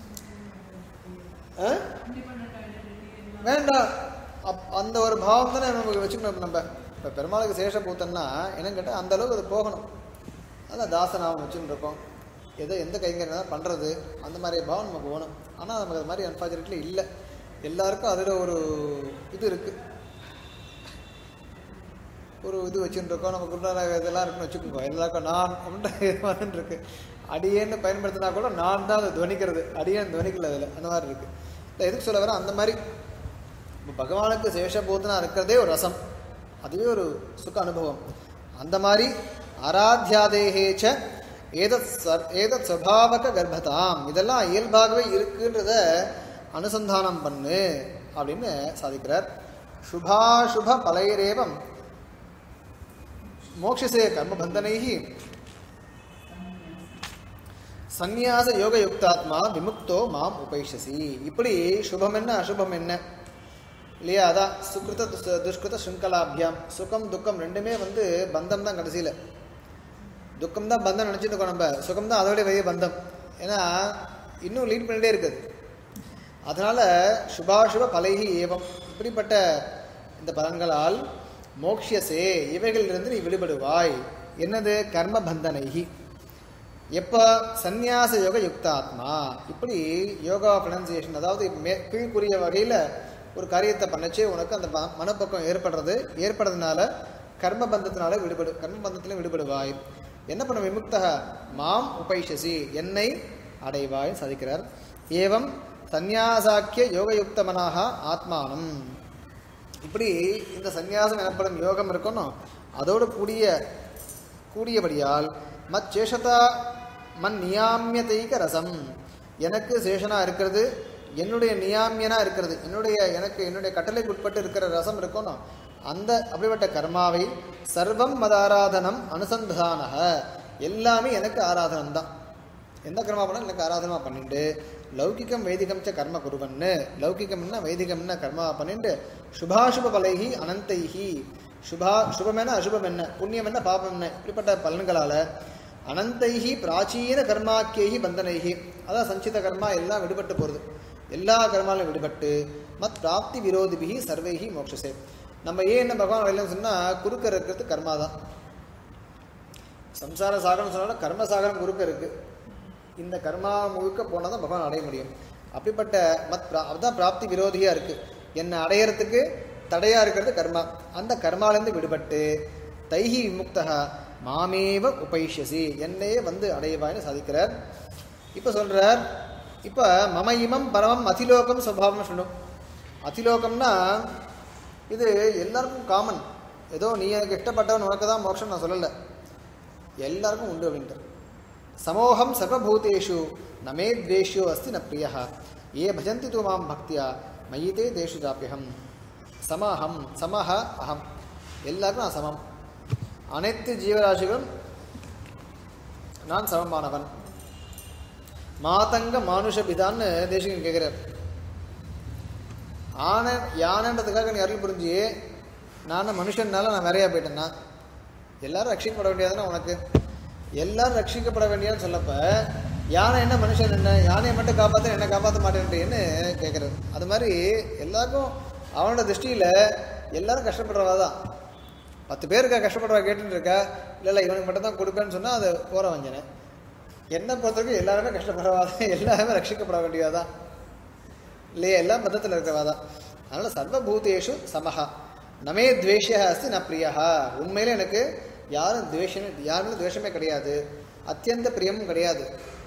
ஆ? வேண்டாம் அப் அந்த ஒரு பாவம் தானே நமக்கு வச்சுக்கணும் நம்ம இப்போ பெருமாளுக்கு சேஷ பூத்தன்னா என்னன்னு கேட்டால் அந்த அளவுக்கு அது போகணும் அதான் தாசனாவும் வச்சுன்னு இருக்கோம் எதோ எந்த கைங்கரியம் பண்ணுறது அந்த மாதிரி பாவம் நமக்கு வேணும் ஆனால் நமக்கு அது மாதிரி அன்ஃபார்ச்சுனேட்லி இல்லை எல்லாருக்கும் அதில் ஒரு இது இருக்குது ஒரு இது வச்சுட்டு இருக்கோம் நம்ம குருநாத இதெல்லாம் இருக்குன்னு வச்சுக்கோங்க எல்லாருக்கும் நான் அப்படின்ற இது வந்துட்டு இருக்கு அடியேன்னு பயன்படுத்தினா கூட நான் தான் அது துவனிக்கிறது அடியேன் துவனிக்கல அதில் அந்த மாதிரி இருக்கு இல்லை எதுக்கு சொல்ல வரேன் அந்த மாதிரி இப்போ பகவானுக்கு சேஷபூத்தனா இருக்கிறதே ஒரு ரசம் அதுவே ஒரு சுக அனுபவம் அந்த மாதிரி ஆராத்தியாதேகேச்ச ஏதத் ச- ஏதத் சுவாவக கர்ப்பதாம் இதெல்லாம் இயல்பாகவே இருக்குன்றத அனுசந்தானம் பண்ணு அப்படின்னு சாதிக்கிறார் சுபாசுப பலைரேவம் மோட்சசே கர்மபந்தனைஹி சந்நியாச யோக யுக்தாத்மா விமுக்தோ மாம் உபைஷசி இப்படி சுபம் என்ன அசுபம் என்ன இல்லையா அதான் சுக்ருத துஸ்- துஷ்கிருத சுங்கலாபியாம் சுகம் துக்கம் ரெண்டுமே வந்து பந்தம் தான் கடைசியில் துக்கம் தான் பந்தம் நினச்சிட்டு இருக்கோம் நம்ம சுகம் தான் அதோட பெரிய பந்தம் ஏன்னா இன்னும் லீட் பண்ணிட்டே இருக்குது அதனால சுபாசுப பலைகி ஏவம் இப்படிப்பட்ட இந்த பலன்களால் மோக்ஷியசே இவைகளிலிருந்து நீ விடுபடுவாய் என்னது கர்ம பந்தனைகி எப்போ சந்நியாச யோக யுக்தாத்மா இப்படி யோகா ப்ரொனன்சியேஷன் அதாவது மே கீழ்கூறிய வகையில் ஒரு காரியத்தை பண்ணச்சே உனக்கு அந்த ம- மனப்பக்கம் ஏற்படுறது ஏற்படுறதுனால கர்ம பந்தத்தினால விடுபடு கர்ம பந்தத்திலும் விடுபடுவாய் என்ன பண்ண விமுக்தக மாம் உபைஷசி என்னை அடைவாய் சாதிக்கிறார் ஏவம் சந்நியாசாக்கிய யோகயுக்தமனாக ஆத்மானம் இப்படி இந்த சந்நியாசம் எனப்படும் யோகம் இருக்கணும் அதோடு கூடிய கூடியபடியால் மத் சேஷதா மன் நியாமியதைக ரசம் எனக்கு சேஷனா இருக்கிறது என்னுடைய நியாமியனா இருக்கிறது என்னுடைய எனக்கு என்னுடைய கட்டளைக்கு உட்பட்டு இருக்கிற ரசம் இருக்கணும் அந்த அப்படிப்பட்ட கர்மாவை சர்வம் மதாராதனம் அனுசந்தானக எல்லாமே எனக்கு ஆராதனம் தான் எந்த கர்மா பண்ணாலும் எனக்கு ஆராதனமா பண்ணிட்டு லௌகிகம் வைதிகம் ச கர்ம குருவன்னு லௌகிகம்னா வைதிகம்னா கர்மா பண்ணிட்டு சுபாசுப பலைகி அனந்தைஹி சுபா சுபம் என்ன அசுபம் என்ன புண்ணியம் என்ன பாபம் என்ன இப்படிப்பட்ட பலன்களால அனந்தைஹி பிராச்சீன கர்மாக்கியைஹி பந்தனைஹி அதான் சஞ்சித கர்மா எல்லாம் விடுபட்டு போகிறது எல்லா கர்மாலும் விடுபட்டு மத் பிராப்தி விரோதிபிகி சர்வைஹி மோட்சசே நம்ம ஏன் என்ன பகவான் வரலன்னு சொன்னால் குறுக்க இருக்கிறது கர்மா தான் சம்சார சாகரம் சொன்னாலும் கர்ம சாகரம் குறுக்க இருக்கு இந்த கர்மா முழுக்க போனால் தான் பகவான் அடைய முடியும் அப்படிப்பட்ட மத் பிரா அதுதான் பிராப்தி விரோதியாக இருக்கு என்னை அடையறதுக்கு தடையா இருக்கிறது கர்மா அந்த கர்மாலேருந்து விடுபட்டு தைஹி விமுக்தக மாமேவ உபைஷ்யசி என்னையே வந்து அடைவாய்னு சாதிக்கிறார் இப்போ சொல்றார் இப்போ மம இமம் பரமம் அதிலோகம் சுவாவம் சொல்லும் அதிலோகம்னா இது எல்லாருக்கும் காமன் ஏதோ நீ எனக்கு இஷ்டப்பட்டவன் உனக்கு தான் மோட்சம் நான் சொல்லலை எல்லாருக்கும் உண்டு அப்படின்ட்டு சமோகம் சர்வபூதேஷு நமே துவேஷ்யோ அஸ்தி ந பிரியா ஏ பஜந்தி து மாம் பக்தியா மயிதே தேஷு ஜாப்பியகம் சமஹம் சமஹ அகம் எல்லாருக்கும் நான் சமம் அனைத்து ஜீவராசிகளும் நான் சமமானவன் மாதங்க மானுஷ பிதான்னு தேசிகன் கேட்குறார் ஆனை யானைன்றதுக்காக நீ அருள் புரிஞ்சு நானும் மனுஷன்னால நான் வேறையா போயிட்டேன்னா எல்லாரும் ரட்சிக்கப்பட வேண்டியதுன்னா உனக்கு எல்லாரும் ரட்சிக்கப்பட வேண்டியதுன்னு சொல்லப்ப யானை என்ன மனுஷன் என்ன யானையை மட்டும் காப்பாற்ற என்ன காப்பாற்ற மாட்டேன்றேன்னு கேட்குறாரு அது மாதிரி எல்லாருக்கும் அவனோட திருஷ்டியில் எல்லாரும் கஷ்டப்படுறவா தான் பத்து பேருக்கு கஷ்டப்படுறவா கேட்டுட்டு இருக்கா இல்லை இல்லை இவனுக்கு மட்டும் தான் கொடுப்பேன்னு சொன்னால் அது போகிற வஞ்சனை என்னை பொறுத்தவரைக்கும் எல்லாருமே கஷ்டப்படுறவா தான் எல்லாருமே ரட்சிக்கப்பட வேண்டியவா தான் இல்லையா எல்லாம் பத்தத்தில் இருக்கிறவா தான் அதனால் சர்வபூதேஷு சமஹா நமே துவேஷியா அஸ்தி ந பிரியா உண்மையிலே எனக்கு யாரும் துவேஷம் யாருமே துவேஷமே கிடையாது அத்தியந்த பிரியமும் கிடையாது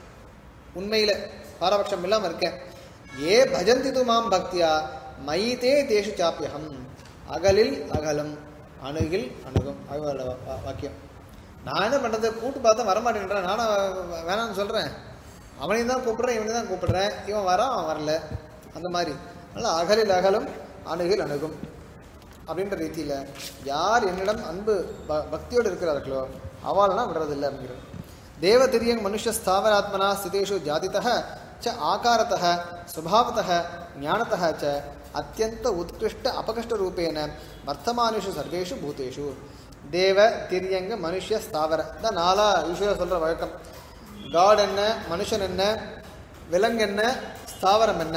உண்மையில் பாரபட்சம் இல்லாமல் இருக்கேன் ஏ பஜந்தி து மாம் பக்தியா மைதே தேஷு சாப்பியகம் அகலில் அகலம் அணுகில் அணுகும் அவரோட வா- வா- வாக்கியம் நான் என்ன பண்ணுறது கூட்டு பார்த்தா வரமாட்டேன்றேன் நானும் வ- வேணாம்னு சொல்கிறேன் அவனையும் தான் கூப்பிடுறேன் இவனையும் தான் கூப்பிடுறேன் இவன் வரான் அவன் வரல அந்த மாதிரி அதனால் அகலில் அகலும் அணுகில் அணுகும் அப்படின்ற ரீதியில் யார் என்னிடம் அன்பு ப பக்தியோடு இருக்கிறார்களோ அவள்லாம் விடுறதில்லை அப்படிங்கிறது தேவதிரியங் மனுஷ ஸ்தாவராத்மனா ஸ்திதேஷு ஜாதித்தः ச ஆகாரத்தः சுபாவத்தः ஞானத்தः ச அத்தியந்த உத்கிருஷ்ட அபகஷ்டரூபேன வர்த்தமானேஷு சர்வேஷு பூதேஷு தேவ திரியங்க மனுஷ ஸ்தாவர தான் நாலா யூஸ்வலாக சொல்கிற வழக்கம் காட் என்ன மனுஷன் என்ன விலங்கு என்ன ஸ்தாவரம் என்ன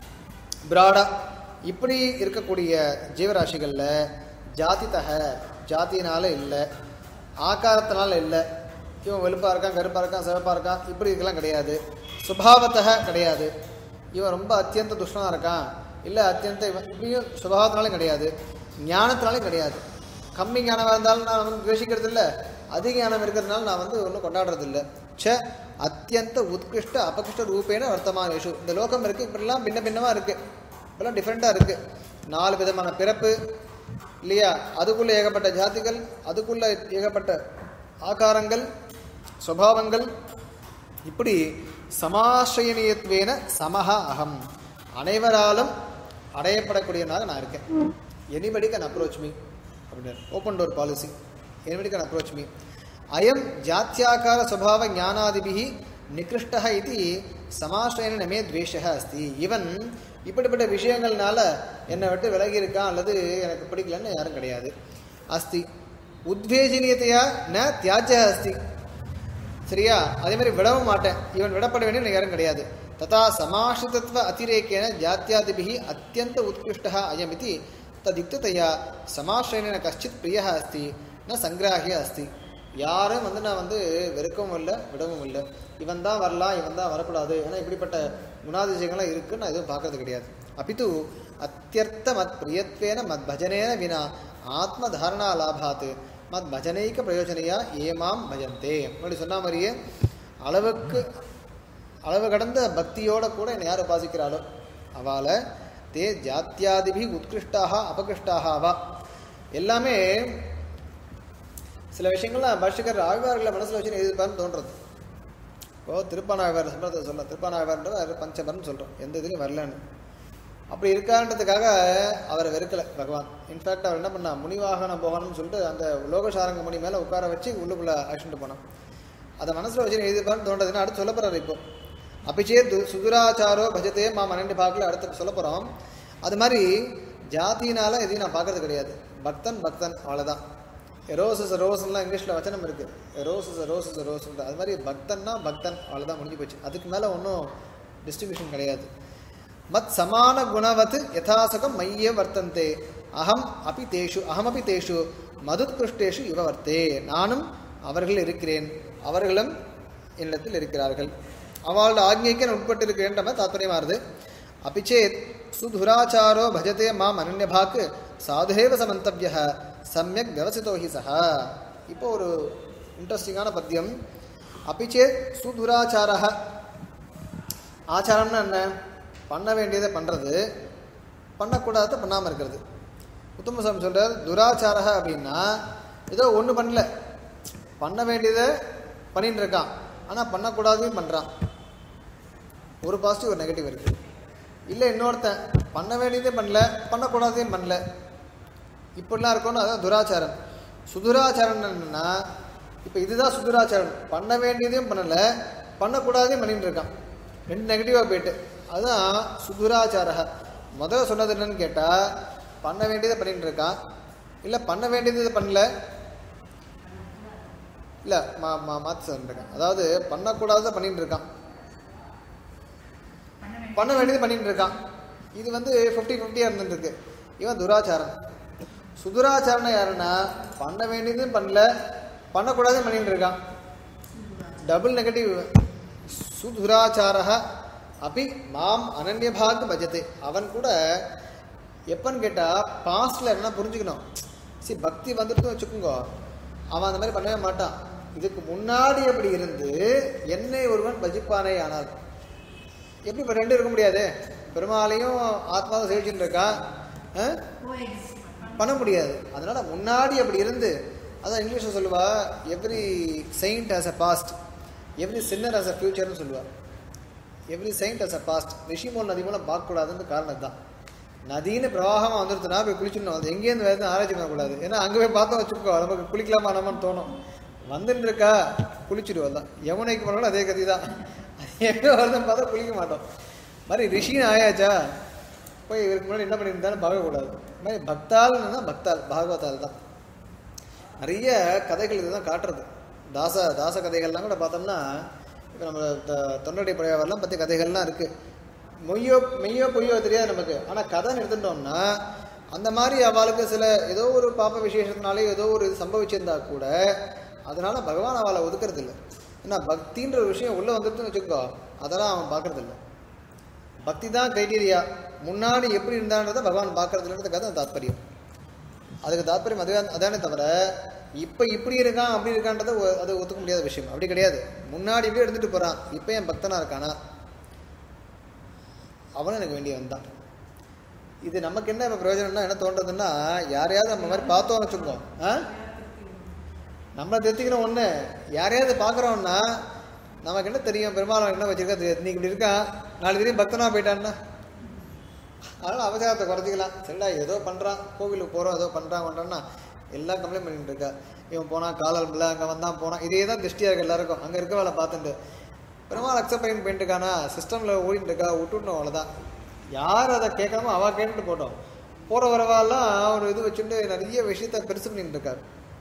பிராடா இப்படி இருக்கக்கூடிய ஜீவராசிகளில் ஜாதித்தக ஜாதியினால இல்லை ஆகாரத்தினால இல்லை இவன் வெளுப்பாக இருக்கான் கருப்பாக இருக்கான் சிவப்பாக இருக்கான் இப்படி இருக்கலாம் கிடையாது சுபாவத்தக கிடையாது இவன் ரொம்ப அத்தியந்த துஷ்டனாக இருக்கான் இல்லை அத்தியந்த இவன் இப்படியும் சுபாவத்தினாலும் கிடையாது ஞானத்தினாலும் கிடையாது கம்மி ஞானமாக இருந்தாலும் நான் வந்து துவேஷிக்கிறது இல்லை அதிக ஞானம் இருக்கிறதுனால நான் வந்து ஒன்றும் கொண்டாடுறது இல்லை ச்ச அத்தியந்த உத்கிருஷ்ட அபகிருஷ்ட ரூபேன வர்த்தமானேஷு இந்த லோகம் இருக்குது இப்படிலாம் பின்ன பின்னமாக இருக்குது இப்பெல்லாம் டிஃப்ரெண்ட்டாக இருக்குது நாலு விதமான பிறப்பு இல்லையா அதுக்குள்ளே ஏகப்பட்ட ஜாதிகள் அதுக்குள்ளே ஏகப்பட்ட ஆகாரங்கள் சுவாவங்கள் இப்படி சமாசிரயனியத்வேன சமஹா அகம் அனைவராலும் அடையப்படக்கூடியவனாக நான் இருக்கேன் எனிபடி கேன் அப்ரோச் மீ அப்படின்னு open door policy anybody can approach me I am ஜாத்தியாக்கார சுவாவ ஞானாதிபிஹி நிகிருஷ்டः இது சமாசிரயன நமே துவேஷः அஸ்தி இவன் இப்படிப்பட்ட விஷயங்கள்னால என்னை விட்டு விலகி இருக்கான் அல்லது எனக்கு பிடிக்கலன்னு யாரும் கிடையாது அஸ்தி உத்வேஜனீயத்தையா ந தியாஜ்ய அஸ்தி சரியா அதே மாதிரி விடவும் மாட்டேன் இவன் விடப்பட வேண்டிய யாரும் கிடையாது ததா சமாசிரிதத்துவ அதிரேக்கேன ஜாத்தியாதிபிஹி அத்தியந்த உத்கிருஷ்டः அயமிதி ததுக்ததையா சமாசிரயன கஷ்டித் பிரியः அஸ்தி ந சங்கிராகிய அஸ்தி யாரும் வந்து நான் வந்து வெறுக்கவும் இல்லை விடவும் இல்லை இவன் தான் வரலாம் இவன் தான் வரக்கூடாது ஏன்னா இப்படிப்பட்ட குணாதிசயங்கள்லாம் இருக்குன்னு நான் எதுவும் பார்க்கறது கிடையாது அப்பித்து அத்தியர்த்த மத் பிரியத்வேன மத் பஜனேன வினா ஆத்ம தாரணா லாபாத் மத் பஜனைக்க பிரயோஜனையா ஏமாம் பஜந்தே முன்னாடி சொன்ன மாதிரியே அளவுக்கு அளவு கடந்த பக்தியோட கூட என்னை யார் உபாசிக்கிறாளோ அவளை தே ஜாத்தியாதிபி உத்கிருஷ்டாக அபகிருஷ்டாக அவா எல்லாமே சில விஷயங்கள்லாம் பாஷ்யக்கர் ஆழ்வார்களை மனசில் வச்சு எதிர்ப்பார்னு தோன்றது இப்போ திருப்பானாழ்வார் சம்பளத்தை சொல்ல திருப்பானாழ்வார்ன்றது பஞ்சபர்னு சொல்கிறோம் எந்த இதுலையும் வரலன்னு அப்படி இருக்கான்றதுக்காக அவரை வெறுக்கலை பகவான் இன்ஃபேக்ட் அவர் என்ன பண்ணா முனிவாகனம் போகணும்னு சொல்லிட்டு அந்த லோகசாரங்க முனி மேலே உட்கார வச்சு உள்ளுக்குள்ள அழைச்சிட்டு போனான் அதை மனசில் வச்சு எழுதிப்பான்னு தோன்றதுன்னா அடுத்து சொல்ல போகிறார் இப்போ அப்பிச்சே து சுதுராச்சாரோ பஜத்தே மா மனண்டி பார்க்கல அடுத்து சொல்ல போகிறோம் அது மாதிரி ஜாதியினால எதையும் நான் பார்க்கறது கிடையாது பக்தன் பக்தன் அவ்வளோதான் எரோசஸ் ரோஸ்லாம் இங்கிலீஷில் வச்சனம் இருக்குது எரோசஸ் ரோசஸ் ரோஸ் அது மாதிரி பக்தன்னா பக்தன் அவ்வளோதான் முடிஞ்சு போச்சு அதுக்கு மேலே ஒன்றும் டிஸ்ட்ரிபியூஷன் கிடையாது மத் சமான குணவத் யதாசகம் மையே வர்த்தந்தே அகம் அபி தேஷு அகமபி தேஷு மதுத்கிருஷ்டேஷு இவ வர்த்தே நானும் அவர்கள் இருக்கிறேன் அவர்களும் என்னிடத்தில் இருக்கிறார்கள் அவளோட ஆக்ஞைக்கு நான் உட்பட்டு இருக்கிறேன்ற மாதிரி தாத்பரியமா வருது அபிச்சேத் சுதுராச்சாரோ பஜதே மாம் அனன்யபாக்கு சாதுஹேவ சமந்தவிய சமயக் விவசித்தோ ஹி சஹா இப்போ ஒரு இன்ட்ரெஸ்டிங்கான பத்தியம் அபிச்சேத் சுதுராச்சாரः ஆச்சாரம்னா என்ன பண்ண வேண்டியதை பண்ணுறது பண்ணக்கூடாததை பண்ணாமல் இருக்கிறது உத்தமசாமி சொல்கிறார் துராச்சாரக அப்படின்னா ஏதோ ஒன்று பண்ணல பண்ண வேண்டியதை பண்ணிட்டு இருக்கான் ஆனால் பண்ணக்கூடாதையும் பண்ணுறான் ஒரு பாசிட்டிவ் ஒரு நெகட்டிவ் இருக்குது இல்லை இன்னொருத்தன் பண்ண வேண்டியதே பண்ணல பண்ணக்கூடாதையும் பண்ணல இப்படிலாம் இருக்கணும் அதான் துராச்சாரம் சுதுராச்சாரம் என்னன்னா இப்போ இதுதான் சுதுராச்சாரம் பண்ண வேண்டியதையும் பண்ணலை பண்ணக்கூடாதையும் பண்ணிட்டு இருக்கான் ரெண்டு நெகட்டிவாக போயிட்டு அதுதான் சுதுராச்சாரக முதல்ல சொன்னது என்னன்னு கேட்டால் பண்ண வேண்டியதை பண்ணிட்டு இருக்கான் இல்லை பண்ண வேண்டியதை பண்ணல இல்லை மா மா மாற்றி சொல்லிருக்கேன் அதாவது பண்ணக்கூடாததை பண்ணிட்டு இருக்கான் பண்ண வேண்டியது பண்ணிட்டு இருக்கான் இது வந்து ஃபிஃப்டி ஃபிஃப்டியாக இருந்துருக்கு இவன் துராச்சாரம் சுதுராச்சாரம்னா யாருன்னா பண்ண வேண்டியதும் பண்ணல பண்ணக்கூடாதும் பண்ணிட்டு இருக்கான் டபுள் நெகட்டிவ் சுதுராச்சாரக அப்படி மாம் அனன்யபாக் பஜத்தை அவன் கூட எப்பன்னு கேட்டால் பாஸ்டில் என்ன புரிஞ்சுக்கணும் சரி பக்தி வந்துட்டு வச்சுக்கோங்க அவன் அந்த மாதிரி பண்ணவே மாட்டான் இதுக்கு முன்னாடி அப்படி இருந்து என்னை ஒருவன் பஜிப்பானே ஆனால் எப்படி இப்போ ரெண்டும் இருக்க முடியாது பெருமாளையும் ஆத்மாவும் சேவிச்சுட்டு இருக்கா ஆ? பண்ண முடியாது அதனால முன்னாடி அப்படி இருந்து அதான் இங்கிலீஷில் சொல்லுவா every saint has a past every sinner has a ஃபியூச்சர்னு சொல்லுவா every saint has a past ரிஷி மூலம் நதி மூலம் பார்க்கக்கூடாதுன்னு காரணம் தான் நதின்னு பிரவாகமாக வந்துருச்சுன்னா போய் குளிச்சிடணும் அது எங்கேருந்து வருது ஆராய்ச்சி பண்ணக்கூடாது ஏன்னா அங்கே போய் பார்த்தோம் வச்சுக்கோ நமக்கு குளிக்கலாமா நம்மன்னு தோணும் வந்துட்டு இருக்கா குளிச்சிடுவோம் தான் யமுனைக்கு போனாலும் அதே கதி தான் எங்கே வருதுன்னு பார்த்தா குளிக்க மாட்டோம் மாதிரி ரிஷின்னு ஆயாச்சா போய் இவருக்கு முன்னாடி என்ன பண்ணியிருந்தாலும் பார்க்கக்கூடாது இது மாதிரி பக்தால்னா பக்தால் பாகவதால் தான் நிறைய கதைகள் இதுதான் காட்டுறது தாச தாச கதைகள்லாம் கூட பார்த்தோம்னா இப்போ நம்ம த- தொண்டடி பழையவரெல்லாம் பற்றி கதைகள்லாம் இருக்குது மொய்யோ மெய்யோ பொய்யோ தெரியாது நமக்கு ஆனால் கதைன்னு எடுத்துட்டோம்னா அந்த மாதிரி அவளுக்கு சில ஏதோ ஒரு பாப்ப விசேஷத்தினாலே ஏதோ ஒரு இது சம்பவிச்சிருந்தா கூட அதனால பகவான் அவளை ஒதுக்கிறது இல்லை ஏன்னா பக்தின்ற ஒரு விஷயம் உள்ளே வந்துட்டுன்னு வச்சுக்கோ அதெல்லாம் அவன் பார்க்கறது இல்லை பக்தி தான் க்ரைட்டீரியா முன்னாடி எப்படி இருந்தான்றதை பகவான் பார்க்கறது இல்லைன்றதுக்காக தான் தாத்பரியம் அதுக்கு தாத்பரியம் அதுவே அதானே தவிர இப்போ இப்படி இருக்கான் அப்படி இருக்கான்றதை ஒ- அது ஒத்துக்க முடியாத விஷயம் அப்படி கிடையாது முன்னாடி இப்படியே இருந்துட்டு போகிறான் இப்போ என் பக்தனாக இருக்கானா அவனும் எனக்கு வேண்டியவன் தான் இது நமக்கு என்ன இப்போ பிரயோஜனம்னா என்ன தோன்றதுன்னா யாரையாவது நம்ம மாதிரி பார்த்தோம்னு வச்சுக்கோ ஆ நம்மளை தெரிஞ்சுக்கணும் ஒன்று யாரையாவது பார்க்குறோம்னா நமக்கு என்ன தெரியும் பெரும்பாலும் என்ன வச்சிருக்கா தெரியாது இன்னைக்கு இப்படி இருக்கா நாலு தெரியும் பக்தனா போயிட்டான்னா அதனால் அவசரத்தை குறைச்சிக்கலாம் சரிடா ஏதோ பண்ணுறான் கோவிலுக்கு போகிறோம் ஏதோ பண்ணுறான் பண்ணுறான்னா எல்லாம் கம்ப்ளைண்ட் பண்ணிட்டு இருக்கா இவன் போனால் காலால் இல்லை அங்கே வந்தான் போனான் இதே தான் திருஷ்டியாக இருக்கு எல்லாருக்கும் அங்கே இருக்க வேலை பார்த்துட்டு பெருமாள் அக்செப்ட் பண்ணி போயிட்டு இருக்கானா சிஸ்டமில் ஓடிட்டு இருக்கா விட்டுடணும் அவ்வளோதான் யார் அதை கேட்காமோ அவள் கேட்டுட்டு போட்டோம் போகிற வரவாலாம் ஒரு இது வச்சுட்டு நிறைய விஷயத்த பெருசு பண்ணிட்டு இருக்காரு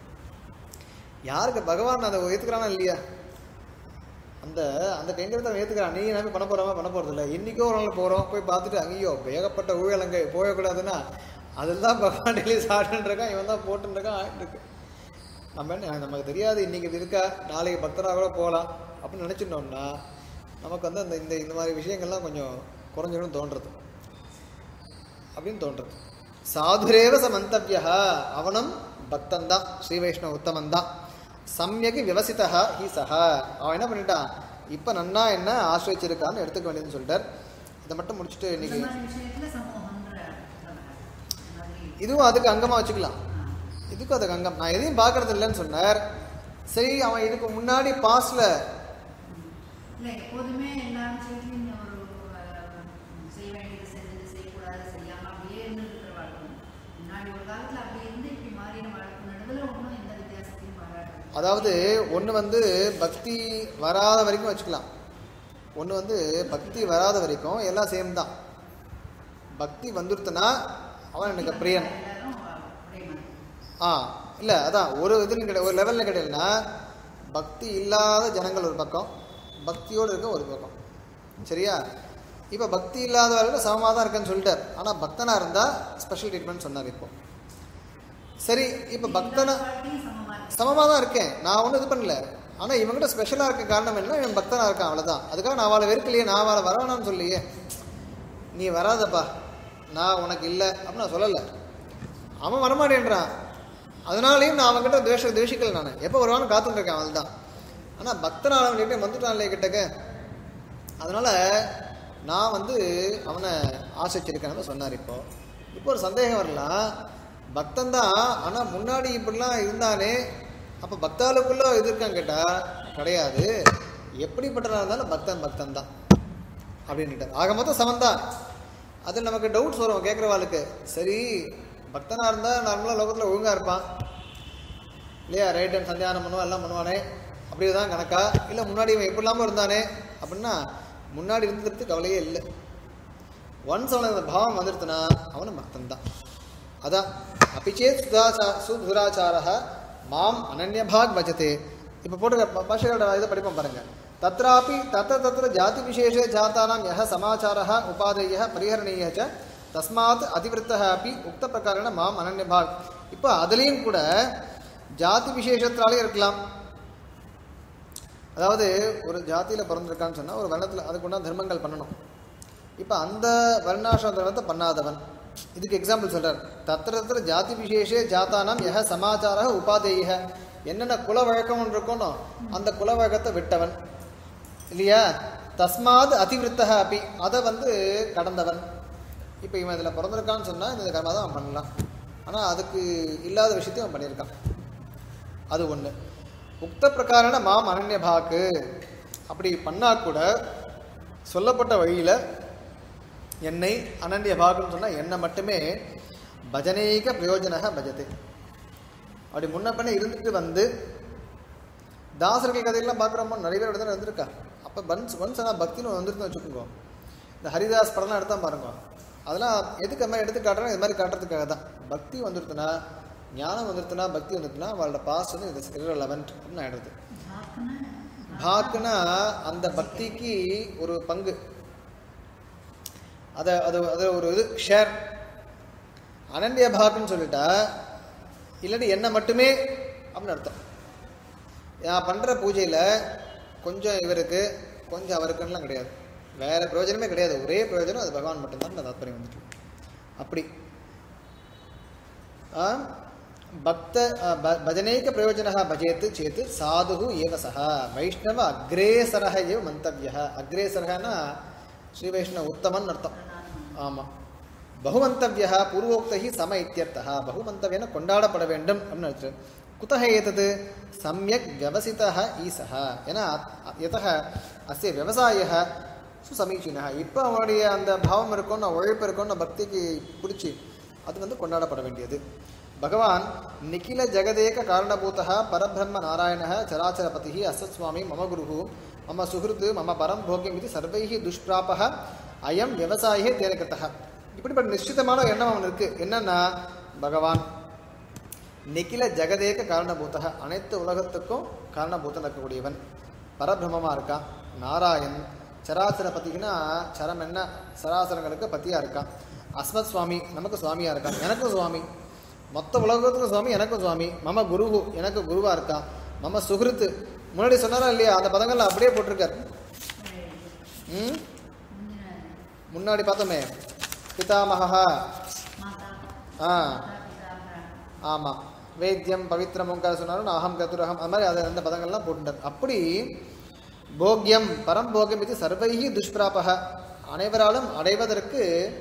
யாருக்கு பகவான் அதை ஏற்றுக்கிறானா இல்லையா அந்த அந்த கைங்கரத்தை அவன் ஏற்றுக்கிறான் நீ எல்லாமே பண்ண போகிறாம பண்ண போகிறது இல்லை இன்றைக்கோ ஒரு நாள் போகிறோம் போய் பார்த்துட்டு அங்கேயோ ஏகப்பட்ட ஊழலங்க போயக்கூடாதுன்னா அதெல்லாம் பகவான் டெய்லி சாப்பிட்டுருக்கான் இவன் தான் போட்டுருக்கான் ஆகிட்டு இருக்கு நம்ம என்ன நமக்கு தெரியாது இன்னைக்கு இது இருக்கா நாளைக்கு பக்தராக கூட போகலாம் அப்படின்னு நினச்சிட்டோம்னா நமக்கு வந்து அந்த இந்த இந்த மாதிரி விஷயங்கள்லாம் கொஞ்சம் குறைஞ்சிடும் தோன்றது அப்படின்னு தோன்றது சாதுரேவ ச மந்தவியா அவனும் பக்தன்தான் ஸ்ரீ வைஷ்ணவ உத்தமன்தான் சமயக்கு விவசிதா ஹி சஹா அவன் என்ன பண்ணிட்டான் இப்போ நன்னா என்ன ஆசிரியச்சிருக்கான்னு எடுத்துக்க வேண்டியதுன்னு சொல்லிட்டார் இதை மட்டும் முடிச்சுட்டு இந்த இன்னைக்கு மாதிரி விஷயத்துல சமூகம்ன்ற இந்த மாதிரி இதுவும் அதுக்கு அங்கமாக வச்சுக்கலாம் இதுக்கும் அதுக்கு அங்கம் நான் எதையும் பார்க்கறது இல்லைன்னு சொன்னார் சரி அவன் இதுக்கு முன்னாடி பாஸ்டில் இல்ல எப்போதுமே எல்லா விஷயத்துலையும் ஒரு அஹ், செய்ய வேண்டியது செஞ்சது செய்யக்கூடாது செய்யாம அப்படியே இருந்து இருக்கிறவாளுக்கும் முன்னாடி ஒரு காலத்துல அப்படி இருந்து இப்படி மாறின வாழ்க்கை நடுவில் ஒன்றும் எந்த வித்தியாசத்தையும் பாராட்டு அதாவது ஒன்று வந்து பக்தி வராத வரைக்கும் வச்சுக்கலாம் ஒன்று வந்து பக்தி வராத வரைக்கும் எல்லாம் சேம் தான் பக்தி வந்துருத்துனா அவன் எனக்கு பிரியன் எல்லாரும் ஒரே மாதிரி ஆ இல்லை அதான் ஒரு இதுன்னு கிடையாது ஒரு லெவலில் கிடையாதுன்னா பக்தி இல்லாத ஜனங்கள் ஒரு பக்கம் பக்தியோடு இருக்க ஒரு பக்கம் சரியா இப்போ பக்தி இல்லாதவர்கள் சமமாக தான் இருக்கேன்னு சொல்லிட்டார் ஆனால் பக்தனாக இருந்தால் ஸ்பெஷல் ட்ரீட்மெண்ட் சொன்னார் இப்போ சரி இப்போ பக்தனா வாழ்க்கையும் சமமா இருக்கு சமமாக தான் இருக்கேன் நான் ஒன்றும் இது பண்ணல ஆனால் இவங்ககிட்ட ஸ்பெஷலாக இருக்க காரணம் என்ன இவன் பக்தனாக இருக்கான் அவ்வளோதான் அதுக்காக நான் அவளை வெறுக்கலையே நான் அவளை வரவேணாம்னு சொல்லியே நீ வராதப்பா நான் உனக்கு இல்லை அப்படின்னு நான் சொல்லலை அவன் வரமாட்டேன்றான் அதனாலையும் நான் அவன்கிட்ட துவேஷ துவேஷிக்கல நான் எப்போ வருவான்னு காத்துட்டு இருக்கேன் அவள் தான் ஆனால் பக்தனால் அவன் கிட்டே வந்துட்டான்லே கிட்டக்க அதனால் நான் வந்து அவனை ஆசைச்சிருக்கேன்னு சொன்னார் இப்போ இப்போ ஒரு சந்தேகம் வரலாம் பக்தன் தான் ஆனால் முன்னாடி இப்படிலாம் இருந்தானே அப்போ பக்தாளுக்குள்ள இது இருக்கான்னு கேட்டால் கிடையாது எப்படிப்பட்டனா இருந்தாலும் பக்தன் பக்தன் தான் அப்படின்ட்டார் ஆக மொத்தம் சமந்தான் அதில் நமக்கு டவுட்ஸ் வரும் கேட்குறவாளுக்கு சரி பக்தனாக இருந்தால் நார்மலாக லோகத்தில் ஒழுங்காக இருப்பான் இல்லையா ரைட் அண்ட் சந்தியானம் பண்ணுவான் எல்லாம் பண்ணுவானே அப்படி தான் கணக்கா இல்லை முன்னாடி இவன் எப்படி இல்லாமல் இருந்தானே அப்படின்னா முன்னாடி இருந்ததுக்கு கவலையே இல்லை ஒன்ஸ் அவனுக்கு அந்த பாவம் வந்துடுத்துனா அவனும் பக்தன் தான் அதான் அபிச்சேத் சுதாச்சா சுதுராச்சார மாம் அனன்யபாக் பஜதே இப்போ போட்டு பாஷைகளோட இதை படிப்போம் பாருங்க தத்ராபி தத்த தத்திர ஜாதி விசேஷே ஜாத்தானாம் யஹ சமாச்சாரः உபாதேயः பரிஹரணீய ச தஸ்மாத் அதிவிருத்தः அப்படி உக்த பிரகாரன மாம் அனன்யபாக் இப்போ அதுலேயும் கூட ஜாதி விசேஷத்தாலே இருக்கலாம் அதாவது ஒரு ஜாதியில் பிறந்திருக்கான்னு சொன்னால் ஒரு வர்ணத்தில் அதுக்குண்டான தர்மங்கள் பண்ணணும் இப்போ அந்த வர்ணாசிரம தர்மத்தை பண்ணாதவன் இதுக்கு எக்ஸாம்பிள் சொல்றார் தத்திர தத்திர ஜாதி விசேஷே ஜாத்தானாம் யஹ சமாச்சார உபாதேய என்னென்ன குல வழக்கம் ஒன்று இருக்கணும் அந்த குல வழக்கத்தை விட்டவன் இல்லையா தஸ்மாத் அதிவிருத்தக அப்படி அதை வந்து கடந்தவன் இப்போ இவன் இதில் பிறந்திருக்கான்னு சொன்னால் இந்த கர்மா தான் அவன் பண்ணலாம் ஆனால் அதுக்கு இல்லாத விஷயத்தையும் அவன் பண்ணியிருக்கான் அது ஒன்று உக்த பிரகாரண மாம் அனன்யபாக்கு அப்படி பண்ணா கூட சொல்லப்பட்ட வழியில் என்னை அனன்ய பாகுன்னு சொன்னால் என்னை மட்டுமே பஜனேக பிரயோஜனக பஜதே அப்படி முன்ன பண்ண இருந்துட்டு வந்து தாசர்கள் கதையெல்லாம் பார்க்குறோமோ நிறைய பேர் இடத்துல இருந்திருக்கா அப்போ பன்ஸ் ஒன்ஸ் ஆனால் பக்தின்னு வந்துருக்குன்னு வச்சுக்கோங்க இந்த ஹரிதாஸ் படம்லாம் எடுத்தா பாருங்க அதெல்லாம் எதுக்கு அது மாதிரி எடுத்து காட்டுறோம் இது மாதிரி காட்டுறதுக்காக தான் பக்தி வந்துருத்துனா ஞானம் வந்துருத்துனா பக்தி வந்துருத்துனா அவளோட பாஸ்ட் வந்து இது irrelevant அப்படின்னு ஆயிடுது பாக்குன்னா பாக்குனா அந்த பக்திக்கு ஒரு பங்கு அதை அது அது ஒரு இது ஷேர் அனன்ய பாக்குன்னு சொல்லிட்டா இல்லாட்டி என்ன மட்டுமே அப்படின்னு அர்த்தம் நான் பண்ணுற பூஜையில் கொஞ்சம் இவருக்கு கொஞ்சம் அவருக்குன்னுலாம் கிடையாது வேறு பிரயோஜனமே கிடையாது ஒரே பிரயோஜனம் அது பகவான் மட்டும்தான் அந்த தாத்பரியம் வந்துட்டு அப்படி ஆ, பக்த ஆ, ப- பஜனைக பிரயோஜனः பஜேத் சேத் சாதுः ஏவ சः வைஷ்ணவ அக்ரேசரः ஏவ மந்தவியः அக்ரேசரகனா ஸ்ரீ வைஷ்ணவ உத்தமன் அர்த்தம் ஆமாம் பகுமந்தவியா பூர்வோக்தகி சம இத்தியர்த்தா பகுமந்தவியன கொண்டாடப்பட வேண்டும் அப்படின்னு அர்த்தம் कुतः एतत् सम्यक् व्यवसितः ईसः ஏன்னா यतः अस्य व्यवसायः சுசமீச்சீனः இப்போ அவனுடைய அந்த பாவம் இருக்கும்னு உழைப்பு இருக்கும்னு பக்திக்கு பிடிச்சி அது வந்து கொண்டாடப்பட வேண்டியது பகவான் நிகில ஜெகதேக காரணபூதः பரபிரம்ம நாராயணः சராச்சரபதிः அசத்ஸ்வாமி மம குருः மம சுஹൃத் மம பரம் போக்கியம் இது சர்வைः துஷ்பிராபः அயம் விவசாயே தேன கிருத்தः இப்படிப்பட்ட நிश्चितமான எண்ணம் அவன் இருக்கு என்னன்னா பகவான் நிகில ஜெகதேக காரணபூதக அனைத்து உலகத்துக்கும் காரணபூதம் இருக்கக்கூடியவன் பரபிரமமா இருக்கான் நாராயண் சராசர பதிக்குன்னா சரம் என்ன சராசரங்களுக்கு பத்தியா இருக்கான் அஸ்மத் சுவாமி நமக்கு சுவாமியா இருக்கான் எனக்கும் சுவாமி மொத்த உலகத்துக்கும் சுவாமி எனக்கும் சுவாமி மம குரு எனக்கு குருவா இருக்கான் மம சுகிருத்து முன்னாடி சொன்னாரா இல்லையா அந்த பதங்கள்ல அப்படியே போட்டிருக்கார் ம் முந்தின முன்னாடி பார்த்தோமே பிதாமகா மாதா ஆ மாதா பிதா ஆமாம் வேத்தியம் பவித்திரம் ஓங்கார சொன்னாலும் அகம் கதுரகம் அது மாதிரி அது அந்த பதங்கள்லாம் போட்டுட்டார் அப்படி போக்கியம் பரம்போக்கியம் இது சர்வைகி துஷ்பிராபக அனைவராலும் அடைவதற்கு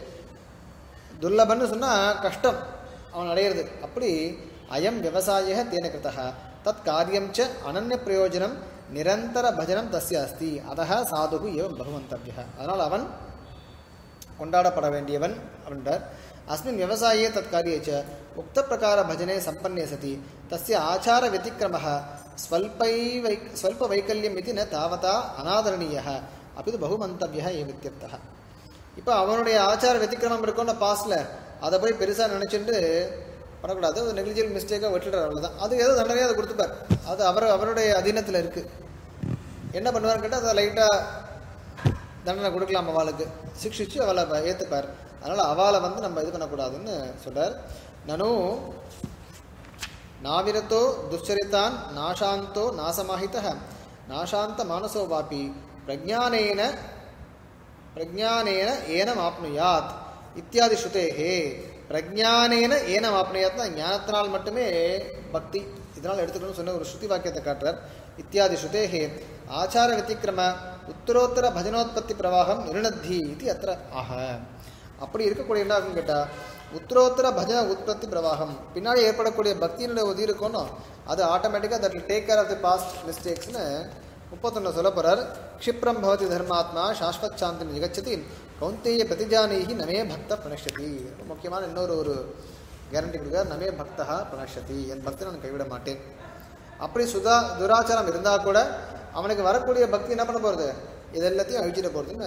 துர்லபன்னு சொன்னால் கஷ்டம் அவன் அடையிறது அப்படி அயம் விவசாய தேன கிருத்தः தத் காரியம் ச அனன்ய பிரயோஜனம் நிரந்தர பஜனம் தஸ்ய அஸ்தி அதः சாதுகு ஏவம் பகுமந்தவிய அதனால் அவன் கொண்டாடப்பட வேண்டியவன் அப்படின்றார் அஸ்மின் விவசாயே தத் காரியே ச உக்த பிரகார பஜனே சம்பன்னே சதி தஸ்ய ஆச்சார व्यतिक्रमः ஸ்வல்பை வை ஸ்வல்ப வைக்கல்யம் இது ந தாவதா அநாதரணீயः அப்பிது பகுமந்தவியः ஏவித்யர்த்தः இப்போ அவனுடைய ஆச்சார வெத்திக்கிரமம் இருக்கும்னு பாஸ்ட்ல அதை போய் பெருசாக நினச்சிட்டு பண்ணக்கூடாது அது நெக்லிஜியல் மிஸ்டேக்காக விட்டுடுறாரு அவ்வளோதான் அது ஏதோ தண்டனையாக அதை கொடுத்துப்பார் அது அவர் அவருடைய அதீனத்தில் இருக்குது என்ன பண்ணுவார்னு கேட்டால் அதை லைட்டாக தண்டனை கொடுக்கலாம் அவளுக்கு சிக்ஷிச்சு அவளை ப- ஏத்துப்பார் அதனால் அவளை வந்து நம்ம இது பண்ணக்கூடாதுன்னு சொல்றார் நனு நாவிரத்தோ துஷ்சரித்தான் நாசாந்தோ நாசமாஹிதः நாசாந்த மானசோ வாபி பிரஜானேன பிரஜானேன ஏனம் ஆப்னுயாத் இத்தியாதி ஸ்ருதேஹே பிரஜானேன ஏனம் ஆப்னுயாத்னா ஞானத்தினால் மட்டுமே பக்தி இதனால் எடுத்துக்கணும்னு சொன்ன ஒரு ஸ்ருதி வாக்கியத்தை காட்டுறார் இத்தியாதி ஸ்ருதேஹே ஆச்சார வித்திக்கிரம உத்தரோத்தர பஜனோத்பத்தி பிரவாகம் நிருணத்தி இது அத்திர ஆக அப்படி இருக்கக்கூடிய என்ன ஆகுன்னு கேட்டால் உத்தரோத்தர பஜன உற்பத்தி பிரவாகம் பின்னாடி ஏற்படக்கூடிய பக்தியினுடைய உதவி இருக்கணும் அது ஆட்டோமேட்டிக்காக that take care of the past மிஸ்டேக்ஸ்னு முப்பத்தொன்னு சொல்ல போறார் க்ஷிப்ரம் பவதி தர்மாத்மா சாஸ்வத் சாந்தி நிகச்சதி கௌந்தேய பிரதிஜானீகி நமே பக்த பிரணஷதி ரொம்ப முக்கியமான இன்னொரு ஒரு கேரண்டி கொடுக்குறார் நமே பக்தா பிரணஷதி என் பக்தனை நான் கைவிட மாட்டேன் அப்படி சுதா துராச்சாரம் இருந்தால் கூட அவனுக்கு வரக்கூடிய பக்தி என்ன பண்ண போகிறது இது எல்லாத்தையும் அழிச்சிட போகிறதுன்னு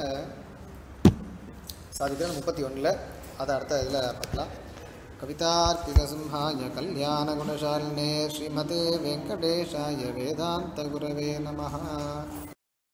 சாதிக்கிறார் முப்பத்தி ஒன்றில் அதை அடுத்த இதில் பார்க்கலாம் कवितार्किकसिंहाय कल्याणगुणशालिने श्रीमते वेङ्कटेशाय वेदान्तगुरवे नमः